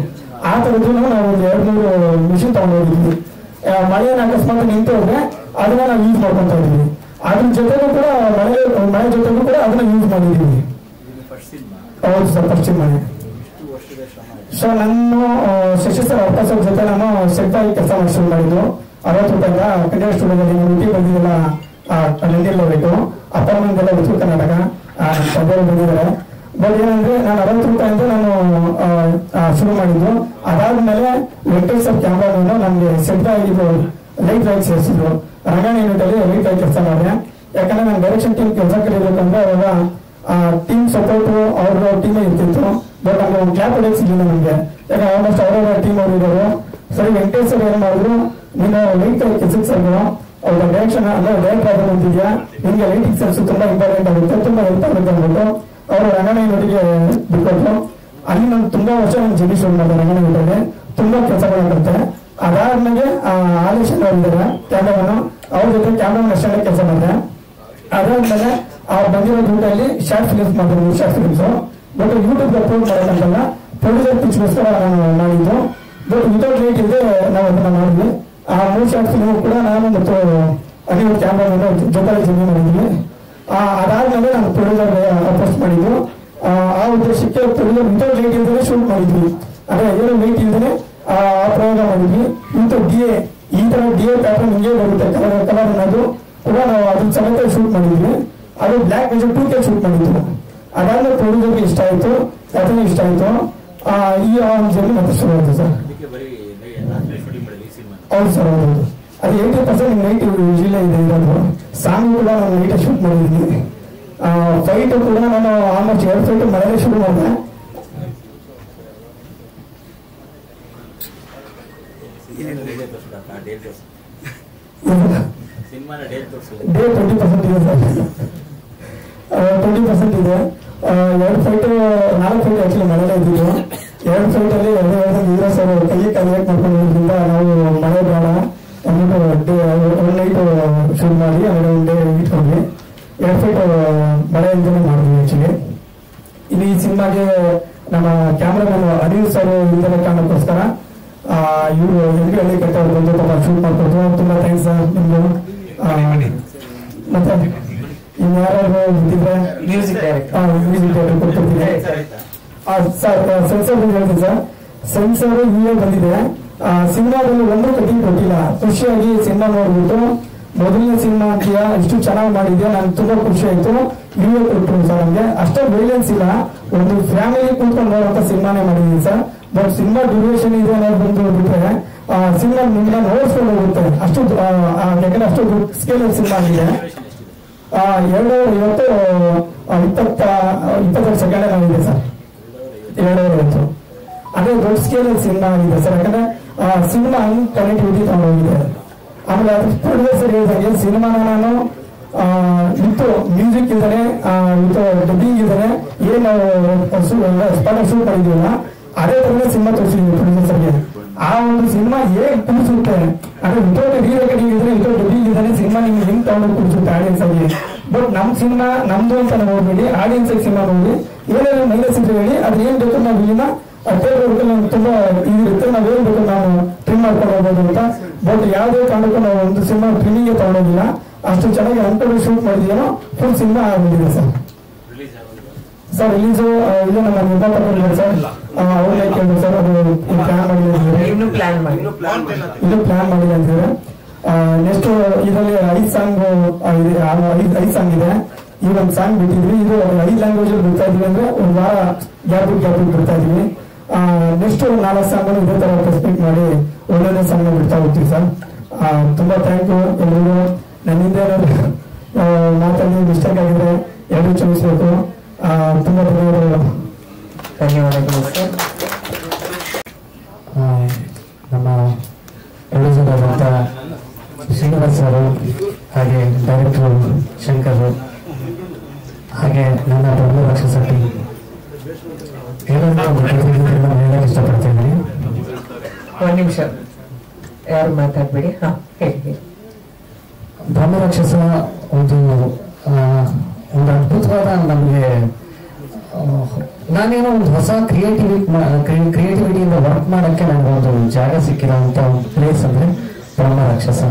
ಆ ಥರದ್ದು ನಾವು ಒಂದು ಎರಡು ಮೂರು ಮಿಷಿನ್ ತಗೊಂಡು ಹೋಗಿದ್ವಿ ಆ, ಮಳೆಯನ್ನು ಅಕಸ್ಮಾತ್ ನಿಂತು ಹೋದ್ರೆ ಅದನ್ನ ನಾವು ಯೂಸ್ ಮಾಡ್ಕೊಂತ ಇದ್ವಿ ಅದ್ರ ಜೊತೆಗೂ ಕೂಡ ಮಳೆ ಮಳೆ ಜೊತೆಗೂ ಕೂಡ ಅದನ್ನ ಯೂಸ್ ಮಾಡಿದೀವಿ ಹೌದು ಸರ್ ಪಶ್ಚಿಮ ಮನೆ ಸೊ ನಾನು ಶಶಿ ಸರ್ ಅವಕಾಶ ಜೊತೆ ನಾನು ಸೆಟ್ ಆಗಿ ಕೆಲಸ ಮಾಡಿ ಶುರು ಮಾಡಿದ್ದು ಅರವತ್ತು ರೂಪಾಯಿಂದ ಕನ್ನಡ ಸ್ಟುಡಿಯೋದಲ್ಲಿ ಊಟಿ ಬಂದಿದ್ದೆಲ್ಲ ನಂದಿಯಲ್ಲಿ ಹೋಗ್ಬೇಕು ಅಪಾರ್ಟ್ಮೆಂಟ್ ಎಲ್ಲ ಉತ್ತರ ಕರ್ನಾಟಕ ಆ, ನಮ್ಮ ತಂದೆಯವರು ಬಂದಿದ್ದಾರೆ ಬಟ್ ಏನಂದ್ರೆ ನಾನು ಅರವತ್ತು ರೂಪಾಯಿಂದ ನಾನು ಆ, ಆ, ಶುರು ಮಾಡಿದ್ದು ಅದಾದ್ಮೇಲೆ ವೆಂಕಟೇಶ್ವರ ಕ್ಯಾಮ್ರಾವನ್ನು ನಮ್ಗೆ ಸೆಟ್ ಆಗಿದ್ದು ಲೈಟ್ ಲೈಟ್ ಸೇರಿಸಿದ್ರು ರಂಗಾಯಣ ಯೂನಿಟ್ ಅಲ್ಲಿ ಲೈಟ್ ಲೈಟ್ ಕೆಲಸ ಮಾಡಿದೆ ಯಾಕಂದ್ರೆ ನಾನು ಡೈರೆಕ್ಷನ್ ಟೀಮ್ ಕೆಲಸ ಕಲಿಬೇಕಂದ್ರೆ ಅವಾಗ ಟೀಮ್ ಸಪೋರ್ಟ್ ಅವ್ರ ಟೀಮ್ ಇರ್ತಿತ್ತು ಬಟ್ ನಮ್ಗೆ ಒಂದು ಕ್ಲಾಪ್ ಹೊಡೆಯಕ್ ಸಿಗಲಿಲ್ಲ ನಮ್ಗೆ ಯಾಕಂದ್ರೆ ಆಲ್ಮೋಸ್ಟ್ ಅವರವರ ಟೀಮ್ ಅವ್ರು ಇರೋರು ಸರಿ ವೆಂಕಟೇಶ್ ಸರ್ ಏನ್ ಮಾಡಿದ್ರು ನೀನು ಲೈಟ್ ಕೆಲಸಕ್ಕೆ ಸರ್ಗಳು ಅವ್ರ ಡೈರೆಕ್ಷನ್ ಅಂದ್ರೆ ಡೈರೆಕ್ಟ್ ಆಗಿ ಬಂದಿದ್ಯಾ ನಿಮ್ಗೆ ಲೈಟಿಂಗ್ ಸೆನ್ಸ್ ತುಂಬಾ ಇಂಪಾರ್ಟೆಂಟ್ ಆಗುತ್ತೆ ತುಂಬಾ ಹೆಲ್ಪ್ ಆಗುತ್ತೆ ಅಂದ್ಬಿಟ್ಟು ಅವರು ರಂಗಣ ಯೂನಿಟ್ಗೆ ಬಿಟ್ಕೊಟ್ರು ಅಲ್ಲಿ ನಾನು ತುಂಬಾ ವರ್ಷ ನಾನು ಜಿ ಶುರು ಮಾಡಿದೆ ರಂಗಣ ಯೂನಿಟಲ್ಲಿ ತುಂಬಾ ಕೆಲಸಗಳು ಬರುತ್ತೆ ಅದಾದ್ಮೇಲೆ ಆಲೇಶನ್ ಅವರಿದ್ದಾರೆ ಕ್ಯಾಮ್ರಾಮನ್ ಅವ್ರ ಜೊತೆ ಕ್ಯಾಮ್ರಾಮನ್ ಅಷ್ಟೇ ಕೆಲಸ ಮಾಡಿದೆ ಅದಾದ್ಮೇಲೆ ಅವ್ರು ಬಂದಿರೋ ದುಡ್ಡಲ್ಲಿ ಶಾರ್ಟ್ ಫಿಲಿಮ್ಸ್ ಮಾಡಿದ್ರು short films but YouTube upload ಮಾಡೋಕ್ಕಂತಲ್ಲ ಪ್ರೊಡ್ಯೂಸರ್ ಪಿಚ್ಗೋಸ್ಕರ ನಾನು ಮಾಡಿದ್ದು ಬಟ್ ವಿತೌಟ್ ರೇಟ್ ಇದೆ ನಾವು ಅದನ್ನ ಮಾಡಿದ್ವಿ ಆ ಮೂರು ಶಾರ್ಟ್ ಫಿಲ್ಮ್ ಕೂಡ ನಾನು ಮತ್ತು ಅನಿಲ್ ಕ್ಯಾಮ್ರಾಮನ್ ಜೊತೆ ಜಮೀನು ಮಾಡಿದ್ವಿ ಆ, ಅದಾದ್ಮೇಲೆ ನಾನು ಪ್ರೊಡ್ಯೂಸರ್ ಅಪೋಸ್ಟ್ ಮಾಡಿದ್ದು ಆ, ಆ ಉದ್ದೇಶಕ್ಕೆ ಪ್ರೊಡ್ಯೂಸರ್ ವಿತೌಟ್ ರೇಟ್ ಇಲ್ದೇ ಶೂಟ್ ಮಾಡಿದ್ವಿ ಅಂದ್ರೆ ಏನು ರೇಟ್ ಇಲ್ದೇ ಆ ಪ್ರಯೋಗ ಮಾಡಿದ್ವಿ ಇಂಟು ಡಿ ಎ ಈ ತರ ಡಿ ಎ ಪ್ಯಾಟರ್ನ್ ಹಿಂಗೆ ಬರುತ್ತೆ ಕಲರ್ ಕಲರ್ ಅನ್ನೋದು ಕೂಡ ನಾವು ಅದ್ರ ಸಮೇತ ಶೂಟ್ ಮಾಡಿದ್ವಿ ಅದು black major two K shoot ಮಾಡಿದ್ವಿ ಅದಾದ್ಮೇಲೆ ಪ್ರೊಡ್ಯೂಸರ್ಗೆ ಇಷ್ಟ ಆಯ್ತು ಅದನ್ನು ಇಷ್ಟ ಆಯ್ತು ಆ, ಈ ಜರ್ನಿ ಮತ್ತೆ ಶುರು ಆಯ್ತು ಸರ್ ಹೌದು ಸರ್ ಹೌದು ಅದು ಏಯ್ಟಿ ಪರ್ಸೆಂಟ್ ನೈಟ್ ಯೂಶಿಯಲ್ ಇದೆ ಇರೋದು ಸಾಂಗ್ ಕೂಡ ನಾನು ನೈಟ್ ಶೂಟ್ ಮಾಡಿದ್ದೀನಿ ಫೈಟ್ ಕೂಡ ನಾನು ಆಲ್ಮೋಸ್ಟ್ ಎರಡು ಫೈಟ್ ಮಳೆಯಲ್ಲೇ ಶುರು ಮಾಡಿದೆ ಸಿನಿಮಾನ ಡೇಟ್ ತೋರಿಸಿದ್ರು ಡೇ ಟ್ವೆಂಟಿ ಪರ್ಸೆಂಟ್ ಇದೆ ಸರ್ ಟ್ವೆಂಟಿ ಪರ್ಸೆಂಟ್ ಇದೆ ಆ, ಎರಡು ಫೈಟ್ ನಾಲ್ಕು ಫೈಟ್ ಆಕ್ಚುಲಿ ಮಳೆಯಲ್ಲೇ ಇದ್ದಿದ್ದು ಎರಡು ಫೈಟ್ ಅಲ್ಲಿ ಎರಡು ಎರಡು ಹೀರೋ ಸರ್ ಕೈ ಕಲಿಯಕ್ ಮಾಡ್ಕೊಂಡಿರೋದ್ರಿಂದ ನಾವು ಮಳೆ ಬೇಡ ಅಂದ್ಬಿಟ್ಟು ಒನ್ ನೈಟ್ ಶೂಟ್ ಮಾಡಿ ಆಮೇಲೆ ಒಂದು ಡೇ ಇಟ್ಕೊಂಡ್ವಿ ಎರಡು ಫೈಟ್ ಮಳೆ ಇಲ್ದೇ ಮಾಡಿದ್ವಿ ಆಕ್ಚುಲಿ ಇಲ್ಲಿ ಈ ಸಿನಿಮಾಗೆ ನಮ್ಮ ಕ್ಯಾಮ್ರಾಮನ್ ಅನಿಲ್ ಸರ್ ಇಂದಲೇ ಕಾರಣಕ್ಕೋಸ್ಕರ ಇವರು ಎಲ್ರಿ ಹಳ್ಳಿ ಕಟ್ಟವ್ರು ಬಂದು ಪಾಪ ಶೂಟ್ ಮಾಡ್ಕೊಟ್ರು ತುಂಬಾ ಥ್ಯಾಂಕ್ಸ್ ಸರ್ ನಿಮ್ದು ಆ, ಮತ್ತೆ ಇನ್ಯಾರು ಇದ್ದಿದ್ರೆ ಮ್ಯೂಸಿಕ್ ಡೈರೆಕ್ಟರ್ ಮ್ಯೂಸಿಕ್ ಡೈರೆಕ್ಟರ್ ಕೊಡ್ತಿದ್ದೀನಿ ಸರ್ ಸೆನ್ಸರ್ ಹೇಳ್ತೀನಿ ಸರ್ ಸೆನ್ಸರ್ ಇಲ್ಲೇ ಬಂದಿದೆ ಆ, ಸಿನಿಮಾದಲ್ಲಿ ಒಂದು ಕಟಿಂಗ್ ಕೊಟ್ಟಿಲ್ಲ ಖುಷಿಯಾಗಿ ಸಿನಿಮಾ ನೋಡ್ಬಿಟ್ಟು ಮೊದಲನೇ ಸಿನಿಮಾ ಅಂತೀಯ ಇಷ್ಟು ಚೆನ್ನಾಗಿ ಮಾಡಿದ್ಯಾ ನನ್ಗೆ ತುಂಬಾ ಖುಷಿ ಆಯ್ತು ಇಲ್ಲೇ ಕೊಟ್ಟರು ಸರ್ ನಮ್ಗೆ ಅಷ್ಟೇ ವೈಲೆನ್ಸ್ ಇಲ್ಲ ಒಂದು ಫ್ಯಾಮಿಲಿ ಕೂತ್ಕೊಂಡು ನೋಡುವಂತ ಸಿನಿಮಾನೇ ಮಾಡಿದೀನಿ ಸರ್ ಬಟ್ ಸಿನಿಮಾ ಡ್ಯೂರೇಷನ್ ಇದೆ ಅನ್ನೋದು ಬಂದು ಬಿಟ್ರೆ ಸಿನಿಮಾ ನಿಮ್ಗೆ ನೋಡ್ಸ್ಕೊಂಡು ಹೋಗುತ್ತೆ ಅಷ್ಟು ಆ, ಆ, ಯಾಕಂದ್ರೆ ಅಷ್ಟು ಸ್ಕೇಲ್ ಸಿನಿಮಾ ಆಗಿದೆ ಆ, ಎರಡು ಇವತ್ತು ಆ, ಇಪ್ಪತ್ತ ಇಪ್ಪತ್ತೆರಡು ಸೆಕೆಂಡ್ ಆಗಿದೆ ಸರ್ ಎರಡೂವರೆ ಇವತ್ತು ಅದೇ ದೊಡ್ಡ ಸ್ಕೇಲ್ ಸಿನಿಮಾ ಆಗಿದೆ ಸರ್ ಯಾಕಂದ್ರೆ ಸಿನಿಮಾ ಹಂಗ್ ಕನೆಕ್ಟಿವಿಟಿ ತಗೊಂಡೋಗಿದೆ ಆಮೇಲೆ ಅದು ಪ್ರೊಡ್ಯೂಸರ್ ಹೇಳಿದಂಗೆ ಸಿನಿಮಾನ ನಾನು ಆ, ವಿತ್ ಮ್ಯೂಸಿಕ್ ಇಲ್ದಾನೆ ವಿತ್ ಡಬ್ಬಿಂಗ್ ಇಲ್ದಾನೆ ಏನ್ ನಾವು ಸ್ಪಾಟ್ ಶೂಟ್ ಮಾಡಿದೀವಲ್ಲ ಅದೇ ತರನೇ ಸಿನಿಮಾ ತೋರಿಸಿದ್ವಿ ಪ್ರೊಡ್ಯೂಸರ್ಗೆ ಆ ಒಂದು ಸಿನಿಮಾ ಹೇಗ್ ಕುಡಿಸುತ್ತೆ ಅಂದ್ರೆ ವಿತೌಟ್ ರೀ ರೆಕಾರ್ಡಿಂಗ್ ಇದ್ರೆ ವಿತೌಟ್ ಡಬ್ಬಿಂಗ್ ಇಲ್ದಾನೆ ಸಿನಿಮಾ ನಿಮ್ಗೆ ಹೆಂಗ್ ತಗೊಂಡು ಕುಡಿಸುತ್ತೆ ಆಡಿಯನ್ಸ್ ಆಗಿ ಬಟ್ ನಮ್ ಸಿನಿಮಾ ನಮ್ದು ಅಂತ ನೋಡ್ಬೇಡಿ ಆಡಿಯನ್ಸ್ ಆಗಿ ಸಿನಿಮಾ ನೋಡಿ ಏನಾದ್ರು ಮೈನಸ್ ಇದ್ರೆ ಹೇಳಿ ಅದ್ ಏನ್ ಬೇಕು ನಾವು ಇಲ್ಲಿನ ಥಿಯೇಟರ್ ನಮ್ಗೆ ತುಂಬಾ ಇದಿರುತ್ತೆ ನಾವ್ ಏನ್ ಬೇಕು ನಾವು ಟ್ರಿಮ್ ಮಾಡ್ಕೊಂಡು ಹೋಗ್ಬೋದು ಅಂತ ಬಟ್ ಯಾವುದೇ ಕಾರಣಕ್ಕೂ ನಾವು ಒಂದು ಸಿನಿಮಾ ಟ್ರಿಮ್ಮಿಂಗ್ ತಗೊಂಡೋಗಿಲ್ಲ ಅಷ್ಟು ಚೆನ್ನಾಗಿ ಅಂಕಲ್ ಶೂಟ್ ಮಾಡಿದೀನೋ ಫುಲ್ ಸಿನಿಮಾ ಆಗಿಬಿಟ್ಟಿದೆ ಸರ್ ಸರ್ ರಿಲೀಸು ಇದು ನಮ್ಮ ನಿರ್ಮಾಪಕರು ಸರ್ ಅವ್ರನ್ನೇ ಕೇಳಿದ್ರು ಸರ್ ಅದು ಪ್ಲಾನ್ ಮಾಡಿದ್ರೆ ಇನ್ನು ಪ್ಲಾನ್ ಮಾಡಿ ಇನ್ನೂ ಪ್ಲಾನ್ ಮಾಡಿಲ್ಲ ಇದು ಪ್ಲಾನ್ ಮಾಡಿದೆ ಅಂತಿದ್ರೆ ನೆಕ್ಸ್ಟ್ ಇದರಲ್ಲಿ ಐದು ಸಾಂಗ್ ಐದು ಐದು ಸಾಂಗ್ ಇದೆ ಈ ಒಂದು ಸಾಂಗ್ ಬಿಟ್ಟಿದ್ವಿ ಇದು ಐದು ಲ್ಯಾಂಗ್ವೇಜ್ ಅಲ್ಲಿ ಬಿಡ್ತಾ ಇದೀವಿ ಅಂದ್ರೆ ಒಂದು ವಾರ ಗ್ಯಾಪ್ ಗ್ಯಾಪ್ ಬಿಡ್ತಾ ಇದೀವಿ ನೆಕ್ಸ್ಟ್ ನಾಲ್ಕು ಸಾಂಗ್ ಇದೇ ತರ ಸ್ಪೀಕ್ ಮಾಡಿ ಒಳ್ಳೊಳ್ಳೆ ಸಾಂಗ್ ಬಿಡ್ತಾ ಹೋಗ್ತೀವಿ ಸರ್ ಆ, ತುಂಬಾ ಥ್ಯಾಂಕ್ ಯು ಎಲ್ರಿಗೂ ನನ್ನಿಂದ ಏನಾದ್ರು ಆ, ಮಾತಾಡಿ ಮಿಸ್ಟೇಕ್ ಆಗಿದ್ರೆ ಎಲ್ಲರೂ ಕ್ಷಮಿಸ್ಬೇಕು ಆ, ತುಂಬಾ ಧನ್ಯವಾದಗಳು ಧನ್ಯವಾದಗಳು ಸರ್ ಆ, ನಮ್ಮ ಪ್ರೊಡ್ಯೂಸರ್ ಶ್ರೀನಿವಾಸ್ ಅವರು ಹಾಗೆ ಡೈರೆಕ್ಟರ್ ಶಂಕರ್ ಹಾಗೆ ನನ್ನ ಬ್ರಹ್ಮ ರಾಕ್ಷಸ ಟೀಮ್ ಏನಂತ ಹೇಳಕ್ ಇಷ್ಟಪಡ್ತೀನಿ ಒಂದ್ ನಿಮಿಷ ಯಾರು ಮಾತಾಡ್ಬೇಡಿ ಹಾ ಹೇಳಿ ಹೇಳಿ ಬ್ರಹ್ಮ ರಾಕ್ಷಸ ಒಂದು ಆ, ಒಂದು ಅದ್ಭುತವಾದ ನಮಗೆ ನಾನೇನೋ ಒಂದು ಹೊಸ ಕ್ರಿಯೇಟಿವಿ ಕ್ರಿಯೇಟಿವಿಟಿಯಿಂದ ವರ್ಕ್ ಮಾಡಕ್ಕೆ ನನಗೆ ಒಂದು ಜಾಗ ಸಿಕ್ಕಿರೋಂಥ ಒಂದು ಪ್ಲೇಸ್ ಅಂದ್ರೆ ಬ್ರಹ್ಮ ರಾಕ್ಷಸ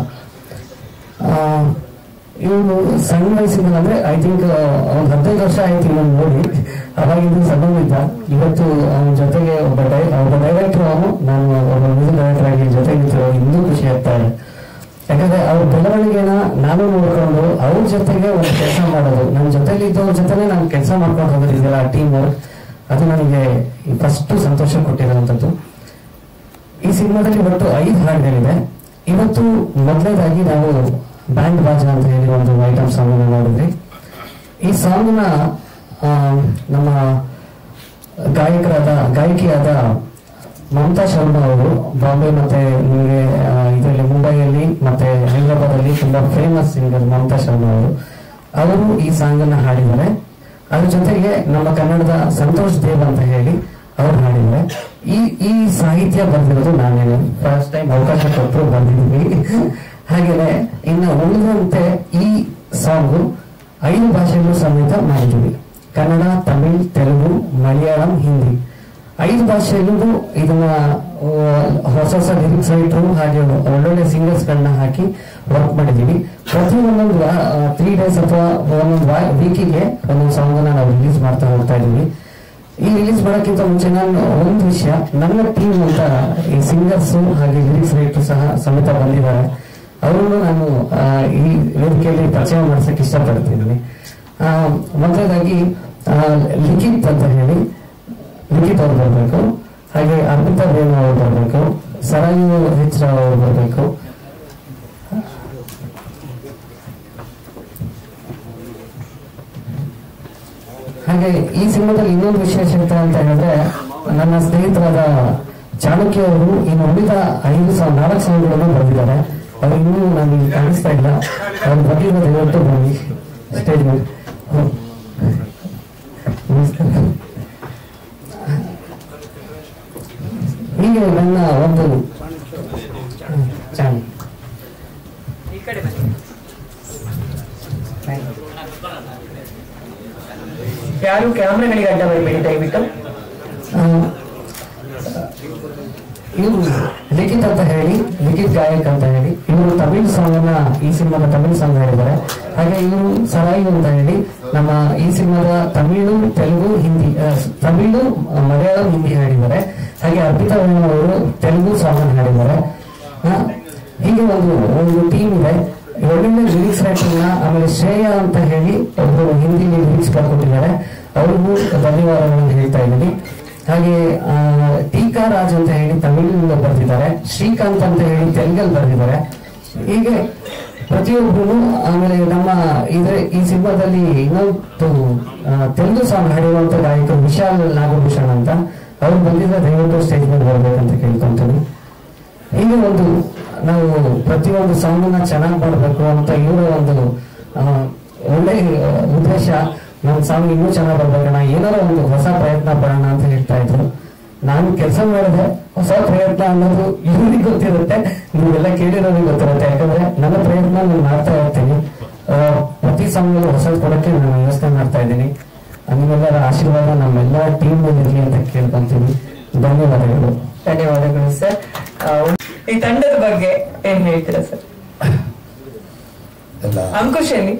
ಇವನು ಸಣ್ಣ ವಯಸ್ಸಿಂದ ಅಂದ್ರೆ ಐ ಥಿಂಕ್ ಒಂದು ಹದಿನೈದು ವರ್ಷ ಆಯ್ತು ಇವನು ನೋಡಿ ಅವಾಗಿಂದ ಸಣ್ಣವಿದ್ದ ಇವತ್ತು ಅವನ ಜೊತೆಗೆ ಒಬ್ಬ ಡೈ ಒಬ್ಬ ಡೈರೆಕ್ಟರ್ ಅವನು ನಾನು ಒಬ್ಬ ಮ್ಯೂಸಿಕ್ ಡೈರೆಕ್ಟರ್ ಆಗಿ ಜೊತೆಗೆ ಇನ್ನೂ ಖುಷಿ ಆಗ್ತಾ ಇದೆ ಯಾಕಂದ್ರೆ ಅವ್ರ ಬೆಳವಣಿಗೆನ ನಾನು ನೋಡ್ಕೊಂಡು ಅವ್ರ ಜೊತೆಗೆ ಒಂದು ಕೆಲಸ ಮಾಡೋದು ನನ್ನ ಜೊತೆಲಿ ಇದ್ದವ್ರ ಜೊತೆನೆ ನಾನು ಕೆಲಸ ಮಾಡ್ಕೊಂಡು ಹೋಗೋದಿದೆಯಲ್ಲ ಟೀಮ್ ವರ್ಕ್ ಅದು ನನಗೆ ಫಸ್ಟ್ ಸಂತೋಷ ಕೊಟ್ಟಿರುವಂಥದ್ದು ಈ ಸಿನಿಮಾದಲ್ಲಿ ಒಟ್ಟು ಐದು ಹಾಡುಗಳಿದೆ ಇವತ್ತು ಮೊದಲನೇದಾಗಿ ನಾವು ಬ್ಯಾಂಡ್ ಬಾಜಾ ಅಂತ ಹೇಳಿ ಒಂದು ಐಟಮ್ ಸಾಂಗ್ ನೋಡಿದ್ರಿ ಈ ಸಾಂಗ್ನ ನಮ್ಮ ಗಾಯಕರಾದ ಗಾಯಕಿಯಾದ ಮಮತಾ ಶರ್ಮಾ ಅವರು ಬಾಂಬೆ ಮತ್ತೆ ನಿಮಗೆ ಇದರಲ್ಲಿ ಮುಂಬೈಯಲ್ಲಿ ಮತ್ತೆ ಹೈದರಾಬಾದ್ ಅಲ್ಲಿ ತುಂಬಾ ಫೇಮಸ್ ಸಿಂಗರ್ ಮಮತಾ ಶರ್ಮಾ ಅವರು ಅವರು ಈ ಸಾಂಗ್ ಅನ್ನ ಹಾಡಿದ್ದಾರೆ ಅದ್ರ ಜೊತೆಗೆ ನಮ್ಮ ಕನ್ನಡದ ಸಂತೋಷ್ ದೇವ್ ಅಂತ ಹೇಳಿ ಅವ್ರು ಹಾಡಿದ್ದಾರೆ ಈ ಈ ಸಾಹಿತ್ಯ ಬರೆದಿರೋದು ನಾನೇನು ಫಸ್ಟ್ ಟೈಮ್ ಅವಕಾಶ ಕೊಟ್ಟರು ಬಂದಿದ್ವಿ ಹಾಗೇನೆ ಇನ್ನು ಉಳಿದಂತೆ ಈ ಸಾಂಗು ಐದು ಭಾಷೆಗಳು ಸಮೇತ ಮಾಡಿದ್ವಿ ಕನ್ನಡ ತಮಿಳ್ ತೆಲುಗು ಮಲಯಾಳಂ ಹಿಂದಿ ಐದು ಭಾಷೆಯಲ್ಲೂ ಇದನ್ನ ಆ, ಹೊಸ ಹೊಸ ಲಿರಿಕ್ಸ್ ರೈಟರು ಹಾಗೆ ಒಳ್ಳೊಳ್ಳೆ ಸಿಂಗರ್ಸ್ ಗಳನ್ನ ಹಾಕಿ ವರ್ಕ್ ಮಾಡಿದೀವಿ ಪ್ರತಿ ಒಂದೊಂದು ತ್ರೀ ಡೇಸ್ ಅಥವಾ ಒಂದೊಂದು ವೀಕಿಗೆ ಒಂದೊಂದು ಸಾಂಗ್ ನಾವು ರಿಲೀಸ್ ಮಾಡ್ತಾ ಹೋಗ್ತಾ ಇದೀವಿ ಈ ರಿಲೀಸ್ ಮಾಡೋಕ್ಕಿಂತ ಮುಂಚೆ ನಾನು ಒಂದು ವಿಷಯ ನನ್ನ ಟೀಮ್ ಅಂತ ಈ ಸಿಂಗರ್ಸ್ ಹಾಗೆ ಲಿರಿಕ್ಸ್ ರೈಟರ್ ಸಹ ಸಮೇತ ಬಂದಿದ್ದಾರೆ ಅವರನ್ನು ನಾನು ಆ, ಈ ವೇದಿಕೆಯಲ್ಲಿ ಪರಿಚಯ ಮಾಡಿಸಕ್ಕೆ ಇಷ್ಟಪಡ್ತಿದ್ದೀನಿ ಆ, ಮೊದಲನೇದಾಗಿ ಆ, ಲಿಖಿತ್ ಅಂತ ಹೇಳಿ ಲಿಖಿತ್ ಅವ್ರು ಬರಬೇಕು ಹಾಗೆ ಅರ್ಪಿತಾ ವೇಣು ಅವರು ಬರಬೇಕು ಸರಾಯು ಹೆಚ್ ರಾವ್ ಅವರು ಬರಬೇಕು ಹಾಗೆ ಈ ಸಿನಿಮಾದಲ್ಲಿ ಇನ್ನೊಂದು ವಿಶೇಷತೆ ಅಂತ ಹೇಳಿದ್ರೆ ನನ್ನ ಸ್ನೇಹಿತರಾದ ಚಾಣಕ್ಯ ಅವರು ಇನ್ನು ಉಳಿದ ಐದು ಸಾವಿರ ನಾಲ್ಕು ಸಾವಿರಗಳನ್ನು ಬರೆದಿದ್ದಾರೆ ಅವ್ರು ಇನ್ನೂ ನಾನು ಇಲ್ಲಿ ಕಾಣಿಸ್ತಾ ಇಲ್ಲ ಅವ್ರು ಬಂದಿರೋ ದಯವಿಟ್ಟು ಬನ್ನಿ ಸ್ಟೇಜ್ ಮೇಲೆ ಹ್ಮ್. ನಮಸ್ಕಾರ ಹೀಗೆ ನನ್ನ ಒಂದು ಹ್ಮ್, ಚಾನಲ್ ಈ ಕಡೆ ಬನ್ನಿ ಯಾರು ಕ್ಯಾಮ್ರಾಗಳಿಗೆ ಅಡ್ಡ ಬರಬೇಡಿ ದಯವಿಟ್ಟು ಇವರು ಲಿಖಿತ್ ಅಂತ ಹೇಳಿ ಲಿಖಿತ್ ಗಾಯಕ್ ಅಂತ ಹೇಳಿ ಇವರು ತಮಿಳ್ ಸಾಂಗ್ ಅನ್ನ ಈ ಸಿನಿಮಾದ ತಮಿಳ್ ಸಾಂಗ್ ಹೇಳಿದ್ದಾರೆ ಹಾಗೆ ಇವರು ಸರಾಯಿ ಅಂತ ಹೇಳಿ ನಮ್ಮ ಈ ಸಿನಿಮಾದ ತಮಿಳು ತೆಲುಗು ಹಿಂದಿ ಆ, ತಮಿಳು ಮಲಯಾಳಂ ಹಿಂದಿ ಹಾಡಿದ್ದಾರೆ ಹಾಗೆ ಅರ್ಪಿತಾ ವೇಣು ಅವರು ತೆಲುಗು ಸಾಂಗ್ ಅನ್ನು ಹಾಡಿದ್ದಾರೆ ಆ, ಹೀಗೆ ಒಂದು ಒಂದು ಟೀಮ್ ಇದೆ ಒಳ್ಳೊಳ್ಳೆ ಲಿರಿಕ್ಸ್ ರೈಟರ್ನ ಆಮೇಲೆ ಶ್ರೇಯ ಅಂತ ಹೇಳಿ ಒಬ್ಬರು ಹಿಂದಿ ಲಿರಿಕ್ಸ್ ಬರ್ಕೊಟ್ಟಿದ್ದಾರೆ ಅವ್ರಿಗೂ ಧನ್ಯವಾದಗಳನ್ನು ಹೇಳ್ತಾ ಇದ್ದೀನಿ ಹಾಗೆ ಆ, ಟೀಕಾ ರಾಜ್ ಅಂತ ಹೇಳಿ ತಮಿಳಿನಿಂದ ಬರೆದಿದ್ದಾರೆ ಶ್ರೀಕಾಂತ್ ಅಂತ ಹೇಳಿ ತೆಲುಗಲ್ಲಿ ಬರೆದಿದ್ದಾರೆ ಹೀಗೆ ಪ್ರತಿಯೊಬ್ಬರು ಆಮೇಲೆ ನಮ್ಮ ಇದ್ರೆ ಈ ಸಿನಿಮಾದಲ್ಲಿ ಇನ್ನೊಂದು ಆ, ತೆಲುಗು ಸಾಂಗ್ ಹಾಡಿರುವಂತ ಗಾಯಕರು ವಿಶಾಲ್ ನಾಗಭೂಷಣ್ ಅಂತ ಅವ್ರು ಬಂದಿದ್ರೆ ದಯವಿಟ್ಟು ಸ್ಟೇಜ್ ಮೇಲೆ ಬರ್ಬೇಕಂತ ಕೇಳ್ಕೊಂತೀನಿ ಹೀಗೆ ಒಂದು ನಾವು ಪ್ರತಿಯೊಂದು ಸಾಂಗನ್ನ ಚೆನ್ನಾಗಿ ಮಾಡಬೇಕು ಅಂತ ಇವರ ಒಂದು ಆ, ಒಳ್ಳೆ ಆ, ಉದ್ದೇಶ ನಮ್ಮ ಸಾಂಗ್ ಇನ್ನೂ ಚೆನ್ನಾಗಿ ಬರ್ಬೇಕಣ್ಣ ಏನಾರ ಒಂದು ಹೊಸ ಪ್ರಯತ್ನ ಪಡೋಣ ಅಂತ ಹೇಳ್ತಾ ಇದ್ರು ನಾನು ಕೆಲಸ ಮಾಡಿದೆ ಹೊಸ ಪ್ರಯತ್ನ ಅನ್ನೋದು ಇವ್ರಿಗೆ ಗೊತ್ತಿರುತ್ತೆ ನೀವೆಲ್ಲ ಕೇಳಿರೋರಿಗೆ ಗೊತ್ತಿರುತ್ತೆ ಯಾಕಂದ್ರೆ ನನ್ನ ಪ್ರಯತ್ನ ನಾನು ಮಾಡ್ತಾ ಇರ್ತೀನಿ ಆ, ಪ್ರತಿ ಸಾಂಗ್ ಹೊಸದು ಕೊಡಕ್ಕೆ ನಾನು ಯೋಚನೆ ಮಾಡ್ತಾ ಇದ್ದೀನಿ ನಿಮ್ಮೆಲ್ಲರ ಆಶೀರ್ವಾದ ನಮ್ಮೆಲ್ಲ ಟೀಮ್ ಇರಲಿ ಅಂತ ಕೇಳ್ಕೊಂತೀನಿ ಧನ್ಯವಾದಗಳು ಧನ್ಯವಾದಗಳು ಸರ್ ಈ ತಂಡದ ಬಗ್ಗೆ ಏನ್ ಹೇಳ್ತೀರಾ ಸರ್ ಎಲ್ಲ ಅಂಕುಶ್ ಎಲ್ಲಿ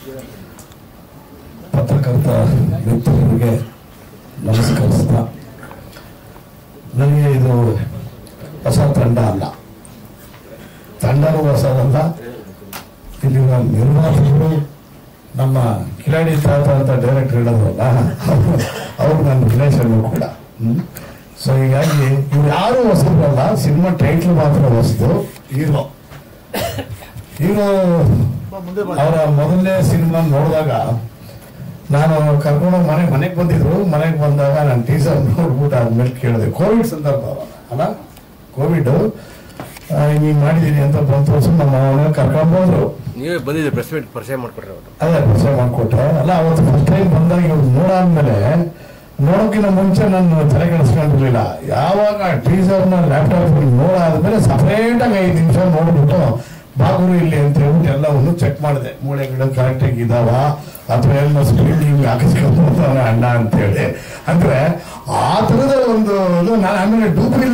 ಪತ್ರಕರ್ತ ಮಿತ್ರರಿಗೆ ನಮಸ್ಕರಿಸ್ತಾ ನನಗೆ ಇದು ಹೊಸ ತಂಡ ಅಲ್ಲ ತಂಡನೂ ಹೊಸದಲ್ಲ ಇಲ್ಲಿನ ನಿರ್ಮಾಪಕರು ನಮ್ಮ ಕಿಲಾಡಿ ತಾತ ಅಂತ ಡೈರೆಕ್ಟರ್ ಹೇಳೋದ್ರಲ್ಲ ಅವರು ನನ್ನ ರಿಲೇಷನ್ ಕೂಡ ಸೊ ಹೀಗಾಗಿ ಇವ್ರು ಯಾರು ಹೊಸದಲ್ಲ ಸಿನಿಮಾ ಟೈಟ್ಲ್ ಮಾತ್ರ ಹೊಸದು ಹೀರೋ ಹೀರೋ ಮುಂದೆ ಬಾ. ಅವರ ಮೊದಲನೇ ಸಿನಿಮಾ ನೋಡಿದಾಗ ನಾನು ಕರ್ಕೊಂಡು ಮನೆ ಮನೆಗೆ ಬಂದಿದ್ರು ಮನೆಗೆ ಬಂದಾಗ ನಾನು ಟೀಸರ್ ನೋಡ್ಬಿಟ್ಟು ಆದ್ಮೇಲೆ ಕೇಳಿದೆ ಕೋವಿಡ್ ಸಂದರ್ಭ ಅವಾಗ, ಅಲ್ಲ ಕೋವಿಡ್ ಹಿಂಗೆ ಮಾಡಿದೀನಿ ಅಂತ ಬಂತು ಸೊ ನಮ್ಮ ಅವನ ಕರ್ಕೊಂಡು ಹೋದ್ರು ನೀವೇ ಬಂದಿದ್ದೀರಿ ಪ್ರೆಸ್ ಮೀಟ್ ಪರಿಚಯ ಮಾಡ್ಕೊಟ್ರೆ ಅವರು ಅದೇ ಪರಿಚಯ ಮಾಡ್ಕೊಟ್ರೆ ಅಲ್ಲ ಅವತ್ತು ಫಸ್ಟ್ ಟೈಮ್ ಬಂದಾಗ ಇವ್ರು ನೋಡಾದ್ಮೇಲೆ ನೋಡೋಕ್ಕಿಂತ ಮುಂಚೆ ನಾನು ತಲೆ ಕೆಡಿಸ್ಕೊಂಡಿರ್ಲಿಲ್ಲ ಯಾವಾಗ ಟೀಸರ್ನ ಲ್ಯಾಪ್ಟಾಪ್ ನೋಡಾದ್ಮೇಲೆ ಸಪರೇಟ್ ಆಗಿ ಐದು ನಿಮಿಷ ನೋಡ್ಬಿಟ್ಟು ಬಾಗುರು ಇಲ್ಲಿ ಅಂತ ಹೇಳ್ಬಿಟ್ಟು ಎಲ್ಲವನ್ನು ಚೆಕ್ ಮಾಡಿದೆ ಮೂಳೆಗಳು ಕರೆಕ್ಟಾಗಿ ಇದಾವ ಅಥವಾ ಎಲ್ಲ ಸ್ಕ್ರೀನಿಂಗ್ ಹಾಕಿಸ್ಕೊಂಡ್ಬರ್ತಾನೆ ಅಣ್ಣ ಅಂತೇಳಿ ಅಂದ್ರೆ ಆ ಥರದ ಒಂದು ಇದು ನಾನು ಆಮೇಲೆ ಡೂಪ್ ಇಲ್ಲ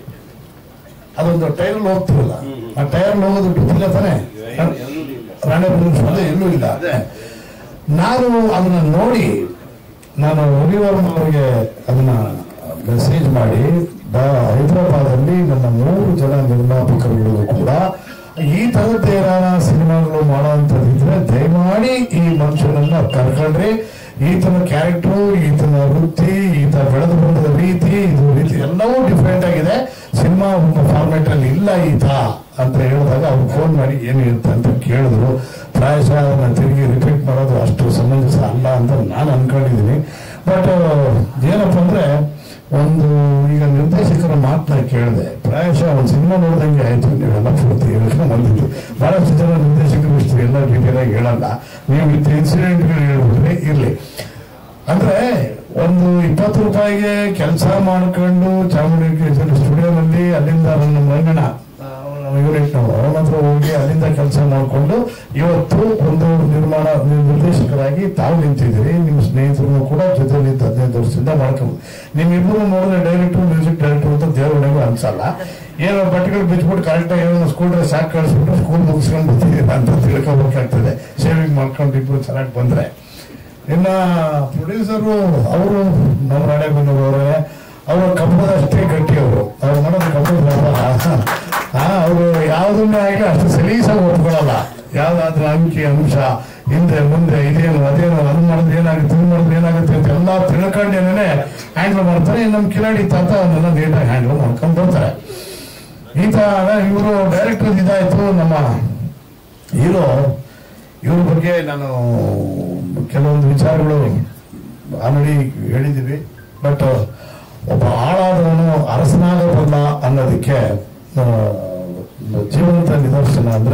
ಅದೊಂದು ಟೈರ್ ಹೋಗ್ತಿರಲ್ಲ ಆ ಟೈರ್ ಹೋಗೋದು ಡೂಪ್ ಇಲ್ಲ ತಾನೆ ರಾಣೆಬೆನ್ನೂರು ಅದೇ ಎಲ್ಲೂ ಇಲ್ಲ ನಾನು ಅದನ್ನ ನೋಡಿ ನಾನು ರವಿವರ್ಮ ಅವರಿಗೆ ಅದನ್ನ ಮೆಸೇಜ್ ಮಾಡಿ ಬ- ಹೈದರಾಬಾದಲ್ಲಿ ನನ್ನ ಮೂರು ಜನ ನಿರ್ಮಾಪಕರುಗಳಿಗೂ ಕೂಡ ಈ ತರದ ಏನಾರ ಸಿನಿಮಾಗಳು ಮಾಡೋಂಥದ್ದಿದ್ರೆ ದಯಮಾಡಿ ಈ ಮನುಷ್ಯನನ್ನ ಕರ್ಕೊಂಡ್ರಿ ಈತನ ಕ್ಯಾರೆಕ್ಟರ್ ಈತನ ವೃತ್ತಿ ಈತ ಬೆಳೆದು ಬಂದ ರೀತಿ ಇದು ರೀತಿ ಎಲ್ಲವೂ ಡಿಫ್ರೆಂಟ್ ಆಗಿದೆ ಸಿನಿಮಾ ಫಾರ್ಮೆಟ್ ಅಲ್ಲಿ ಇಲ್ಲ ಈತ ಅಂತ ಹೇಳಿದಾಗ ಅವ್ರು ಫೋನ್ ಮಾಡಿ ಏನು ಇರುತ್ತೆ ಅಂತ ಕೇಳಿದ್ರು ಪ್ರಾಯಶಃ ಅದನ್ನ ತಿರುಗಿ ರಿಪೀಟ್ ಮಾಡೋದು ಅಷ್ಟು ಸಮಂಜಸ ಅಲ್ಲ ಅಂತ ನಾನು ಅನ್ಕೊಂಡಿದ್ದೀನಿ ಬಟ್ ಏನಪ್ಪ ಅಂದ್ರೆ ಒಂದು ಈಗ ನಿರ್ದೇಶಕರ ಮಾತನ್ನ ಕೇಳಿದೆ ಪ್ರಾಯಶಃ ಒಂದು ಸಿನಿಮಾ ನೋಡಿದಂಗೆ ಆಯ್ತು ನೀವೆಲ್ಲ ಪೂರ್ತಿ ಹೇಳ್ಕೊಂಡು ಬಂದಿದ್ದು ಬಹಳಷ್ಟು ಜನ ನಿರ್ದೇಶಕರು ಇಷ್ಟು ಎಲ್ಲ ಡೀಟೇಲ್ ಆಗಿ ಹೇಳಲ್ಲ ನೀವು ಇತ್ತು ಇನ್ಸಿಡೆಂಟ್ಗಳು ಹೇಳ್ಬಿಟ್ರೆ ಇರ್ಲಿ ಅಂದ್ರೆ ಒಂದು ಇಪ್ಪತ್ತು ರೂಪಾಯಿಗೆ ಕೆಲಸ ಮಾಡ್ಕೊಂಡು ಚಾಮುಂಡಿ ಸ್ಟುಡಿಯೋನಲ್ಲಿ ಅಲ್ಲಿಂದ ನನ್ನ ಮಂಗಣ ಯೂನಿಟ್ ಅವನ ಹತ್ರ ಹೋಗಿ ಅಲ್ಲಿಂದ ಕೆಲಸ ಮಾಡಿಕೊಂಡು ಇವತ್ತು ಒಂದು ನಿರ್ಮಾಣ ನೀವು ನಿರ್ದೇಶಕರಾಗಿ ತಾವು ನಿಂತಿದ್ದೀರಿ ನಿಮ್ಮ ಸ್ನೇಹಿತರು ಕೂಡ ಜೊತೆ ನಿಂತು ಹದಿನೈದು ವರ್ಷದಿಂದ ಮಾಡ್ಕೊಂಡು ನಿಮ್ಮಿಬ್ಬರು ನೋಡಿದ್ರೆ ಡೈರೆಕ್ಟರ್ ಮ್ಯೂಸಿಕ್ ಡೈರೆಕ್ಟರ್ ಅಂತ ದೇವರನಿಗೂ ಅನ್ಸಲ್ಲ ಏನೋ ಬಟ್ಟೆಗಳು ಬಿಚ್ಬಿಟ್ಟು ಕರೆಕ್ಟಾಗಿ ಏನೋ ಸ್ಕೂಲ್ ಡ್ರೆಸ್ ಹಾಕಿ ಕಳಿಸ್ಬಿಟ್ಟು ಸ್ಕೂಲ್ ಮುಗಿಸ್ಕೊಂಡು ಬರ್ತಿದ್ದೀರಾ ಅಂತ ತಿಳ್ಕೊಬೇಕಾಗ್ತದೆ ಶೇವಿಂಗ್ ಮಾಡ್ಕೊಂಡು ಇಬ್ರು ಚೆನ್ನಾಗಿ ಬಂದ್ರೆ ಇನ್ನ ಪ್ರೊಡ್ಯೂಸರು ಅವರು ನಮ್ಮ ರಾಣೆಬೆನ್ನೂರು ಅವರೇ ಅವರು ಕಬ್ಬದಷ್ಟೇ ಗಟ್ಟಿ ಅವರು ಅವ್ರು ಮಾಡೋದು ಕಬ್ಬದ ಹಾ ಅವರು ಯಾವುದನ್ನೇ ಆಗಲಿ ಅಷ್ಟು ಸಲೀಸಾಗಿ ಒಪ್ಕೊಳ್ಳಲ್ಲ ಯಾವ್ದಾದ್ರೂ ಅಂಕಿ ಅಂಶ ಹಿಂದೆ ಮುಂದೆ ಇದೇನು ಅದೇನು ಅದು ಮಾಡಿದ್ರೆ ಏನಾಗುತ್ತೆ ಇದು ಮಾಡಿದ್ರೆ ಏನಾಗುತ್ತೆ ಅಂತ ಎಲ್ಲ ತಿಳ್ಕೊಂಡೇನೆ ಹ್ಯಾಂಡಲ್ ಮಾಡ್ತಾರೆ ನಮ್ಮ ಕಿಲಾಡಿ ತಾತ ಅವನ್ನೆಲ್ಲ ನೀಟಾಗಿ ಹ್ಯಾಂಡಲ್ ಮಾಡ್ಕೊಂಡು ಬರ್ತಾರೆ ಈತ ಇವರು ಡೈರೆಕ್ಟರ್ ಇದಾಯ್ತು ನಮ್ಮ ಹೀರೋ ಇವ್ರ ಬಗ್ಗೆ ನಾನು ಕೆಲವೊಂದು ವಿಚಾರಗಳು ಆಲ್ರೆಡಿ ಹೇಳಿದ್ದೀವಿ ಬಟ್ ಒಬ್ಬ ಆಳಾದವನು ಅರಸನಾಗಬಲ್ಲ ಅನ್ನೋದಕ್ಕೆ ಆ, ಜೀವಂತ ನಿದರ್ಶನ ಅಂದ್ರೆ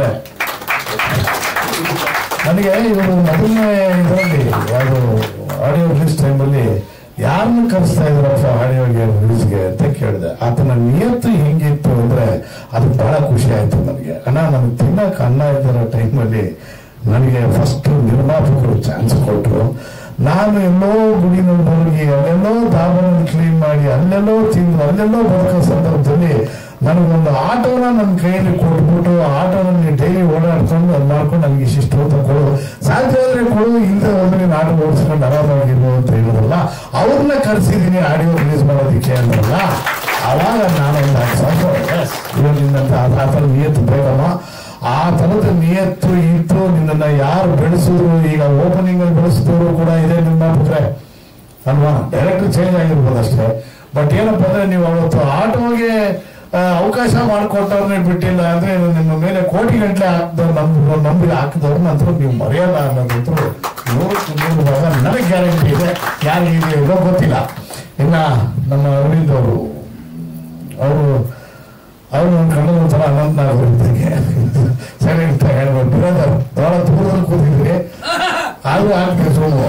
ನನಗೆ ಇವರು ಮೊದಲನೇ ಇದರಲ್ಲಿ ಯಾವುದು ಆಡಿಯೋ ರಿಲೀಸ್ ಟೈಮಲ್ಲಿ ಯಾರನ್ನ ಕರೆಸ್ತಾ ಇದ್ರಪ್ಪ ಆಡಿಯೋಗೆ ರಿಲೀಸ್ಗೆ ಅಂತ ಕೇಳಿದೆ ಆತನ ನಿಯತ್ತು ಹೆಂಗಿತ್ತು ಅಂದ್ರೆ ಅದು ಬಹಳ ಖುಷಿ ಆಯ್ತು ನನಗೆ ಅಣ್ಣ ನನಗೆ ತಿನ್ನಕ್ಕೆ ಅನ್ನ ಇದ್ದರ ಟೈಮಲ್ಲಿ ನನಗೆ ಫಸ್ಟ್ ನಿರ್ಮಾಪಕರು ಚಾನ್ಸ್ ಕೊಟ್ಟರು ನಾನು ಎಲ್ಲೋ ಗುಡಿನಲ್ಲಿ ಹೋಗಿ ಅಲ್ಲೆಲ್ಲೋ ದಾಬನ್ನು ಕ್ಲೀನ್ ಮಾಡಿ ಅಲ್ಲೆಲ್ಲೋ ತಿಂದು ಅಲ್ಲೆಲ್ಲೋ ಬದುಕೋ ಸಂದರ್ಭದಲ್ಲಿ ನನಗೊಂದು ಆಟೋನ ನನ್ನ ಕೈಯಲ್ಲಿ ಕೊಟ್ಬಿಟ್ಟು ಆ ಆಟೋನ ನೀವು ಡೈಲಿ ಓಡಾಡ್ಕೊಂಡು ಅದು ಮಾಡ್ಕೊಂಡು ನನಗೆ ಇಷ್ಟಿಷ್ಟು ಅಂತ ಕೊಡು ಸಾಧ್ಯ ಆದ್ರೆ ಕೊಡು ಇಲ್ಲದೆ ಹೋದ್ರೆ ನೀನು ಆಟೋ ಓಡಿಸ್ಕೊಂಡು ಆರಾಮಾಗಿರ್ಬೋದು ಅಂತ ಹೇಳಿದ್ರಲ್ಲ ಅವ್ರನ್ನ ಕರೆಸಿದ್ದೀನಿ ಆಡಿಯೋ ರಿಲೀಸ್ ಮಾಡೋದಕ್ಕೆ ಅಂದ್ರಲ್ಲ ಅವಾಗ ನಾನೊಂದು ಇವರಿಂದ ಆ ಥರ ನಿಯತ್ತು ಬೇಕಮ್ಮ ಆ ಥರದ ನಿಯತ್ತು ಇತ್ತು ನಿನ್ನನ್ನ ಯಾರು ಬೆಳೆಸಿದ್ರು ಈಗ ಓಪನಿಂಗ್ ಅಲ್ಲಿ ಬೆಳೆಸಿದವರು ಕೂಡ ಇದೆ ನಿರ್ಮಾಪಕರೇ ಅಲ್ವಾ ಡೈರೆಕ್ಟರ್ ಚೇಂಜ್ ಆಗಿರ್ಬೋದು ಅಷ್ಟೇ ಬಟ್ ಏನಪ್ಪ ಅಂದ್ರೆ ನೀವು ಅವತ್ತು ಆಟೋಗೆ ಆ, ಅವಕಾಶ ಮಾಡಿಕೊಟ್ಟವ್ರನ್ನೇ ಬಿಟ್ಟಿಲ್ಲ ಅಂದ್ರೆ ನಿಮ್ಮ ಮೇಲೆ ಕೋಟಿ ಗಂಟೆ ಹಾಕ್ದವ್ರು ನಂಬ ನಂಬಿ ಹಾಕಿದವ್ರು ನಂತರ ನೀವು ಮರೆಯಲ್ಲ ಅನ್ನೋದಂತೂ ನೂರಕ್ಕೆ ನೂರು ಭಾಗ ನನಗೆ ಗ್ಯಾರಂಟಿ ಇದೆ ಯಾರಿಗೆ ಇದೋ ಗೊತ್ತಿಲ್ಲ ಇನ್ನ ನಮ್ಮ ಅರವಿಂದ್ ಅವರು ಅವರು ಅವರು ಒಂದು ಕಣ್ಣು ಒಂಥರ ಅನಂತನಾಗ್ ಇದ್ದಂಗೆ ಸರಿ ಅಂತ ಹೇಳ್ಬೋದು ಬ್ರದರ್ ಬಹಳ ದೂರದಲ್ಲಿ ಕೂತಿದ್ರಿ ಆದ್ರೂ ಆಗ್ತದೆ ಸುಳ್ಳು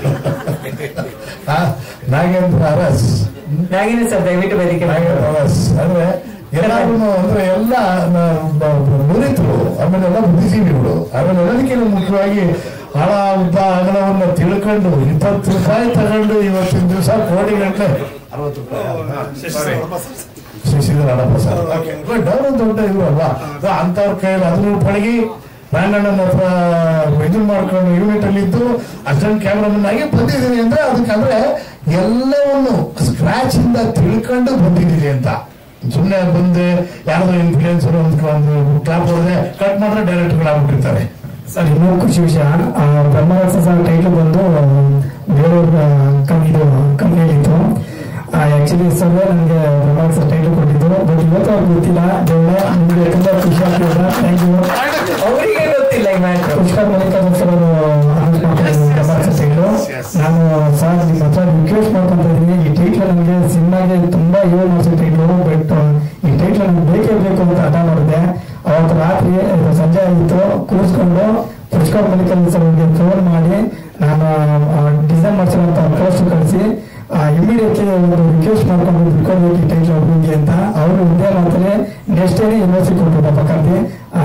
ಆ, ನಾಗೇಂದ್ರ ಅರಸ್ ನಾಗೇಂದ್ರ ಸರ್ ದಯವಿಟ್ಟು ವೇದಿಕೆ ಮಾಡಿ. ನಾಗೇಂದ್ರ ಅರಸ್ ಅಂದ್ರೆ ಎಲ್ಲಾರು ಅಂದ್ರೆ ಎಲ್ಲ ನುರಿತರು ಆಮೇಲೆ ಎಲ್ಲ ಬುದ್ಧಿಜೀವಿಗಳು ಆಮೇಲೆ ಎಲ್ಲದಕ್ಕಿಂತ ಮುಖ್ಯವಾಗಿ ಹಣ ಉದ್ದ ಅಗಲವನ್ನ ತಿಳ್ಕೊಂಡು ಇಪ್ಪತ್ತು ರೂಪಾಯಿ ತಗೊಂಡು ಇವತ್ತಿನ ದಿವಸ ಕೋಟಿ ಗಂಟೆ ಅರವತ್ತು ರೂಪಾಯಿ ಶಶಿಧರ ಹಡಪ ಸರ್ ಡೌನ್ ದೊಡ್ಡ ಇಲ್ವಲ್ಲ ಅಂತವ್ರ ಕೈಯಲ್ಲಿ ಹದಿಮೂರು ಪಳಗಿ ಬ್ಯಾಂಡಣ್ಣನ ಹತ್ರ ಇದು ಮಾಡ್ಕೊಂಡು ಯೂನಿಟ್ ಅಲ್ಲಿ ಇದ್ದು ಅಷ್ಟೊಂದು ಕ್ಯಾಮ್ರಾಮನ್ ಆಗಿ ಬಂದಿದ್ದೀನಿ ಅಂದ್ರೆ ಅದಕ್ಕೆ ಅಂದ್ರೆ ಎಲ್ಲವನ್ನು ಸ್ಕ್ರಾಚ್ ಇಂದ ತಿಳ್ಕೊಂಡು ಬಂದಿದ್ದೀನಿ ಅಂತ ಸುಮ್ಮನೆ ಬಂದೆ ಯಾರ್ದೋ ಇನ್ಫ್ಲೂಯೆನ್ಸರ್ ಒಂದು ಕ್ಲಾಪ್ ಹೊಡೆದೆ ಕಟ್ ಮಾಡಿದ್ರೆ ಡೈರೆಕ್ಟರ್ ಆಗ್ಬಿಟ್ಟಿರ್ತಾರೆ ಸರ್ ಇನ್ನೊಂದು ಖುಷಿ ವಿಷಯ ಆ ಬ್ರಹ್ಮರಾಕ್ಷಸ ಟೈಟಲ್ ಬಂದು ಬೇರೆಯವ್ರ ಕಂಪ್ನಿ ಕಂಪ್ನಿಯಲ್ಲಿತ್ತು ಆಕ್ಚುಲಿ ಸರ್ ನನಗೆ ಬ್ರಹ್ಮರಾಕ್ಷಸ ಟೈಟಲ್ ಕೊಟ್ಟಿದ್ದು ಬಟ್ ಇವತ್ತು ಅವ್ರಿಗೆ ಗೊತ್ತಿಲ್ಲ ದೇವ್ರೆ ನಿಮಗೆ ತುಂಬಾ ಖುಷಿ ಆಗ್ತಿದೆ ಥ್ಯಾಂಕ್ ಯು ಅವರಿಗೆ ಗೊತ್ತಿಲ್ಲ ಈ ಮ್ಯಾಟ್ರು ಪುಷ್ಕರ್ ಮಲ್ಲಿಕಾರ್ಜುನ್ ಸರ್ ಅವರು ಅನೌನ್ಸ್ ಮಾಡ್ತಾರೆ ಬ್ರಹ್ಮರಾಕ್ಷಸ ಟೈಟಲ್ ನಾನು ಸರ್ ನಿಮ್ಮ ಹತ್ರ ರಿಕ್ವೆಸ್ಟ್ ಮಾಡ್ಕೊಂತ ಇದ್ದೀನಿ ಈ ಟೈಟ್ಲ್ ನನಗೆ ಸಿನಿಮಾಗೆ ತುಂಬಾ ಯೂಸ್ ಮಾಡಿಸಿದ ಟೈಟ್ಲು ಬಟ್ ಈ ಟೈಟ್ಲ್ ನನಗೆ ಬೇಕೇ ಬೇಕು ಅಂತ ಹಠ ಮಾಡಿದೆ ಅವತ್ತು ರಾತ್ರಿ ಇದು ಸಂಜೆ ಆಗಿತ್ತು ಕೂರಿಸ್ಕೊಂಡು ಪುಷ್ಕರ್ ಮಲ್ಲಿಕಾರ್ಜುನ್ ಸರ್ ಅವ್ರಿಗೆ ಫೋನ್ ಮಾಡಿ ನಾನು ಡಿಸೈನ್ ಮಾಡಿಸಿರೋಂಥ ಪೋಸ್ಟ್ ಕಳಿಸಿ ಇಮಿಡಿಯೇಟ್ಲಿ ಒಂದು ರಿಕ್ವೆಸ್ಟ್ ಮಾಡ್ಕೊಂಡು ಬಿಟ್ಕೊಡ್ಬೇಕು ಈ ಟೈಟ್ಲ್ ಅವ್ರಿಗೆ ಅಂತ ಅವರು ಇದೇ ಮಾತಲ್ಲಿ ನೆಕ್ಸ್ಟ್ ಡೇ ಯೂನಿವರ್ಸಿಟಿ ಕೊಟ್ಟರು ಪಾಪ ಕರೆದಿ ತುಂಬಾ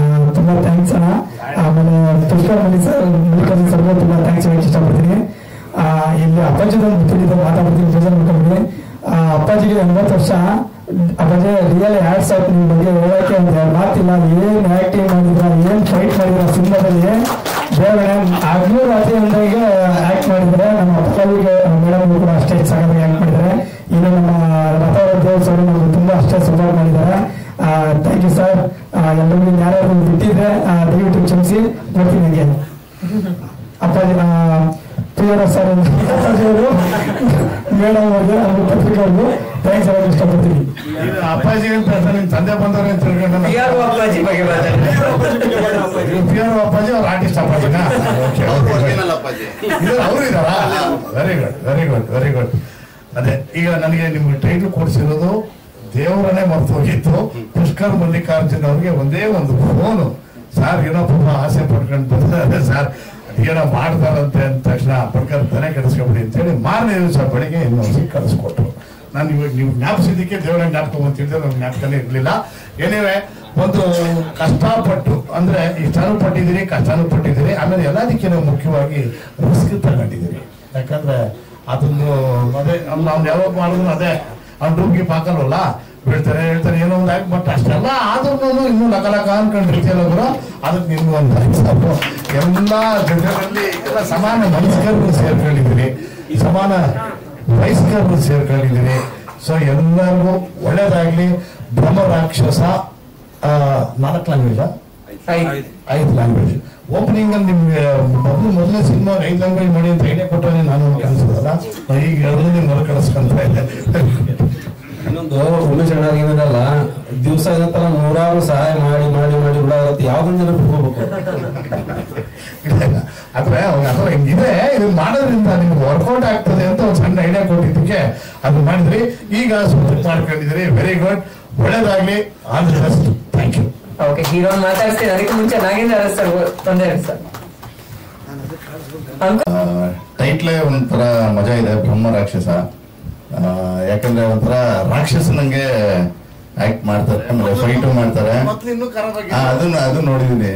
ತುಂಬಾ ಥ್ಯಾಂಕ್ಸ್ ಅಣ್ಣ ಆಮೇಲೆ ಪುಷ್ಕರ್ ಮಲ್ಲಿ ಸರ್ ಮಲ್ಲಿಕಾರ್ಜುನ್ ಸರ್ಗೂ ತುಂಬಾ ಥ್ಯಾಂಕ್ಸ್ ಹೇಳಕ್ ಇಷ್ಟಪಡ್ತೀನಿ ಆ, ಇಲ್ಲಿ ಅಪ್ಪಾಜಿದ ಒಂದು ಬಿಟ್ಟಿದ್ದು ಮಾತಾಡ್ತೀನಿ ಬೇಜಾರು ಮಾಡ್ಕೊಂಡ್ಬಿಡಿ ಆ, ಅಪ್ಪಾಜಿಗೆ ಎಂಬತ್ತು ವರ್ಷ ಅಪ್ಪಾಜಿ ರಿಯಲ್ ಹ್ಯಾಟ್ಸ್ ಆಫ್ ನಿಮ್ ಬಗ್ಗೆ ಹೇಳಕ್ಕೆ ಒಂದು ಎರಡು ಮಾತಿಲ್ಲ ಏನ್ ಆಕ್ಟಿಂಗ್ ಮಾಡಿದ್ರ ಏನ್ ಫೈಟ್ ಮಾಡಿದ್ರ ಸಿನಿಮಾದಲ್ಲಿ ದೇವರೇ ಹಗ್ಲು ರಾತ್ರಿ ಅಂದಾಗ ಆಕ್ಟ್ ಮಾಡಿದ್ರೆ ನಮ್ಮ ಅಪ್ಪಾಜಿಗೆ ಮೇಡಮ್ ಕೂಡ ಅಷ್ಟೇ ಸಾಕಾಗಿ ಆಕ್ಟ್ ಮಾಡಿದ್ದಾರೆ ಇನ್ನು ನಮ್ಮ ರಥವರ ದೇವ್ ಸರ್ ನಮ್ಗೆ ತುಂಬಾ ಅಷ್ಟೇ ಸಪೋರ್ಟ್ ಮಾಡಿದ್ದಾರೆ ಥ್ಯಾಂಕ್ ಯು ಸರ್ ಎಲ್ಲರಿಗೂ ಯಾರ್ಯಾರು ಬಿಟ್ಟಿದ್ರೆ ಆ, ದಯವಿಟ್ಟು ಕ್ಷಮಿಸಿ ನೋಡ್ತೀನಿ ಹಂಗೆ ಅಪ್ಪಾಜಿ ಪ್ರಿಯರ ಸರ್ ಅಪ್ಪಾಜಿ ಅವರು ಮೇಡಮ್ ಅವ್ರಿಗೆ ಅವ್ರ ಪತ್ರಿಕೆ ಅವ್ರಿಗೂ ಥ್ಯಾಂಕ್ಸ್ ಹೇಳಕ್ ಇಷ್ಟಪಡ್ತೀನಿ ಇದು ಅಪ್ಪಾಜಿ ಅಂತ ಹೇಳ್ತಾರೆ, ನಿಮ್ ತಂದೆ ಬಂದವ್ರೆ ಅಂತ ತಿಳ್ಕೊಂಡು PRO ಅಪ್ಪಾಜಿ ಬಗ್ಗೆ ಪಿ ಆರ್ ಅಪ್ಪಾಜಿ ಅವ್ರ ಆರ್ಟಿಸ್ಟ್ ಅಪ್ಪಾಜಿನಾ ಅವರು ಇದಾರಾ very good very good very good ಅದೇ ಈಗ ನನಗೆ ನಿಮ್ಗೆ ಟೈಟ್ಲ್ ಕೊಡಿಸಿರೋದು ದೇವರನ್ನೇ ಮರ್ತು ಹೋಗಿತ್ತು ಪುಷ್ಕರ್ ಮಲ್ಲಿಕಾರ್ಜುನ್ ಅವ್ರಿಗೆ ಒಂದೇ ಒಂದು ಫೋನು ಸರ್ ಏನೋ ಪಾಪ ಆಸೆ ಪಡ್ಕೊಂಡು ಬಂದ್ರೆ ಸರ್ ಏನೋ ಮಾಡ್ತಾರಂತೆ ಅಂದ ತಕ್ಷಣ ಪಡ್ಕರ್ ತಲೆ ಕೆಡಿಸ್ಕೊಬಿಡಿ ಅಂತೇಳಿ ಮಾರನೇ ದಿವಸ ಬೆಳಿಗ್ಗೆ ಇನ್ನೊಂದ್ಸಿ ಕಳಿಸ್ಕೊಟ್ರು ನಾನು ಇವಾಗ ನೀವು ಜ್ಞಾಪಿಸಿದ್ದಕ್ಕೆ ದೇವರ ಜ್ಞಾಪಕ ಬಂತಿದ್ದೆ ನಮ್ಗೆ ಜ್ಞಾಪಕನೇ ಇರಲಿಲ್ಲ ಏನಿವೆ ಒಂದು ಕಷ್ಟಪಟ್ಟು ಅಂದ್ರೆ ಇಷ್ಟನೂ ಪಟ್ಟಿದ್ದೀರಿ ಕಷ್ಟನೂ ಪಟ್ಟಿದ್ದೀರಿ ಆಮೇಲೆ ಎಲ್ಲದಕ್ಕಿಂತ ಮುಖ್ಯವಾಗಿ ರಿಸ್ಕ್ ತಗೊಂಡಿದ್ದೀರಿ ಯಾಕಂದ್ರೆ ಅದನ್ನು ಅದೇ ನಾವು ಯಾವಾಗ ಮಾಡಿದ್ರು ಅದೇ ಅವ್ನ ರೂಮ್ಗೆ ಹಾಕಲ್ವಲ್ಲ ಬೀಳ್ತಾರೆ ಹೇಳ್ತಾರೆ ಏನೋ ಒಂದು ಆಗಿ ಬಟ್ ಅಷ್ಟೆಲ್ಲ ಆದ್ರೂ ಇನ್ನೂ ಲಕ ಲಕ ಅನ್ಕೊಂಡಿರ್ತೀಯಲ್ಲ ಗುರು ಅದಕ್ಕೆ ನಿಮ್ಗೆ ಒಂದು ಸಾಕು ಎಲ್ಲ ಜನರಲ್ಲಿ ಎಲ್ಲ ಸಮಾನ ಮನಸ್ಕರನ್ನು ಸೇರ್ಕೊಂಡಿದ್ದೀರಿ ಸಮಾನ ವಯಸ್ಕರನ್ನು ಸೇರ್ಕೊಂಡಿದ್ದೀರಿ ಸೊ ಎಲ್ಲರಿಗೂ ಒಳ್ಳೇದಾಗ್ಲಿ ಬ್ರಹ್ಮ ರಾಕ್ಷಸ ಆ, ನಾಲ್ಕು ಲ್ಯಾಂಗ್ವೇಜ್ ಐದು ಲ್ಯಾಂಗ್ವೇಜ್ ಓಪನಿಂಗ್ ಅಲ್ಲಿ ನಿಮ್ಗೆ ಮೊದಲು ಮೊದಲನೇ ಸಿನಿಮಾ ಐದು ಲ್ಯಾಂಗ್ವೇಜ್ ಮಾಡಿ ಅಂತ ಐಡಿಯಾ ಕೊಟ್ಟರೆ ನಾನು ಅನ್ಸೋದಲ್ಲ ಈಗ ಹೇಳಿದ್ರೆ ನೀವು ಹೊರ ಕಳಿಸ್ಕೊಂತ ಇದೆ ಇನ್ನೊಂದು ಉಮೇಶ್ ಅಣ್ಣ ಏನದಲ್ಲ ದಿವಸ ಏನಂತಾರ ನೂರಾರು ಸಹಾಯ ಮಾಡಿ ಮಾಡಿ ಮಾಡಿ ಬಿಡಾಗತ್ತೆ ಯಾವ್ದೊಂದು ಜನ ಹೋಗ್ಬೇಕು ಆದ್ರೆ ಅವಾಗ ಅಥವಾ ಹಿಂಗಿದೆ ಇದು ಮಾಡೋದ್ರಿಂದ ನಿಮ್ಗೆ ವರ್ಕೌಟ್ ಆಗ್ತದೆ ಅಂತ ಒಂದು ಸಣ್ಣ ಐಡಿಯಾ ಕೊಟ್ಟಿದ್ದಕ್ಕೆ ಅದು ಮಾಡಿದ್ರಿ ಈಗ ಸೂಪರ್ ಮಾಡ್ಕೊಂಡಿದ್ರಿ ವೆರಿ ಗುಡ್ ಒಳ್ಳೇದಾಗ್ಲಿ all the best thank you okay hero ಮಾತಾಡ್ತೀನಿ ಅದಕ್ಕೆ ಮುಂಚೆ ನಾಗೇಂದ್ರ ಅರಸ್ ಸರ್ ತೊಂದರೆ ಇಲ್ಲ ಸರ್ ಟೈಟ್ಲೇ ಒಂಥರ ಮಜಾ ಇದೆ ಬ್ರಹ್ಮ ರಾಕ್ಷಸ ಆ, ಯಾಕಂದ್ರೆ ಒಂಥರ ರಾಕ್ಷಸನಂಗೆ ಆಕ್ಟ್ ಮಾಡ್ತಾರೆ ಆಮೇಲೆ ಫೈಟು ಮಾಡ್ತಾರೆ ಆ, ಅದನ್ನ ಅದು ನೋಡಿದೀನಿ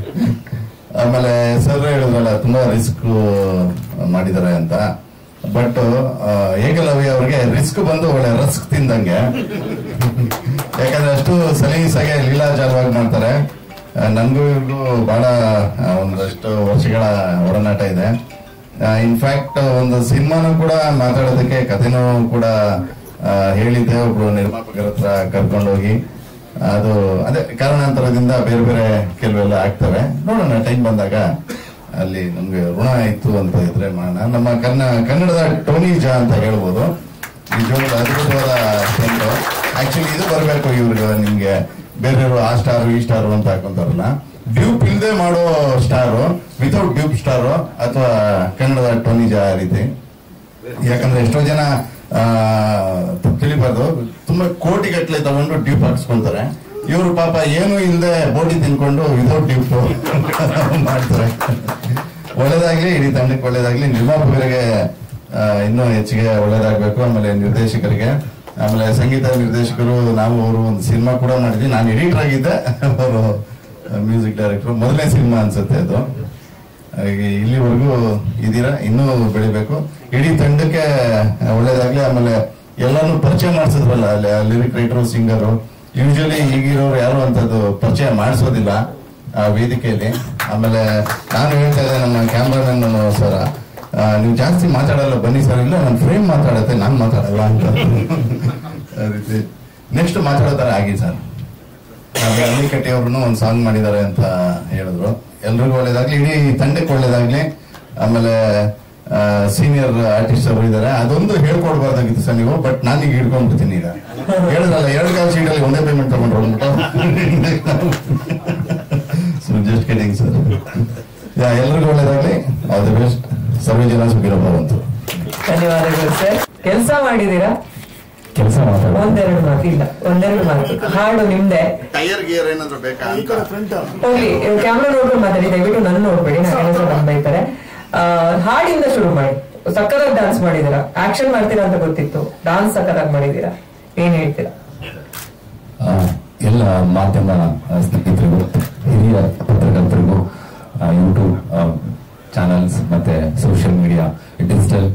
ಆಮೇಲೆ ಸರ್ ಹೇಳಿದ್ರಲ್ಲ ತುಂಬಾ ರಿಸ್ಕ್ ಮಾಡಿದ್ದಾರೆ ಅಂತ ಬಟ್ ಏಕಲವ್ಯ ಅವ್ರಿಗೆ ರಿಸ್ಕ್ ಬಂದು ಒಳ್ಳೆ ರಸ್ಕ್ ತಿಂದಂಗೆ ಯಾಕಂದ್ರೆ ಅಷ್ಟು ಸಲೀಸಾಗೆ ಲೀಲಾಚಾರವಾಗಿ ಮಾಡ್ತಾರೆ ಆ, ನನ್ಗೂ ಇವ್ರಿಗೂ ಬಹಳ ಆ, ಒಂದಷ್ಟು ವರ್ಷಗಳ ಒಡನಾಟ ಇದೆ ಇನ್ಫ್ಯಾಕ್ಟ್ ಒಂದು ಸಿನಿಮಾನು ಕೂಡ ಮಾತಾಡೋದಕ್ಕೆ ಕಥೆನೂ ಕೂಡ ಆ, ಹೇಳಿದ್ದೆ ಒಬ್ರು ನಿರ್ಮಾಪಕರ ಹತ್ರ ಕರ್ಕೊಂಡೋಗಿ ಅದು ಅದೇ ಕಾರಣಾಂತರದಿಂದ ಬೇರೆ ಬೇರೆ ಕೆಲವೆಲ್ಲ ಆಗ್ತವೆ ನೋಡೋಣ ಟೈಮ್ ಬಂದಾಗ ಅಲ್ಲಿ ನಮ್ಗೆ ಋಣ ಇತ್ತು ಅಂತ ಇದ್ರೆ ಮಾಡೋಣ ನಮ್ಮ ಕನ್ನ ಕನ್ನಡದ ಟೋನಿ ಜಾ ಅಂತ ಹೇಳ್ಬೋದು ನಿಜವಾಗ್ಲೂ ಅದ್ಭುತವಾದ ಸ್ಟೆಂಟ್ ಆಕ್ಚುಲಿ ಇದು ಬರಬೇಕು ಇವ್ರಿಗೆ ನಿಮ್ಗೆ ಬೇರೆಯವರು ಆ ಸ್ಟಾರ್ ಈ ಸ್ಟಾರ್ ಅಂತ ಹಾಕೊಂತಾರಲ್ಲ ಡ್ಯೂಪ್ ಇಲ್ಲದೆ ಮಾಡೋ ಸ್ಟಾರು ವಿತೌಟ್ ಡ್ಯೂಪ್ ಸ್ಟಾರು ಅಥವಾ ಕನ್ನಡದ ಟೋನಿ ಜಾ ಆ ರೀತಿ ಯಾಕಂದ್ರೆ ಎಷ್ಟೋ ಜನ ಆ, ತಪ್ಪು ತಿಳಿಬಾರ್ದು ತುಂಬಾ ಕೋಟಿ ಗಟ್ಟಲೆ ತಗೊಂಡು ಡ್ಯೂಪ್ ಹಾಕ್ಸ್ಕೊಂತಾರೆ ಇವರು ಪಾಪ ಏನು ಇಲ್ಲದೆ ಬೋಟಿ ತಿನ್ಕೊಂಡು ವಿತೌಟ್ ಡ್ಯೂಪ್ ಮಾಡ್ತಾರೆ ಒಳ್ಳೇದಾಗ್ಲಿ ಇಡೀ ತಂಡಕ್ಕೆ ಒಳ್ಳೇದಾಗ್ಲಿ ನಿರ್ಮಾಪಕರಿಗೆ ಆ, ಇನ್ನೂ ಹೆಚ್ಚಿಗೆ ಒಳ್ಳೇದಾಗ್ಬೇಕು ಆಮೇಲೆ ನಿರ್ದೇಶಕರಿಗೆ ಆಮೇಲೆ ಸಂಗೀತ ನಿರ್ದೇಶಕರು ನಾವು ಅವರು ಒಂದು ಸಿನಿಮಾ ಕೂಡ ಮಾಡಿದ್ವಿ ನಾನು ಎಡಿಟರ್ ಆಗಿದ್ದೆ ಅವರು ಮ್ಯೂಸಿಕ್ ಡೈರೆಕ್ಟರ್ ಮೊದಲನೇ ಸಿನಿಮಾ ಅನ್ಸುತ್ತೆ ಅದು ಹಾಗೆ ಇಲ್ಲಿವರೆಗೂ ಇದೀರಾ ಇನ್ನೂ ಬೆಳಿಬೇಕು ಇಡೀ ತಂಡಕ್ಕೆ ಒಳ್ಳೇದಾಗ್ಲಿ ಆಮೇಲೆ ಎಲ್ಲಾನು ಪರಿಚಯ ಮಾಡಿಸಿದ್ರಲ್ಲ ಅಲ್ಲಿ ಲಿರಿಕ್ ರೈಟರು ಸಿಂಗರು ಯೂಶಲಿ ಈಗಿರೋರು ಯಾರು ಅಂತದ್ದು ಪರಿಚಯ ಮಾಡಿಸೋದಿಲ್ಲ ಆ ವೇದಿಕೆಯಲ್ಲಿ ಆಮೇಲೆ ನಾನು ಹೇಳ್ತಾ ಇದ್ದೆ ನಮ್ಮ ಕ್ಯಾಮ್ರಾಮನ್ ಸರ ಆ, ನೀವು ಜಾಸ್ತಿ ಮಾತಾಡಲ್ಲ ಬನ್ನಿ ಸರ್ ಇಲ್ಲ ನಾನು ಫ್ರೇಮ್ ಮಾತಾಡತ್ತೆ ನಾನು ಮಾತಾಡಲ್ಲ ಅಂತ ಆ ರೀತಿ ನೆಕ್ಸ್ಟ್ ಮಾತಾಡೋ ಥರ ಆಗಿ ಸರ್ ಅಲ್ಲಿ ಕಟ್ಟಿ ಅವ್ರು ಒಂದು ಸಾಂಗ್ ಮಾಡಿದ್ದಾರೆ ಅಂತ ಹೇಳಿದ್ರು ಎಲ್ರಿಗೂ ಒಳ್ಳೇದಾಗ್ಲಿ ಇಡೀ ತಂಡಕ್ಕೆ ಒಳ್ಳೇದಾಗ್ಲಿ ಆಮೇಲೆ ಸೀನಿಯರ್ ಆರ್ಟಿಸ್ಟ್ ಅವರು ಇದ್ದಾರೆ ಅದೊಂದು ಹೇಳ್ಕೊಡ್ಬಾರ್ದಾಗಿತ್ತು ಸರ್ ನೀವು ಬಟ್ ನಾನೀಗ ಹಿಡ್ಕೊಂಡ್ಬಿಡ್ತೀನಿ ಈಗ ಹೇಳಿದ್ರಲ್ಲ ಎರಡು ಕಾಲ್ ಸೀಟಲ್ಲಿ ಒಂದೇ ಪೇಮೆಂಟ್ ತಗೊಂಡ್ರು ಅಂದ್ಬಿಟ್ಟು ಜಸ್ಟ್ ಕಿಡಿಂಗ್ ಸರ್ ಎಲ್ರಿಗೂ ಒಳ್ಳೇದಾಗ್ಲಿ ಆಲ್ ದಿ ಬೆಸ್ಟ್ ಸರ್ವೇ ಜನ ಸುಖಿರೋ ಭವಂತು ಧನ್ಯವಾದಗಳು ಸರ್ ಕೆಲಸ ಮಾಡಿದೀರಾ ಕೆಲಸ ಮಾತಾಡ ಒಂದೆರಡು ಮಾತು ಇಲ್ಲ ಒಂದೆರಡು ಮಾತು ಹಾಡು ನಿಮ್ದೆ ಟೈರ್ ಗಿಯರ್ ಏನಾದ್ರು ಬೇಕಾ ಅಂತ ಹೋಗ್ಲಿ ಕ್ಯಾಮ್ರಾ ನೋಡ್ಕೊಂಡು ಮಾತಾಡಿ ದಯವಿಟ್ಟು ನನ್ನ ನೋಡ್ಬೇಡಿ ನಾನು ಬೈತಾರೆ ಆ, ಹಾಡಿಂದ ಶುರು ಮಾಡಿ ಸಕ್ಕದಾಗಿ ಡಾನ್ಸ್ ಮಾಡಿದೀರಾ ಆಕ್ಷನ್ ಮಾಡ್ತೀರಾ ಅಂತ ಗೊತ್ತಿತ್ತು ಡಾನ್ಸ್ ಸಕ್ಕದಾಗಿ ಮಾಡಿದೀರಾ ಏನ್ ಹೇಳ್ತೀರಾ ಆ, ಎಲ್ಲ ಮಾಧ್ಯಮ ಸ್ನೇಹಿತರಿಗೂ ಹಿರಿಯ ಪತ್ರಕರ್ತರಿಗೂ ಯೂಟ್ಯೂಬ್ ಚಾನಲ್ಸ್ ಮತ್ತೆ ಸೋಷಿಯಲ್ ಮೀಡಿಯಾ ಡಿಜಿಟಲ್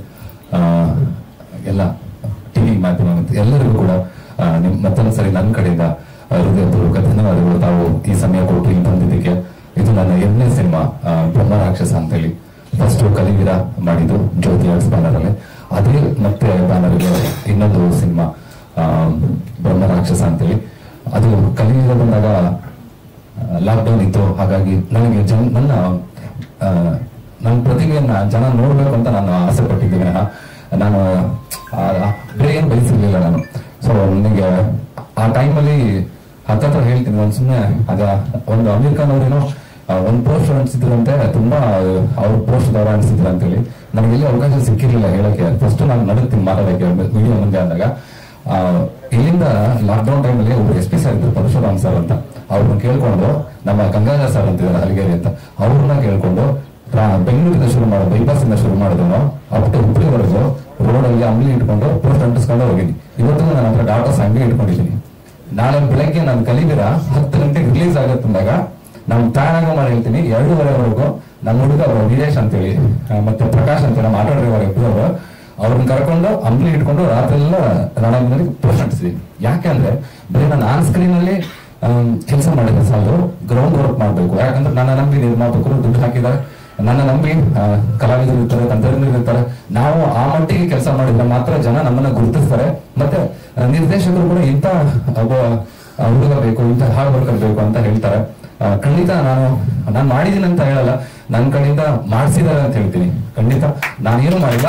ಎಲ್ಲ ಟಿವಿ ಮಾಧ್ಯಮ ಮತ್ತೆ ಎಲ್ಲರಿಗೂ ಕೂಡ ಆ, ನಿಮ್ ಮತ್ತೊಂದು ಸರಿ ನನ್ನ ಕಡೆಯಿಂದ ಆ, ಹೃದಯಪೂರ್ವಕ ಧನ್ಯವಾದಗಳು ತಾವು ಈ ಸಮಯ ಕೊಟ್ಟು ಇಲ್ಲಿ ಬಂದಿದ್ದಕ್ಕೆ ಇದು ನನ್ನ ಎರಡನೇ ಸಿನಿಮಾ ಬ್ರಹ್ಮ ರಾಕ್ಷಸ ಅಂತೇಳಿ ಫಸ್ಟ್ ಕಲಿವೀರ ಮಾಡಿದ್ದು ಜ್ಯೋತಿ ಆರ್ಟ್ಸ್ ಬ್ಯಾನರ್ ಅಲ್ಲಿ ಅದೇ ಮತ್ತೆ ಬ್ಯಾನರ್ಗೆ ಇನ್ನೊಂದು ಸಿನಿಮಾ ಬ್ರಹ್ಮ ರಾಕ್ಷಸ ಅಂತೇಳಿ ಅದು ಕಲಿವೀರ ಬಂದಾಗ ಲಾಕ್ಡೌನ್ ಇತ್ತು ಹಾಗಾಗಿ ನನಗೆ ಜನ ನನ್ನ ಆ, ನನ್ನ ಪ್ರತಿಭೆಯನ್ನ ಜನ ನೋಡ್ಬೇಕು ಅಂತ ನಾನು ಆಸೆ ಪಟ್ಟಿದ್ದೆ ವಿನಃ ನಾನು ಆ, ಆ, ಬೇರೆ ಏನು ಬಯಸಿರ್ಲಿಲ್ಲ ನಾನು ಸೊ ನನಗೆ ಆ ಟೈಮಲ್ಲಿ ಹತ್ತತ್ರ ಹೇಳ್ತೀನಿ ನಾನು ಸುಮ್ಮನೆ ಅದ ಒಂದು ಅಮೀರ್ ಖಾನ್ ಅವರೇನೋ ಒಂದು ಪೋಸ್ಟ್ ಅನ್ಸಿದ್ರಂತೆ ತುಂಬಾ ಅವ್ರ ಪೋಸ್ಟ್ ದವರ ಅನ್ಸಿದ್ರು ಅಂತೇಳಿ ನನಗೆ ಎಲ್ಲಿ ಅವಕಾಶ ಸಿಕ್ಕಿರ್ಲಿಲ್ಲ ಹೇಳಕ್ಕೆ ಫಸ್ಟ್ ನಾನು ನಡುತ್ತೀನಿ ಮಾತಾಡಕ್ಕೆ ವಿಡಿಯೋ ಮುಂದೆ ಆದಾಗ ಆ, ಇಲ್ಲಿಂದ ಲಾಕ್ಡೌನ್ ಟೈಮಲ್ಲಿ ಒಬ್ರು ಎಸ್ ಪಿ ಸರ್ ಇದ್ರು ಪರಶುರಾಮ್ ಸರ್ ಅಂತ ಅವ್ರನ್ನ ಕೇಳ್ಕೊಂಡು ನಮ್ಮ ಗಂಗಾಧರ್ ಸರ್ ಅಂತಿದ್ದಾರೆ ಹಲಗೇರಿ ಅಂತ ಅವ್ರನ್ನ ಕೇಳ್ಕೊಂಡು ರಾ- ಬೆಂಗಳೂರಿಂದ ಶುರು ಮಾಡೋದು ಬೈಪಾಸ್ ಇಂದ ಶುರು ಮಾಡಿದ್ರು ಅಪ್ ಟು ಹುಬ್ಳಿವರೆಗೂ ರೋಡಲ್ಲಿ ಅಂಗಡಿ ಇಟ್ಕೊಂಡು ಪೋಸ್ಟ್ ಅಂಟಿಸ್ಕೊಂಡು ಹೋಗಿದ್ದೀನಿ ಇವತ್ತು ನನ್ನ ಹತ್ರ ಡಾಟರ್ಸ್ ಅಂಗಡಿ ಇಟ್ಕೊಂಡಿದ್ದೀನಿ ನಾಳೆ ಬೆಳಗ್ಗೆ ನಾನು ಕಲಿದಿರ ಹತ್ತು ಗಂಟೆಗೆ ರಿಲೀಸ್ ಆಗುತ್ತಂದಾಗ ನಾನು ಪ್ಲಾನ್ ಮಾಡಿ ಹೇಳ್ತೀನಿ ಎರಡೂವರೆವರೆಗೂ ನಮ್ಮ ಹುಡುಗ ಅವರು ವೀರೇಶ್ ಅಂತೇಳಿ ಆ, ಮತ್ತೆ ಪ್ರಕಾಶ್ ಅಂತ ನಮ್ಮ ಆಟೋ ಡ್ರೈವರ್ ಇಬ್ಬರು ಅವ್ರನ್ನ ಕರ್ಕೊಂಡು ಅಂಬ್ಲಿ ಇಟ್ಕೊಂಡು ರಾತ್ರಿ ಎಲ್ಲ ರಣರಂಗದಲ್ಲಿ ಪೋಸ್ಟ್ ಅಂಟಿಸಿದೀನಿ ಯಾಕೆಂದ್ರೆ ಬರೀ ನಾನು ಆನ್ ಸ್ಕ್ರೀನ್ ಅಲ್ಲಿ ಕೆಲಸ ಮಾಡಿದ್ರೆ ಸಾಲದು ಗ್ರೌಂಡ್ ವರ್ಕ್ ಮಾಡಬೇಕು ಯಾಕಂದ್ರೆ ನನ್ನ ನಂಬಿ ನಿರ್ಮಾಪಕರು ದುಡ್ಡು ಹಾಕಿದ್ದಾರೆ ನನ್ನ ನಂಬಿ ಆ, ಕಲಾವಿದರು ಇರ್ತಾರೆ ತಂತ್ರಜ್ಞರು ಇರ್ತಾರೆ ನಾವು ಆ ಮಟ್ಟಿಗೆ ಕೆಲಸ ಮಾಡಿದ್ರೆ ಮಾತ್ರ ಜನ ನಮ್ಮನ್ನ ಗುರುತಿಸ್ತಾರೆ ಮತ್ತೆ ಆ, ನಿರ್ದೇಶಕರು ಕೂಡ ಇಂಥ ಒಬ್ಬ ಆ, ಹುಡುಗ ಬೇಕು ಇಂಥ ಹಾರ್ಡ್ ವರ್ಕರ್ ಬೇಕು ಅಂತ ಹೇಳ್ತಾರೆ ಆ, ಖಂಡಿತ ನಾನು ನಾನು ಮಾಡಿದ್ದೀನಿ ಅಂತ ಹೇಳಲ್ಲ ನನ್ನ ಕಡೆಯಿಂದ ಮಾಡಿಸಿದ್ದಾರೆ ಅಂತ ಹೇಳ್ತೀನಿ ಖಂಡಿತ ನಾನೇನು ಮಾಡಿಲ್ಲ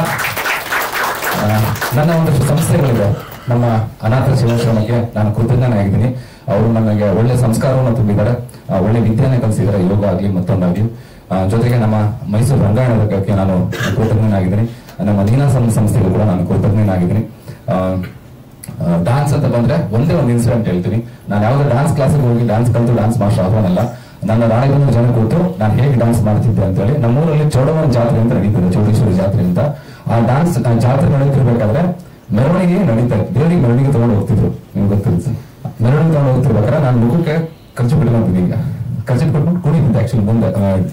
ಆ, ನನ್ನ ಒಂದಷ್ಟು ಸಂಸ್ಥೆಗಳಿದೆ ನಮ್ಮ ಅನಾಥ ಶಿವಾಶ್ರಮಕ್ಕೆ ನಾನು ಕೃತಜ್ಞನಾಗಿದ್ದೀನಿ ಅವರು ನನಗೆ ಒಳ್ಳೆ ಸಂಸ್ಕಾರವನ್ನು ತುಂಬಿದ್ದಾರೆ ಆ, ಒಳ್ಳೆ ವಿದ್ಯೆಯನ್ನು ಕಲಿಸಿದ್ದಾರೆ ಯೋಗ ಆಗಲಿ ಮತ್ತೊಂದಾಗಲಿ ಆ, ಜೊತೆಗೆ ನಮ್ಮ ಮೈಸೂರು ರಂಗಾಯಣಕ್ಕೆ ನಾನು ಕೃತಜ್ಞನಾಗಿದ್ದೀನಿ ನಮ್ಮ ನೀನಾಸಂ ಸಂಸ್ಥೆಗೂ ಕೂಡ ನಾನು ಕೃತಜ್ಞನಾಗಿದ್ದೀನಿ ಡಾನ್ಸ್ ಅಂತ ಬಂದ್ರೆ ಒಂದೇ ಒಂದು ಇನ್ಸಿಡೆಂಟ್ ಹೇಳ್ತೀನಿ ನಾನು ಯಾವುದೇ ಡಾನ್ಸ್ ಕ್ಲಾಸಿಗೆ ಹೋಗಿ ಡಾನ್ಸ್ ಕಲಿತು ಡಾನ್ಸ್ ಮಾಸ್ಟರ್ ಆಗೋನಲ್ಲ ನನ್ನ ರಾಣಿಗೊಂದು ಜನ ಕೂತು ನಾನು ಹೇಗೆ ಡಾನ್ಸ್ ಮಾಡ್ತಿದ್ದೆ ಅಂತ ಹೇಳಿ ನಮ್ಮೂರಲ್ಲಿ ಚೌಡವನ ಜಾತ್ರೆ ಅಂತ ನಡೀತದೆ ಚೌಡೇಶ್ವರಿ ಜಾತ್ರೆ ಅಂತ ಆ ಡಾನ್ಸ್ ಜಾತ್ರೆ ನಡೀತಿರ್ಬೇಕಾದ್ರೆ ಮೆರವಣಿಗೆ ನಡೀತಾ ಇತ್ತು ದೇವರಿಗೆ ಮೆರವಣಿಗೆ ತಗೊಂಡು ಹೋಗ್ತಿದ್ರು ನಿಮ್ಗೆ ಗೊತ್ತಿರುತ್ತೆ ಮೆರವಣಿಗೆ ತಗೊಂಡು ಹೋಗ್ತಿರ್ಬೇಕಾದ್ರೆ ನಾನು ಮುಖಕ್ಕೆ ಖರ್ಚು ಬಿಟ್ಕೊಂತೀನಿ ಈಗ ಖರ್ಚು ಬಿಟ್ಕೊಂಡು ಕುಣಿತಿದ್ದೆ ಆಕ್ಚುಲಿ ಮುಂದೆ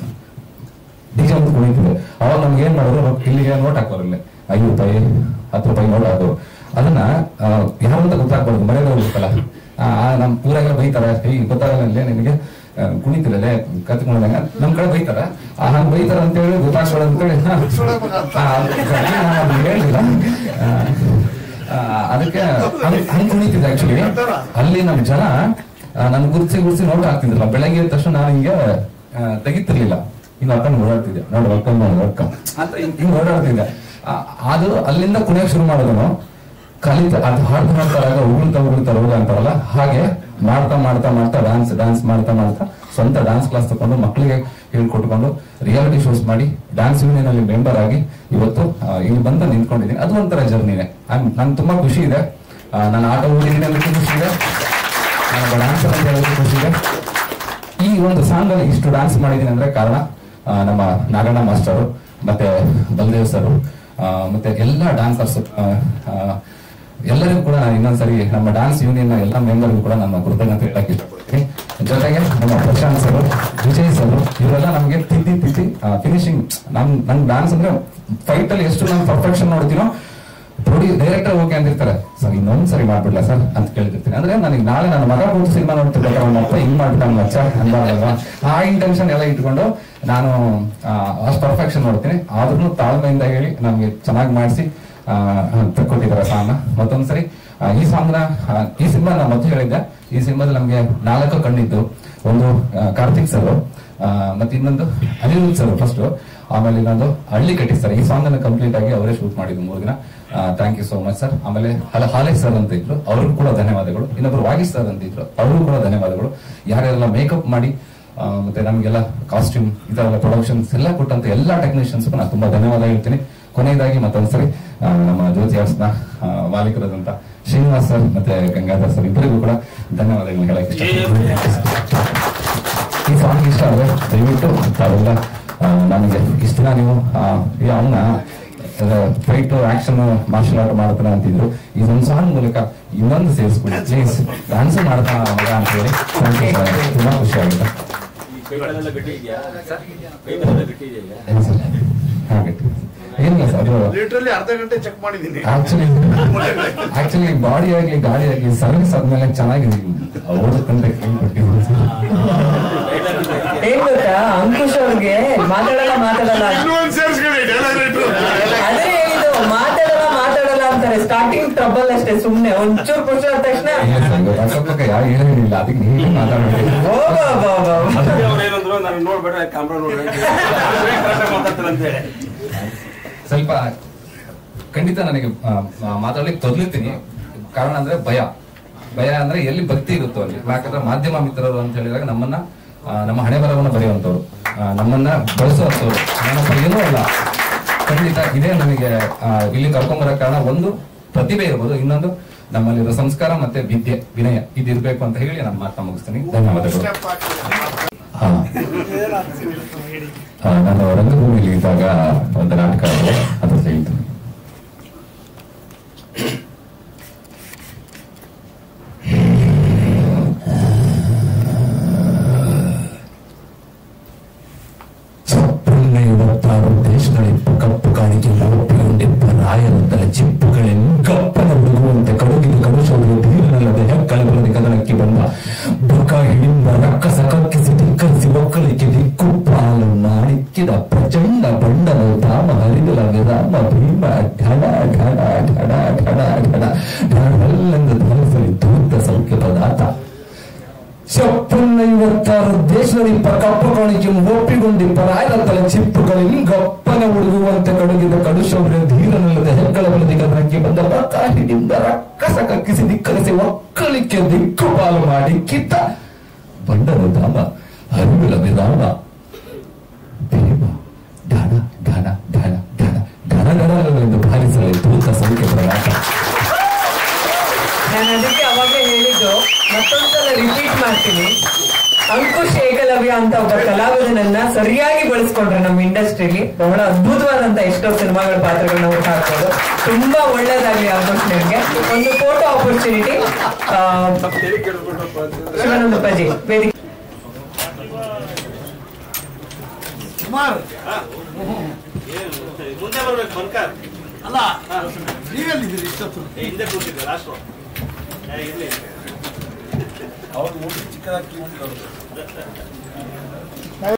ಡಿಜೆ ಅಂತ ಕುಣಿತಿದ್ದೆ ಅವಾಗ ನಮ್ಗೆ ಏನ್ ಮಾಡಿದ್ರು ರೊಕ್ಕ ಇಲ್ಲಿಗೆ ನೋಟ್ ಹಾಕೋರು ಇಲ್ಲಿ ಐದು ರೂಪಾಯಿ ಹತ್ತು ರೂಪಾಯಿ ನೋಟ್ ಹಾಕೋರು ಅದನ್ನ ಆ, ಯಾರು ಅಂತ ಗೊತ್ತಾಗ್ಬಾರ್ದು ಮರ್ಯಾದೆ ಹೋಗ್ಬೇಕಲ್ಲ ನಮ್ ಊರಾಗೆಲ್ಲ ಬೈತಾರೆ ಈ ಗೊತ್ತಾಗಲ್ಲ ಅಲ್ಲೇ ನಿನಗೆ ಆ, ಕುಣಿತಿರಲ್ಲೇ ಕತ್ಕೊಂಡಂಗ ನಮ್ ಕಡೆ ಬೈತಾರ ಆ ಹಂಗ್ ಬೈತಾರ ಅಂತ ಹೇಳಿ ಗೊತ್ತಾಗ್ಸೋಣ ಅಂತ ಹೇಳಿ ಹಾ, ಆ, ನಾನು ಅದನ್ನ ಹೇಳಿಲ್ಲ ಆ, ಆ, ಅದಕ್ಕೆ ಹಂಗ್- ಹಂಗ್ ಕುಣಿತಿದ್ದೆ ಆಕ್ಚುಲಿ ಅಲ್ಲಿ ನಮ್ ಜನ ನನ್ ಗುರ್ಸಿ ಗುರ್ಸಿ ನೋಟ್ ಹಾಕ್ತಿದ್ರಲ್ಲ ಬೆಳಗ್ಗೆ ಎದ್ದ ತಕ್ಷಣ ನಾನು ಹಿಂಗೆ ಆ, ತೆಗಿತಿರ್ಲಿಲ್ಲ ಹಿಂಗ್ ಹಾಕೊಂಡು ಓಡಾಡ್ತಿದ್ದೆ ನೋಡಿ ವೆಲ್ಕಮ್ ಮಾಡಿ ವೆಲ್ಕಮ್ ಅಂತ ಹಿಂಗ್ ಹಿಂಗ್ ಓಡಾಡ್ತಿದ್ದೆ ಆ, ಅದು ಅಲ್ಲಿಂದ ಕುಣಿಯಕ್ ಶುರು ಮಾಡೋದನು ಕಲಿತ ಅದು ಹಾಡ್ತಾ ಹಾಡ್ತಾರಾಗ ಉಗುಳ್ತಾ ಉಗುಳ್ತಾ ರೋಗ ಅಂತಾರಲ್ಲ ಹಾಗೆ ಮಾಡ್ತಾ ಮಾಡ್ತಾ ಮಾಡ್ತಾ ಡಾನ್ಸ್ ಡಾನ್ಸ್ ಮಾಡ್ತಾ ಮಾಡ್ತಾ ಸ್ವಂತ ಡಾನ್ಸ್ ಕ್ಲಾಸ್ ತಗೊಂಡು ಮಕ್ಕಳಿಗೆ ಹೇಳ್ಕೊಟ್ಕೊಂಡು ರಿಯಾಲಿಟಿ ಶೋಸ್ ಮಾಡಿ ಡಾನ್ಸ್ ಯೂನಿಯನ್ ಅಲ್ಲಿ ಮೆಂಬರ್ ಆಗಿ ಇವತ್ತು ಆ, ಇಲ್ಲಿ ಬಂದು ನಿಂತ್ಕೊಂಡಿದ್ದೀನಿ ಅದು ಒಂಥರ ಜರ್ನಿನೇ ನನ್ಗೆ ತುಂಬಾ ಖುಷಿ ಇದೆ ಆ, ನಾನು ಆಟ ಓಡಿದ್ದೀನಿ ಅನ್ನೋದಕ್ಕೂ ಖುಷಿ ಇದೆ ನಾನು ಡಾನ್ಸರ್ ಅಂತ ಹೇಳೋದಕ್ಕೂ ಖುಷಿ ಇದೆ ಈ ಒಂದು ಸಾಂಗ್ ಅಲ್ಲಿ ಇಷ್ಟು ಡಾನ್ಸ್ ಮಾಡಿದ್ದೀನಿ ಅಂದ್ರೆ ಕಾರಣ ಆ, ನಮ್ಮ ನಾಗಣ್ಣ ಮಾಸ್ಟರು ಮತ್ತೆ ಬಲದೇವ್ ಸರ್ ಮತ್ತೆ ಎಲ್ಲ ಡಾನ್ಸರ್ಸ್ ಎಲ್ಲರಿಗೂ ಕೂಡ ನಾನು ಇನ್ನೊಂದ್ಸರಿ ನಮ್ಮ ಡಾನ್ಸ್ ಯೂನಿಯನ್ ಎಲ್ಲ ಮೆಂಬರ್ಗೂ ಕೂಡ ನನ್ನ ಕೃತಜ್ಞತೆ ಹೇಳಕ್ ಇಷ್ಟಪಡ್ತೀನಿ ಜೊತೆಗೆ ನಮ್ಮ ಪ್ರಶಾಂತ್ ಸರ್ ವಿಜಯ್ ಸರ್ ಇವರೆಲ್ಲ ನಮಗೆ ತಿದ್ದಿ ತಿದ್ದಿ ಫಿನಿಶಿಂಗ್ ನಮ್ ನನ್ ಡಾನ್ಸ್ ಅಂದ್ರೆ ಫೈಟ್ ಅಲ್ಲಿ ಎಷ್ಟು ನಾನು ಪರ್ಫೆಕ್ಷನ್ ನೋಡ್ತೀನೋ ಪ್ರೊಡ್ಯೂ ಡೈರೆಕ್ಟರ್ ಓಕೆ ಅಂತಿರ್ತಾರೆ ಸರ್ ಇನ್ನೊಂದ್ ಸರಿ ಮಾಡ್ಬಿಡ್ಲಾ ಸರ್ ಅಂತ ಕೇಳ್ತಿರ್ತೀನಿ ಅಂದ್ರೆ ನನಗೆ ನಾಳೆ ನನ್ನ ಮಗ ಕೂತು ಸಿನಿಮಾ ನೋಡ್ತಿರ್ಬೇಕಾದ್ರೆ ನಮ್ಮ ಅಪ್ಪ ಹಿಂಗ್ ಮಾಡ್ಬಿಟ್ಟ ನಮ್ಮ ಮಚ್ಚ ಅಲ್ವಾ ಆ ಇಂಟೆನ್ಷನ್ ಎಲ್ಲ ಇಟ್ಕೊಂಡು ನಾನು ಅಷ್ಟು ಪರ್ಫೆಕ್ಷನ್ ನೋಡ್ತೀನಿ ಆದ್ರೂ ತಾಳ್ಮೆಯಿಂದ ಹೇಳಿ ನಮ್ಗೆ ಚೆನ್ನಾಗಿ ಮಾಡಿಸಿ ತಕ್ಕೊಟ್ಟಿದ್ದಾರೆ ಸಾಂಗ್ ಮತ್ತೊಂದ್ಸರಿ ಆ, ಈ ಸಾಂಗ್ನ ಆ, ಈ ಸಿನಿಮಾ ನಾನು ಮೊದಲು ಹೇಳಿದ್ದೆ ಈ ಸಿನಿಮಾದಲ್ಲಿ ನಮ್ಗೆ ನಾಲ್ಕು ಕಣ್ಣಿದ್ದು ಒಂದು ಆ, ಕಾರ್ತಿಕ್ ಸರ್ ಮತ್ತೆ ಇನ್ನೊಂದು ಅನಿರುದ್ಧ್ ಸರ್ ಫಸ್ಟ್ ಆಮೇಲೆ ಇನ್ನೊಂದು ಹಳ್ಳಿ ಕಟ್ಟಿಸ್ತಾರೆ ಈ ಸಾಂಗ್ ಅನ್ನು ಕಂಪ್ಲೀಟ್ ಆಗಿ ಅವರೇ ಶೂಟ್ ಮಾಡಿದ್ದು ಮೂರು ದಿನ thank you so much sir ಆಮೇಲೆ ಹಲ ಹಾಲೇಶ್ ಸರ್ ಅಂತ ಇದ್ರು ಅವ್ರಿಗೂ ಕೂಡ ಧನ್ಯವಾದಗಳು ಇನ್ನೊಬ್ರು ವಾಗೀಶ್ ಸರ್ ಅಂತ ಇದ್ರು ಅವ್ರಿಗೂ ಕೂಡ ಧನ್ಯವಾದಗಳು ಯಾರ್ಯಾರೆಲ್ಲ ಮೇಕಪ್ ಮಾಡಿ ಆ, ಮತ್ತೆ ನಮಗೆಲ್ಲ ಕಾಸ್ಟ್ಯೂಮ್ ಈ ತರ ಪ್ರೊಡಕ್ಷನ್ಸ್ ಎಲ್ಲ ಕೊಟ್ಟಂತ ಎಲ್ಲ ಟೆಕ್ನಿಷಿಯನ್ಸ್ ನಾನು ತುಂಬಾ ಧನ್ಯವಾದ ಹೇಳ್ತೀನಿ ಕೊನೆಯದಾಗಿ ಮತ್ತೊಂದ್ಸರಿ ಆ, ನಮ್ಮ ಜ್ಯೋತಿ ಆರ್ಟ್ಸ್ನ ಆ, ಮಾಲೀಕರಾದಂತ ಶ್ರೀನಿವಾಸ್ ಸರ್ ಮತ್ತೆ ಗಂಗಾಧರ್ ಸರ್ ಇಬ್ಬರಿಗೂ ಕೂಡ ಧನ್ಯವಾದಗಳನ್ನ ಹೇಳಕ್ಕೆ ಇಷ್ಟಪಡ್ತೀನಿ ಈ ಸಾಂಗ್ ಇಷ್ಟ ಆದ್ರೆ ದಯವಿಟ್ಟು ತಾವೆಲ್ಲ ಆ, ನನಗೆ ಇಷ್ಟ ದಿನ ನೀವು ಅವನ್ನ ಫೈಟ್ ಆಕ್ಷನ್ ಮಾರ್ಷಲ್ ಆರ್ಟ್ ಮಾಡ್ತಾನೆ ಅಂತಿದ್ರು ಇದೊಂದು ಸಾಂಗ್ ಮೂಲಕ ಇನ್ನೊಂದು ಸೇರಿಸ್ಬಿಡಿ ಪ್ಲೀಸ್ ಡ್ಯಾನ್ಸ್ ಮಾಡ್ತಾನ ಮಗ ಅಂತ ಹೇಳಿ ತುಂಬಾ ಖುಷಿ ಆಗುತ್ತೆ ಕೈ ಕಾಲೆಲ್ಲ ಗಟ್ಟಿ ಇದೆಯಾ ಕೈ ಕಾಲೆಲ್ಲ ಗಟ್ಟಿ ಇದೆಯಾ ಏನು ಸರ್ ಹಾಗೆ ಏನಿಲ್ಲ ಸರ್ ಅದು ಲಿಟ್ರಲಿ ಅರ್ಧ ಗಂಟೆ ಚೆಕ್ ಮಾಡಿದ್ದೀನಿ ಆಕ್ಚುಲಿ ಆಕ್ಚುಲಿ ಬಾಡಿ ಆಗ್ಲಿ ಗಾಡಿ ಆಗ್ಲಿ ಸರ್ವಿಸ್ ಆದ್ಮೇಲೆ ಚೆನ್ನಾಗಿ ಓದಕ್ಕಂತ ಕೇಳ್ಕೊಟ್ಟಿದ್ದೀನಿ ಸರ್ ಏನ್ ಗೊತ್ತಾ ಅಂಕುಶ್ ಅವ್ರಿಗೆ ಮಾತಾಡಲ್ಲ ಮಾತಾಡಲ್ಲ ಇನ್ನೊಂದು ಸೇರಿಸ್ಕೊಳ್ಳಿ ಡೈಲಾಗ್ ಅದೇ ಹೇಳಿದ್ದು ಮಾತಾಡಲ್ಲ ಮಾತಾಡಲ್ಲ ಅಂತಾರೆ ಸ್ಟಾರ್ಟಿಂಗ್ ಟ್ರಬಲ್ ಅಷ್ಟೇ ಸುಮ್ನೆ ಒಂಚೂರು ಖುಷಿ ಆದ ತಕ್ಷಣ ಇಲ್ಲ ಸರ್ ಇವತ್ತು ಅಕ್ಕಪಕ್ಕ ಯಾರು ಹೇಳಿಲ್ಲ ಅದಕ್ಕೆ ನೀವು ಮಾತಾಡಬೇಡಿ ಓ ಬಾ ಬಾ ಬಾ. ಅದಕ್ಕೆ ಅವ್ರು ಏನಂದ್ರು ನಾನು ನೋಡ್ಬೇಡ ಕ್ಯಾಮ್ರಾ ನೋಡ್ಬೇಡ ಮಾತಾಡ್ತಾರೆ ಅಂತ ಹೇಳಿ ಸ್ವಲ್ಪ ಖಂಡಿತ ನನಗೆ ಆ, ಆ, ಮಾತಾಡ್ಲಿಕ್ಕೆ ತೊದಲಿರ್ತೀನಿ ಕಾರಣ ಅಂದ್ರೆ ಭಯ ಭಯ ಅಂದ್ರೆ ಎಲ್ಲಿ ಭಕ್ತಿ ಇರುತ್ತೋ ಅಲ್ಲಿ ಯಾಕಂದ್ರೆ ಮಾಧ್ಯಮ ಮಿತ್ರರು ಅಂತ ಹೇಳಿದಾಗ ನಮ್ಮನ್ನ ಆ, ನಮ್ಮ ಹಣೆ ಬರವನ್ನ ಬರೆಯುವಂತವ್ರು ಆ, ನಮ್ಮನ್ನ ಬಳಸುವಂತವ್ರು ನಮ್ಮಪ್ಪ ಏನೂ ಅಲ್ಲ ಖಂಡಿತ ಇದೇ ನನಗೆ ಆ, ಇಲ್ಲಿ ಕರ್ಕೊಂಬರೋ ಕಾರಣ ಒಂದು ಪ್ರತಿಭೆ ಇರ್ಬೋದು ಇನ್ನೊಂದು ನಮ್ಮಲ್ಲಿರೋ ಸಂಸ್ಕಾರ ಮತ್ತೆ ವಿದ್ಯೆ ವಿನಯ ಇದಿರ್ಬೇಕು ಅಂತ ಹೇಳಿ ನಾನು ಮಾತನ್ನ ಮುಗಿಸ್ತೀನಿ ಧನ್ಯವಾದಗಳು ಹಾ ಆ, ನಾನು ರಂಗಭೂಮಿಲಿ ಇದ್ದಾಗ ಒಂದು ನಾಟಕ ಇದೆ ಅದ್ರ ಹೇಳಿದ್ದು ಐವತ್ತಾರು ದೇಶಗಳಿಪ್ಪ ಕಪ್ಪು ಕಾಣಿಕೆ ಒಪ್ಪಿಕೊಂಡಿಪ್ಪ ರಾಯರಂತಲ ಚಿಪ್ಪುಗಳೆಂಗಪ್ಪನ ಹುಡುಗುವಂತೆ ಕಡುಗಿದ ಕಡುಶೌರ್ಯ ಧೀರನಲ್ಲದೆ ಹೆಕ್ಕಳಬಲದಿ ಕದನಕ್ಕೆ ಬಂದ ಬಕ ಹಿಡಿಂಬ ರಕ್ಕಸ ಕಕ್ಕಿಸಿ ಧಿಕ್ಕರಿಸಿ ಒಕ್ಕಲಿಕ್ಕೆ ದಿಕ್ಕು ಪಾಲು ನಾಣಿಕ್ಕಿದ ಪ್ರಚಂಡ ಬಂಡನ ಧಾಮ ಹರಿದಲ ವಿರಾಮ ಭೀಮ ಢಣ ಢಣ ಢಣ ಢಣ ಢಣ ಢಣವೆಲ್ಲಂದು ಧರಿಸಲಿ ಧೂರ್ತ ಸೌಖ್ಯ ಪದಾರ್ಥ ಚಪ್ಪನ್ನೈವತ್ತಾರು ದೇಶಗಳಿಪ್ಪ ಕಪ್ಪ ಕಾಣಿಕೆ ಒಪ್ಪಿಕೊಂಡಿಪ್ಪ ರಾಯರ ತಲೆ ಚಿಪ್ಪುಗಳಲ್ಲಿ ಗಪ್ಪನೆ ಹುಡುಗುವಂತೆ ಕಡುಗಿದ ಕಡುಶೌರ್ಯ ಧೀರನಲ್ಲದೆ ಹೆಕ್ಕಳ ಬಲದಿ ಕದನಕ್ಕೆ ಬಂದ ಬಕಾಹಿನಿಂದ ರಕ್ಕಸ ಕಕ್ಕಿಸಿ ಧಿಕ್ಕರಿಸಿ ಒಕ್ಕಲಿಕ್ಕೆ ದಿಕ್ಕು ಪಾಲು ಮಾಡಿ ಕಿತ್ತ ಬಂಡರ ಧಾಮ ಹರಿವಿಲ ವಿರಾಮ ಭೀಮ ಢಣ ಢಣ ಢಣ ಢಣ ಢಣ ಢಣಗಳೆಂದು ಭಾರಿಸಲಿ ತೂತ ಸಂಖ್ಯೆ ಪ್ರಯಾಸ ನಾನು ಅದಕ್ಕೆ ಅವಾಗಲೇ ಹೇಳಿದ್ದು ಮತ್ತೊಂದ್ಸಲ ರಿಪೀಟ್ ಮಾಡ್ತೀನಿ ಅಂಕುಶ್ ಏಕಲವ್ಯ ಅಂತ ಒಬ್ಬ ಕಲಾವಿದನನ್ನ ಸರಿಯಾಗಿ ಬಳಸ್ಕೊಂಡ್ರೆ ನಮ್ಮ ಇಂಡಸ್ಟ್ರಿಲಿ ಬಹಳ ಅದ್ಭುತವಾದಂತ ಎಷ್ಟೋ ಸಿನಿಮಾಗಳ ಪಾತ್ರಗಳನ್ನ ಹುಟ್ಟು ಹಾಕ್ಬೋದು ತುಂಬಾ ಒಳ್ಳೇದಾಗ್ಲಿ ಅಂಕುಶ್ ನಿಮ್ಗೆ ಒಂದು ಫೋಟೋ ಆಪರ್ಚುನಿಟಿ ಶಿವಾನಂದ ಪಜಿ ವೇದಿಕೆ ಕುಮಾರ್ ಮುಂದೆ ಬರ್ಬೇಕು ಬಂಕರ್ ಅಲ್ಲ ನೀವೆಲ್ಲಿದ್ದೀರಿ ಇಷ್ಟೊತ್ತು ಹಿಂದೆ ಕೂತಿದ್ದೆ ಲಾಸ್ಟ್ ಇರ್ಲಿ ಅವ್ರು ಊಟ ಚಿಕ್ಕದಾಗಿ